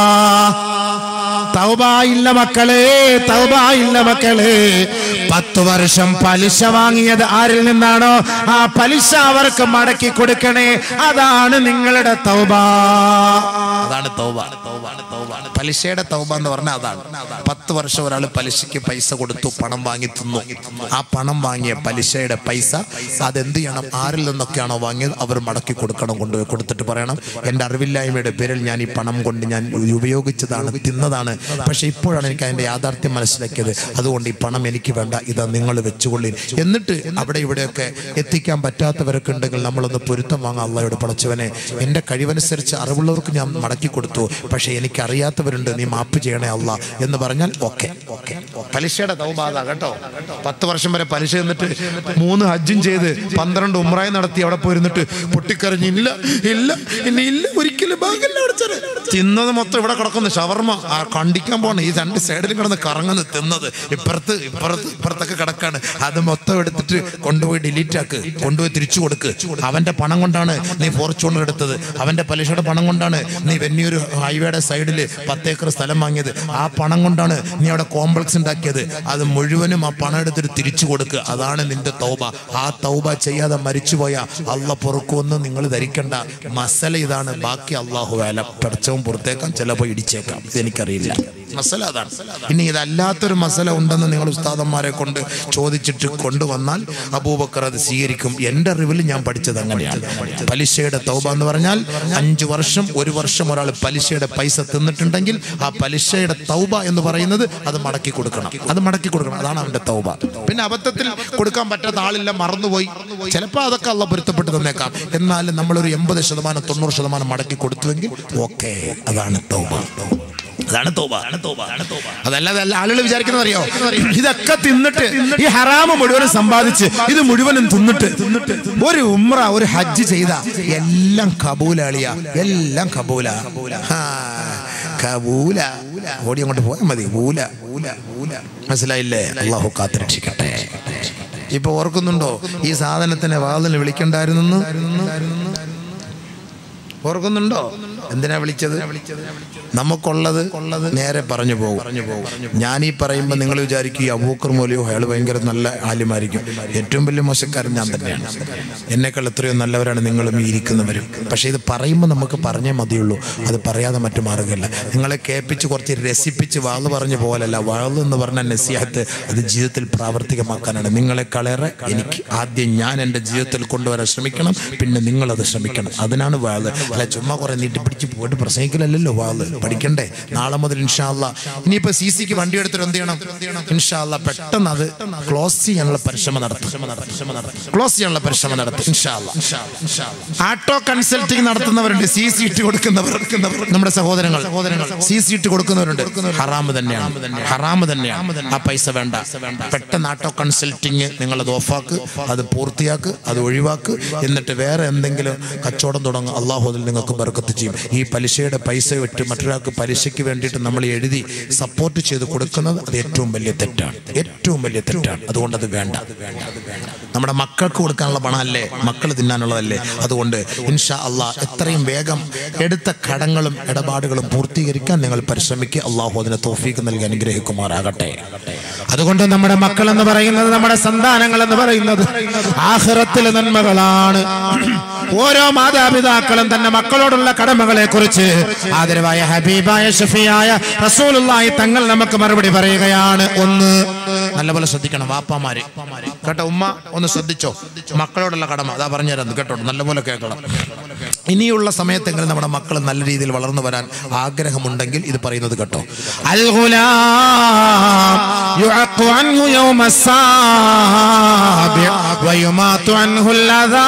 തൗബ ഇല്ല മക്കളെ തൗബ ഇല്ല മക്കളെ പത്ത് വർഷം പലിശ വാങ്ങിയത് ആരിൽ നിന്നാണോ ആ പലിശ അവർക്ക് മടക്കി കൊടുക്കണേ അതാണ് നിങ്ങളുടെ തൗബ അതാണ് തൗബ പലിശയുടെ തൗബ എന്ന് പറഞ്ഞാൽ അതാണ് പത്ത് വർഷം ഒരാൾ പലിശയ്ക്ക് പൈസ കൊടുത്തു പണം വാങ്ങി തിന്നു ആ പണം വാങ്ങിയ പലിശയുടെ പൈസ അതെന്ത് ചെയ്യണം ആരിൽ നിന്നൊക്കെയാണോ വാങ്ങിയത് അവർ മടക്കി കൊടുക്കണം കൊണ്ടുപോയി കൊടുത്തിട്ട് പറയണം എൻ്റെ അറിവില്ലായ്മയുടെ പേരിൽ ഞാൻ ഈ പണം കൊണ്ട് ഞാൻ ഉപയോഗിച്ചതാണ് തിന്നതാണ് പക്ഷെ ഇപ്പോഴാണ് എനിക്ക് അതിൻ്റെ യാഥാർത്ഥ്യം മനസ്സിലാക്കിയത് അതുകൊണ്ട് ഈ പണം എനിക്ക് വേണ്ട ഇതാ നിങ്ങൾ വെച്ചുകൊള്ളി എന്നിട്ട് അവിടെ ഇവിടെയൊക്കെ എത്തിക്കാൻ പറ്റാത്തവരൊക്കെ ഉണ്ടെങ്കിൽ നമ്മളൊന്ന് പൊരുത്തം വാങ്ങാം അള്ളയുടെ പടച്ചവനെ എൻ്റെ കഴിവനുസരിച്ച് അറിവുള്ളവർക്ക് ഞാൻ മടക്കി കൊടുത്തു പക്ഷെ എനിക്ക് അറിയാത്തവരുണ്ട് നീ മാപ്പ് ചെയ്യണേ അല്ല എന്ന് പറഞ്ഞാൽ ഓക്കെ ഓക്കെ പലിശയുടെ തൗബാധ കേട്ടോ പത്ത് വർഷം വരെ പലിശ എന്നിട്ട് മൂന്ന് ഹജ്ജും ചെയ്ത് പന്ത്രണ്ട് ഉമ്രായി നടത്തി അവിടെ പോയിരുന്നിട്ട് പൊട്ടിക്കരഞ്ഞ് ഇല്ല ഇല്ല ഇനി ഇല്ല ഒരിക്കലും ഭാഗ്യമില്ല പടച്ചവനെ. തിന്നത് മൊത്തം ഇവിടെ കിടക്കുന്നു ഷവർമ്മ ആ കണ്ട ഫണ്ടിക്കാൻ പോകണം ഈ രണ്ട് സൈഡിൽ കിടന്ന് കറങ്ങുന്ന തിന്നത് ഇപ്പുറത്ത് ഇപ്പുറത്ത് ഇപ്പുറത്തൊക്കെ കിടക്കാണ് അത് മൊത്തം എടുത്തിട്ട് കൊണ്ടുപോയി ഡിലീറ്റ് ആക്ക് കൊണ്ടുപോയി തിരിച്ചു കൊടുക്ക് അവന്റെ പണം കൊണ്ടാണ് നീ ഫോർച്യൂണർ എടുത്തത് അവന്റെ പലിശയുടെ പണം കൊണ്ടാണ് നീ വെന്നിയൊരു ഹൈവേയുടെ സൈഡിൽ പത്തേക്കർ സ്ഥലം വാങ്ങിയത് ആ പണം കൊണ്ടാണ് നീ അവിടെ കോംപ്ലക്സ് ഉണ്ടാക്കിയത് അത് മുഴുവനും ആ പണം എടുത്തിട്ട് തിരിച്ചു കൊടുക്കുക അതാണ് നിന്റെ തൗബ ആ തൗബ ചെയ്യാതെ മരിച്ചുപോയ അല്ല പൊറുക്കുമെന്ന് നിങ്ങൾ ധരിക്കേണ്ട മസല ഇതാണ് ബാക്കി അള്ളാഹു വേല പെടച്ചവും പുറത്തേക്കാം ചിലപ്പോൾ ഇടിച്ചേക്കാം ഇതെനിക്കറിയില്ല മസല അതാണ് ഇനി ഇതല്ലാത്തൊരു മസല ഉണ്ടെന്ന് നിങ്ങൾ ഉസ്താദന്മാരെ കൊണ്ട് ചോദിച്ചിട്ട് കൊണ്ടുവന്നാൽ അബൂബക്കർ അത് സ്വീകരിക്കും എൻ്റെ അറിവിൽ ഞാൻ പഠിച്ചത് അങ്ങനെയാണ് പലിശയുടെ തൗബ എന്ന് പറഞ്ഞാൽ അഞ്ചു വർഷം ഒരു വർഷം ഒരാൾ പലിശയുടെ പൈസ തിന്നിട്ടുണ്ടെങ്കിൽ ആ പലിശയുടെ തൗബ എന്ന് പറയുന്നത് അത് മടക്കി കൊടുക്കണം അത് മടക്കി കൊടുക്കണം അതാണ് അവന്റെ തൗബ പിന്നെ അബദ്ധത്തിൽ കൊടുക്കാൻ പറ്റാത്ത ആളില്ല മറന്നുപോയി ചിലപ്പോൾ അതൊക്കെ അള്ള പൊരുത്തപ്പെട്ട് തന്നേക്കാം എന്നാലും നമ്മളൊരു എൺപത് ശതമാനം തൊണ്ണൂറ് ശതമാനം മടക്കി കൊടുത്തുവെങ്കിൽ ഓക്കെ അതാണ് തൗബ അതാണ് തോബ അതല്ലാതെ അല്ല ആളുകൾ വിചാരിക്കുന്നത് അറിയോ ഇതൊക്കെ തിന്നിട്ട് ഈ ഹറാമ് മുഴുവനും സമ്പാദിച്ച് ഇത് മുഴുവനും തിന്നിട്ട് ഒരു ഉമ്ര ഒരു ഹജ്ജ് ചെയ്ത എല്ലാം കബൂലാളിയ എല്ലാം കബൂല ഹാ, കബൂല ഓടി അങ്ങോട്ട് പോയാൽ മതി ഊല ഊല ഊല മനസ്സിലായില്ലേ അള്ളാഹു കാത്തിരക്ഷിക്കട്ടെ ഇപ്പൊ ഓർക്കുന്നുണ്ടോ ഈ സാധനത്തിനെ വാതിൽ വിളിക്കണ്ടായിരുന്നു ഓർക്കുന്നുണ്ടോ എന്തിനാ വിളിച്ചത് നമുക്കുള്ളത് നേരെ പറഞ്ഞു പോകും ഞാൻ ഈ പറയുമ്പോൾ നിങ്ങൾ വിചാരിക്കും ഈ അബൂക്കർ മൂലിയോ അയാൾ ഭയങ്കര നല്ല ആലിമായിരിക്കും ഏറ്റവും വലിയ മോശക്കാരൻ ഞാൻ തന്നെയാണ് എന്നെക്കാൾ എത്രയോ നല്ലവരാണ് നിങ്ങളും ഈ ഇരിക്കുന്നവരും പക്ഷേ ഇത് പറയുമ്പോൾ നമുക്ക് പറഞ്ഞേ മതിയുള്ളൂ അത് പറയാതെ മറ്റു മാർഗ്ഗമില്ല നിങ്ങളെ കേൾപ്പിച്ച് കുറച്ച് രസിപ്പിച്ച് വാള് പറഞ്ഞു പോലല്ല വാള് എന്ന് പറഞ്ഞ നസിഹത്ത് അത് ജീവിതത്തിൽ പ്രാവർത്തികമാക്കാനാണ് നിങ്ങളെക്കാളേറെ എനിക്ക് ആദ്യം ഞാൻ എൻ്റെ ജീവിതത്തിൽ കൊണ്ടുവരാൻ ശ്രമിക്കണം പിന്നെ നിങ്ങളത് ശ്രമിക്കണം അതിനാണ് വാള് അല്ല ചുമ്മാ കുറെ നീട്ടിപ്പിടിച്ച് പോയിട്ട് പ്രസംഗിക്കലല്ലോ വാള് പഠിക്കണ്ടേ നാളെ മുതൽ ഇൻഷാല്ല ഇനിയിപ്പോ സി സിക്ക് വണ്ടി എടുത്തിട്ട് എന്ത് ചെയ്യണം ഇൻഷാല്ല പെട്ടെന്ന് അത് ക്ലോസ് ചെയ്യാനുള്ള പരിശ്രമം നടത്തും ക്ലോസ് ചെയ്യാനുള്ള പരിശ്രമം നടത്തും ഇൻഷാല്ല ആട്ടോ കൺസൾട്ടിങ് നടത്തുന്നവരുണ്ട് സി സി ഇട്ട് കൊടുക്കുന്നവർ നമ്മുടെ സഹോദരങ്ങൾ സഹോദരങ്ങൾ സി സി ഇട്ട് കൊടുക്കുന്നവരുണ്ട് ഹറാമ് തന്നെയാണ് ഹറാമ് തന്നെയാണ് ആ പൈസ വേണ്ട പെട്ടെന്ന് ആട്ടോ കൺസൾട്ടിങ് നിങ്ങൾ അത് ഓഫാക്ക് അത് പൂർത്തിയാക്ക് അത് ഒഴിവാക്ക് എന്നിട്ട് വേറെ എന്തെങ്കിലും കച്ചവടം തുടങ്ങുക അള്ളാഹു അതിൽ നിങ്ങൾക്ക് ബർക്കത്ത് ചെയ്യും ഈ പലിശയുടെ പൈസ വിട്ട് മറ്റൊരാൾക്ക് പലിശയ്ക്ക് വേണ്ടിയിട്ട് നമ്മൾ എഴുതി സപ്പോർട്ട് ചെയ്ത് കൊടുക്കുന്നത് അത് ഏറ്റവും വലിയ തെറ്റാണ് ഏറ്റവും വലിയ തെറ്റാണ് അതുകൊണ്ട് അത് വേണ്ട നമ്മുടെ മക്കൾക്ക് കൊടുക്കാനുള്ള പണമല്ലേ മക്കൾ തിന്നാനുള്ളതല്ലേ അതുകൊണ്ട് ഇൻഷാ അള്ളാഹ് എത്രയും വേഗം എടുത്ത കടങ്ങളും ഇടപാടുകളും പൂർത്തീകരിക്കാൻ നിങ്ങൾ പരിശ്രമിക്കുക അള്ളാഹു അതിനെ തോഫീക്ക് നൽകി അനുഗ്രഹിക്കുമാറാകട്ടെ അതുകൊണ്ട് നമ്മുടെ മക്കൾ എന്ന് പറയുന്നത് നമ്മുടെ സന്താനങ്ങൾ എന്ന് പറയുന്നത് ആഹ്റത്തിലെ നന്മകളാണ് ഓരോ മാതാപിതാക്കളും തന്റെ മക്കളോടുള്ള കടമകളെ കുറിച്ച് ആദരവായ ഹബീബായ ഷഫിയായ റസൂലുള്ളാഹി തങ്ങൾ നമുക്ക് മറുപടി പറയുകയാണ് ഒന്ന് നല്ലപോലെ ശ്രദ്ധിക്കണം വാപ്പാമാര് കേട്ടോ ഉമ്മ ഒന്ന് ശ്രദ്ധിച്ചോ മക്കളോടുള്ള കടമ അതാ പറഞ്ഞുതരാം കേട്ടോ നല്ലപോലെ കേൾക്കണം ഇനിയുള്ള സമയത്തെങ്കിലും നമ്മുടെ മക്കൾ നല്ല രീതിയിൽ വളർന്നു വരാൻ ആഗ്രഹമുണ്ടെങ്കിൽ ഇത് പറയുന്നത് കേട്ടോ الغلام يعق عنه يوم السابع ويمات عنه الأذى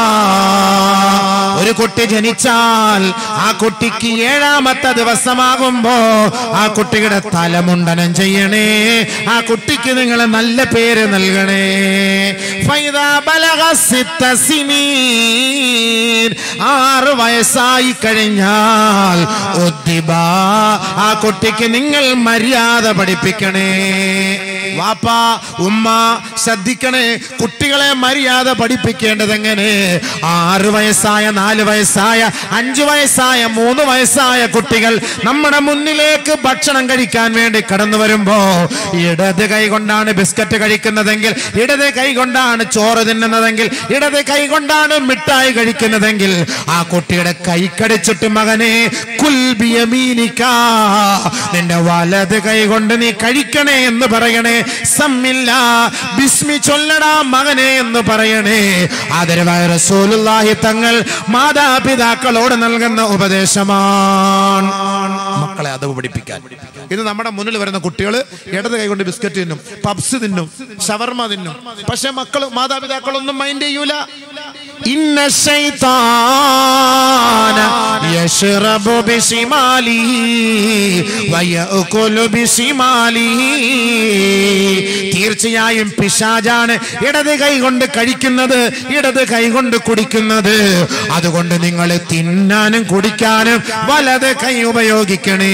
ഒരു കുട്ടി ജനിച്ചാൽ ആ കുട്ടിക്ക് ഏഴാമത്തെ ദിവസമാകുമ്പോ ആ കുട്ടിയുടെ തലമുണ്ടനം ചെയ്യണേ ആ കുട്ടിക്ക് നിങ്ങൾ നല്ല പേര് നൽകണേ ഫൈദാ ബലഗ സിത്ത സിനീൻ. ആറ് വയസ്സായി കഴിഞ്ഞാൽ ഉദ്ദിബ ആ കുട്ടിക്ക് നിങ്ങൾ മര്യാദ പഠിപ്പിക്കണേ വാപ്പ ഉമ്മ ശ്രദ്ധിക്കണേ കുട്ടികളെ മര്യാദ പഠിപ്പിക്കേണ്ടത് എങ്ങനെ ആറ് വയസ്സായ നാല് വയസ്സായ അഞ്ചു വയസ്സായ മൂന്ന് വയസ്സായ കുട്ടികൾ നമ്മുടെ മുന്നിലേക്ക് ഭക്ഷണം കഴിക്കാൻ വേണ്ടി കടന്നു വരുമ്പോ ഇടത് കൈ കൊണ്ടാണ് ബിസ്ക്കറ്റ് കഴിക്കുന്നതെങ്കിൽ ഇടത് കൈ കൊണ്ടാണ് ചോറ് തിന്നുന്നതെങ്കിൽ ഇടത് കൈ കൊണ്ടാണ് മിഠായി കഴിക്കുന്നതെങ്കിൽ ആ കുട്ടിയുടെ കൈ കടിച്ചിട്ട് മകനെ കുൽബിയമീനിക്ക നിന്റെ വലത് കൈ കൊണ്ട് നീ കഴിക്കണേ എന്ന് പറയണേ സമ്മില്ല ബിസ്മി ചൊല്ലടാ മകനെ എന്ന് പറയണേ ആദരവായ റസൂലുള്ളാഹി തങ്ങൾ മാതാപിതാക്കളോട് നൽകുന്ന ഉപദേശമാണ് മക്കളെ അതവ് പഠിപ്പിക്കാൻ ഇത് നമ്മുടെ മുന്നിൽ വരുന്ന കുട്ടികൾ ഇടത് കൈകൊണ്ട് ബിസ്ക്കറ്റ് തിന്നും പബ്സ് തിന്നും ഷവർമ തിന്നും പക്ഷെ മക്കൾ മാതാപിതാക്കളൊന്നും മൈൻഡ് ചെയ്യൂല ഇന്ന ശൈത്താന യശ്റബു ബിശിമാലിഹി വയഅകുലു ബിശിമാലിഹി തീർച്ചയായും പിശാജാണ് ഇടത് കൈ കൊണ്ട് കഴിക്കുന്നത് ഇടത് കൈ കൊണ്ട് കുടിക്കുന്നത് അതുകൊണ്ട് നിങ്ങൾ തിന്നാനും കുടിക്കാനും വലത് കൈ ഉപയോഗിക്കണേ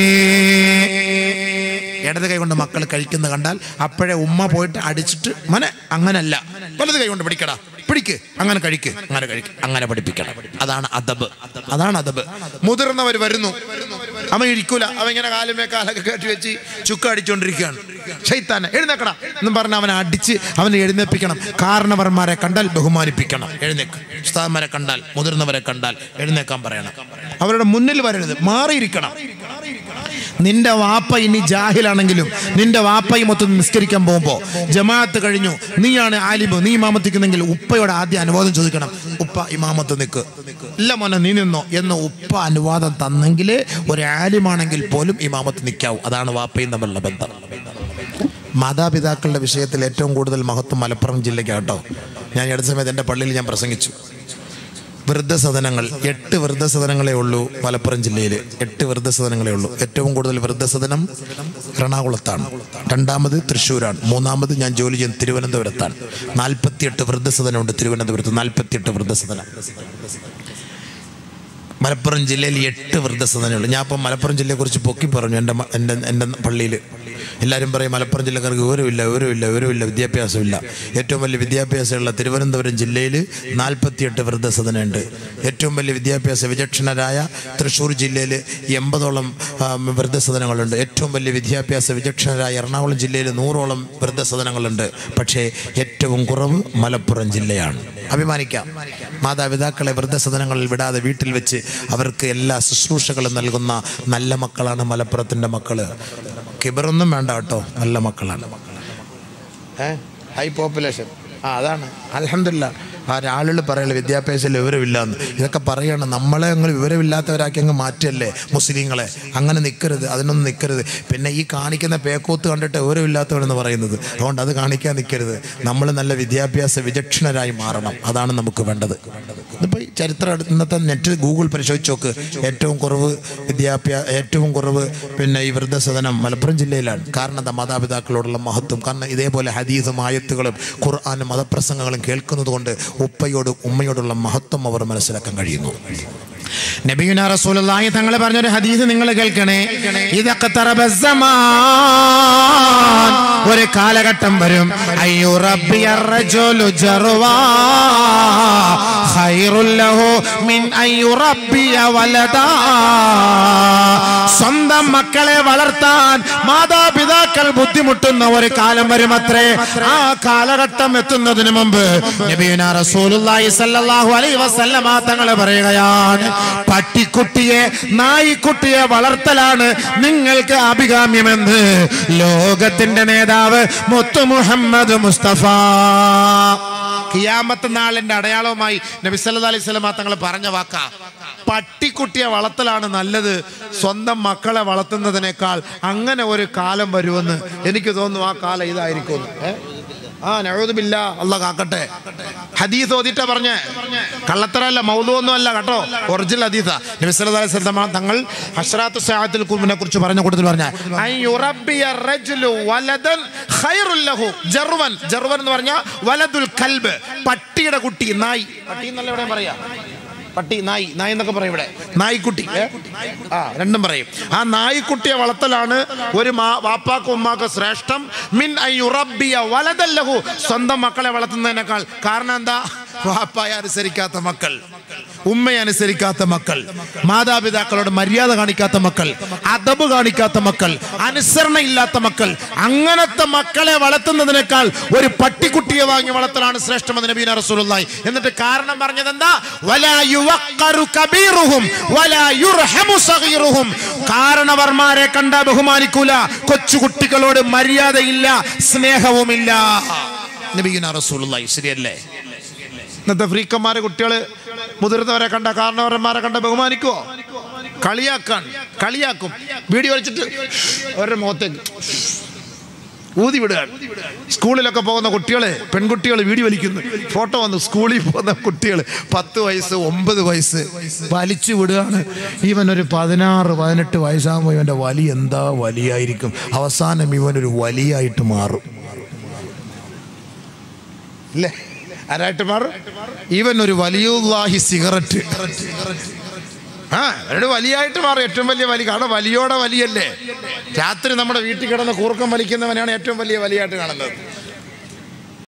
ഇടത് കൈ കൊണ്ട് മക്കൾ കഴിക്കുന്ന കണ്ടാൽ അപ്പോഴേ ഉമ്മ പോയിട്ട് അടിച്ചിട്ട് മനെ അങ്ങനല്ല വലത് കൈ കൊണ്ട് പിടിക്കടാ പിടിക്ക് അങ്ങനെ കഴിക്ക് അങ്ങനെ കഴിക്ക് അങ്ങനെ പഠിപ്പിക്കണം അതാണ് അദബ് അതാണ് അദബ് മുതിർന്നവർ വരുന്നു അവൻ ഇരിക്കൂല അവൻ ഇങ്ങനെ കാലുമേ കാലൊക്കെ കെട്ടി വെച്ച് ചുക്ക അടിച്ചുകൊണ്ടിരിക്കുകയാണ് ഷെയ്ത്താനെ എഴുന്നേക്കടാ എന്നും പറഞ്ഞ് അവനെ അടിച്ച് അവനെ എഴുന്നേൽപ്പിക്കണം കാരണവർമാരെ കണ്ടാൽ ബഹുമാനിപ്പിക്കണം എഴുന്നേക്ക് ഉസ്താദന്മാരെ കണ്ടാൽ മുതിർന്നവരെ കണ്ടാൽ എഴുന്നേക്കാൻ പറയണം അവരുടെ മുന്നിൽ വരരുത് മാറിയിരിക്കണം നിന്റെ വാപ്പ ഇനി ജാഹിലാണെങ്കിലും നിന്റെ വാപ്പയും മൊത്തം നിസ്കരിക്കാൻ പോകുമ്പോൾ ജമാഅത്ത് കഴിഞ്ഞു നീയാണ് ആലിബ് നീ ഇമാമത്തിക്കുന്നെങ്കിൽ ഉപ്പയോട് ആദ്യം അനുവാദം ചോദിക്കണം ഉപ്പ ഇമാമത്ത് നിൽക്ക് ഇല്ല മോനെ നീ നിന്നോ എന്ന് ഉപ്പ അനുവാദം തന്നെങ്കിൽ ഒരു ആലിമാണെങ്കിൽ പോലും ഇമാമത്ത് നിൽക്കാവൂ അതാണ് വാപ്പയും തമ്മിലുള്ള ബന്ധം മാതാപിതാക്കളുടെ വിഷയത്തിൽ ഏറ്റവും കൂടുതൽ മഹത്വം മലപ്പുറം ജില്ലയ്ക്കാട്ടോ ഞാൻ ഈ അടുത്ത സമയത്ത് എൻ്റെ പള്ളിയിൽ ഞാൻ പ്രസംഗിച്ചു വൃദ്ധസദനങ്ങൾ എട്ട് വൃദ്ധസദനങ്ങളേ ഉള്ളൂ മലപ്പുറം ജില്ലയിൽ എട്ട് വൃദ്ധസദനങ്ങളേ ഉള്ളൂ ഏറ്റവും കൂടുതൽ വൃദ്ധസദനം എറണാകുളത്താണ് രണ്ടാമത് തൃശ്ശൂരാണ് മൂന്നാമത് ഞാൻ ജോലി ചെയ്യുന്ന തിരുവനന്തപുരത്താണ് നാൽപ്പത്തിയെട്ട് വൃദ്ധസദനമുണ്ട് തിരുവനന്തപുരത്ത് നാൽപ്പത്തിയെട്ട് വൃദ്ധസദനം മലപ്പുറം ജില്ലയിൽ എട്ട് വൃദ്ധസദനമുള്ളൂ ഞാൻ ഇപ്പം മലപ്പുറം ജില്ലയെക്കുറിച്ച് പൊക്കി പറഞ്ഞു എൻ്റെ മ- എൻ്റെ എൻ്റെ പള്ളിയിൽ എല്ലാവരും പറയും മലപ്പുറം ജില്ലക്കാർക്ക് വിവരമില്ല വിവരമില്ല വിവരമില്ല വിദ്യാഭ്യാസമില്ല ഏറ്റവും വലിയ വിദ്യാഭ്യാസമുള്ള തിരുവനന്തപുരം ജില്ലയിൽ നാൽപ്പത്തിയെട്ട് വൃദ്ധസദനമുണ്ട് ഏറ്റവും വലിയ വിദ്യാഭ്യാസ വിചക്ഷണരായ തൃശ്ശൂർ ജില്ലയിൽ എൺപതോളം ആ, വൃദ്ധസദനങ്ങളുണ്ട് ഏറ്റവും വലിയ വിദ്യാഭ്യാസ വിചക്ഷണരായ എറണാകുളം ജില്ലയിൽ നൂറോളം വൃദ്ധസദനങ്ങളുണ്ട് പക്ഷേ ഏറ്റവും കുറവ് മലപ്പുറം ജില്ലയാണ് അഭിമാനിക്കാം മാതാപിതാക്കളെ വൃദ്ധസദനങ്ങളിൽ വിടാതെ വീട്ടിൽ വെച്ച് അവർക്ക് എല്ലാ ശുശ്രൂഷകളും നൽകുന്ന നല്ല മക്കളാണ് മലപ്പുറത്തിൻ്റെ മക്കള് കിബറൊന്നും വേണ്ട കേട്ടോ നല്ല മക്കളാണ് ഏ ഹൈ പോപ്പുലേഷൻ ആ അതാണ് അലഹമില്ല ആ ആളുകൾ പറയല് വിദ്യാഭ്യാസത്തിൽ വിവരമില്ല എന്ന് ഇതൊക്കെ പറയണം നമ്മളെ അങ്ങ് വിവരമില്ലാത്തവരാക്കി അങ്ങ് മാറ്റല്ലേ മുസ്ലിങ്ങളെ അങ്ങനെ നിൽക്കരുത് അതിനൊന്നും നിൽക്കരുത് പിന്നെ ഈ കാണിക്കുന്ന പേക്കൂത്ത് കണ്ടിട്ട് വിവരമില്ലാത്തവരെന്ന് പറയുന്നത് അതുകൊണ്ട് അത് കാണിക്കാൻ നിൽക്കരുത് നമ്മൾ നല്ല വിദ്യാഭ്യാസ വിചക്ഷണരായി മാറണം അതാണ് നമുക്ക് വേണ്ടത് ഇതിപ്പോൾ ഈ ചരിത്രം എടുത്ത് ഇന്നത്തെ നെറ്റ് ഗൂഗിൾ പരിശോധിച്ച് നോക്ക് ഏറ്റവും കുറവ് വിദ്യാഭ്യാസ ഏറ്റവും കുറവ് പിന്നെ ഈ വൃദ്ധസദനം മലപ്പുറം ജില്ലയിലാണ് കാരണം എന്താ മാതാപിതാക്കളോടുള്ള മഹത്വം കാരണം ഇതേപോലെ ഹദീസും ആയത്തുകളും ഖുർആാനും മതപ്രസംഗങ്ങളും കേൾക്കുന്നത് കൊണ്ട് ഉപ്പയോടും ഉമ്മയോടുള്ള മഹത്വം അവർ മനസ്സിലാക്കാൻ കഴിയുന്നു നബിയുന റസൂലുള്ളാഹി തങ്ങൾ പറഞ്ഞൊരു ഹദീസ് നിങ്ങൾ കേൾക്കണേ ഇതൊക്കെ ഒരു കാലഘട്ടം വരും അയ്യോ റബ്ബിയ റജുലു ജർവാ ഖൈറുൽ ലഹു മിൻ അയ്യു റബ്ബിയ വലദാ സ്വന്തം മക്കളെ വളർത്താൻ മാതാപിതാക്കൾ ബുദ്ധിമുട്ടുന്ന ഒരു കാലം വരും അത്രേ ആ കാലഘട്ടം എത്തുന്നതിന് മുമ്പ് നബിയുന റസൂലുള്ളാഹി സ്വല്ലല്ലാഹു അലൈഹി വസല്ലമ തങ്ങൾ പറയുകയാണ് പട്ടിക്കുട്ടിയെ നായിക്കുട്ടിയെ വളർത്തലാണ് നിങ്ങൾക്ക് അഭികാമ്യമെന്ന് ലോകത്തിന്റെ നേതാവ് മുത്തു മുഹമ്മദ് മുസ്തഫ കിയാമത്ത് നാളിന്റെ അടയാളവുമായി നബി സല്ലല്ലാഹു അലൈഹി വസല്ലമ തങ്ങൾ പറഞ്ഞ വാക്ക പട്ടിക്കുട്ടിയെ വളർത്തലാണ് നല്ലത് സ്വന്തം മക്കളെ വളർത്തുന്നതിനേക്കാൾ അങ്ങനെ ഒരു കാലം വരുമെന്ന് എനിക്ക് തോന്നുന്നു ആ കാലം ഇതായിരിക്കും ആ നഴുതുമില്ല അല്ല കാക്കട്ടെ ഹദീസ് ഓതിട്ട പറഞ്ഞേ കള്ളത്തരല്ല മൗലൊന്നും അല്ല കേട്ടോ ഒറിജിനൽ ഹദീസ നബി സല്ലല്ലാഹു അലൈഹി വസല്ലമ തങ്ങൾ ഹസ്രാത്തു സഅത്തിൽ കുർബിനെ കുറിച്ച് പറഞ്ഞ കൂട്ടത്തിൽ പറഞ്ഞ അൻ യുറബ്ബിയ റജുലു വലദൻ ഖൈറുൽ ലഹു ജർവൻ ജർവൻ എന്ന് പറഞ്ഞാൽ വലദുൽ കൽബ് പട്ടിയുടെ കുട്ടി നായി പട്ടി എന്നല്ല ഇവിടെ പറയാ പട്ടി നായി നായി എന്നൊക്കെ പറയും ഇവിടെ നായിക്കുട്ടി ഏ? ആ രണ്ടും പറയും ആ നായിക്കുട്ടിയെ വളർത്തലാണ് ഒരു മാ- വാപ്പാക്കും ഉമ്മാക്കും ശ്രേഷ്ഠം മിൻ ഐ യുറബ്ബിയ വലതല്ലഹു സ്വന്തം മക്കളെ വളർത്തുന്നതിനേക്കാൾ കാരണം എന്താ വാപ്പായ അനുസരിക്കാത്ത മക്കൾ ഉമ്മയെ അനുസരിക്കാത്ത മക്കൾ മാതാപിതാക്കളോട് മര്യാദ കാണിക്കാത്ത മക്കൾ അതബ് കാണിക്കാത്ത മക്കൾ അനുസരണ ഇല്ലാത്ത മക്കൾ അങ്ങനത്തെ മക്കളെ വളർത്തുന്നതിനേക്കാൾ ഒരു പട്ടിക്കുട്ടിയെ വാങ്ങി വളർത്തലാണ് ശ്രേഷ്ഠമെന്ന് നബീന റസൂലുള്ളാഹി എന്നിട്ട് കാരണം പറഞ്ഞത് എന്താ വലാ യുവഖറു കബീറുഹും വലാ യുർഹമു സഗീറുഹും കാരണവർമാരെ കണ്ട ബഹുമാനിക്കൂല കൊച്ചുകുട്ടികളോട് മര്യാദയില്ല സ്നേഹവുമില്ല നബീന റസൂലുള്ളാഹി ശരിയല്ലേ ഇന്നത്തെ ഫ്രീക്കന്മാരെ കുട്ടികള് മുതിർന്നവരെ കണ്ട കാരണവന്മാരെ കണ്ട ബഹുമാനിക്കുവോ കളിയാക്കാൻ കളിയാക്കും വീഡിയോ വലിച്ചിട്ട് അവരുടെ മുഖത്തേക്ക് ഊതി വിടുകയാണ് സ്കൂളിലൊക്കെ പോകുന്ന കുട്ടികളെ പെൺകുട്ടികൾ വീഡിയോ വലിക്കുന്നു ഫോട്ടോ വന്നു സ്കൂളിൽ പോകുന്ന കുട്ടികൾ പത്ത് വയസ്സ് ഒമ്പത് വയസ്സ് വലിച്ചു വിടുകയാണ് ഇവൻ ഒരു പതിനാറ് പതിനെട്ട് വയസ്സാകുമ്പോൾ ഇവൻ്റെ വലി എന്താ വലിയായിരിക്കും അവസാനം ഇവനൊരു വലിയായിട്ട് മാറും അല്ലേ ആരായിട്ട് മാറും ഇവൻ ഒരു വലിയുല്ലാഹി സിഗരറ്റ് ആ അവരുടെ വലിയായിട്ട് മാറും ഏറ്റവും വലിയ വലി കാരണം വലിയോടെ വലിയല്ലേ രാത്രി നമ്മുടെ വീട്ടിൽ കിടന്ന് കൂർക്കം വലിക്കുന്നവനാണ് ഏറ്റവും വലിയ വലിയായിട്ട് കാണുന്നത്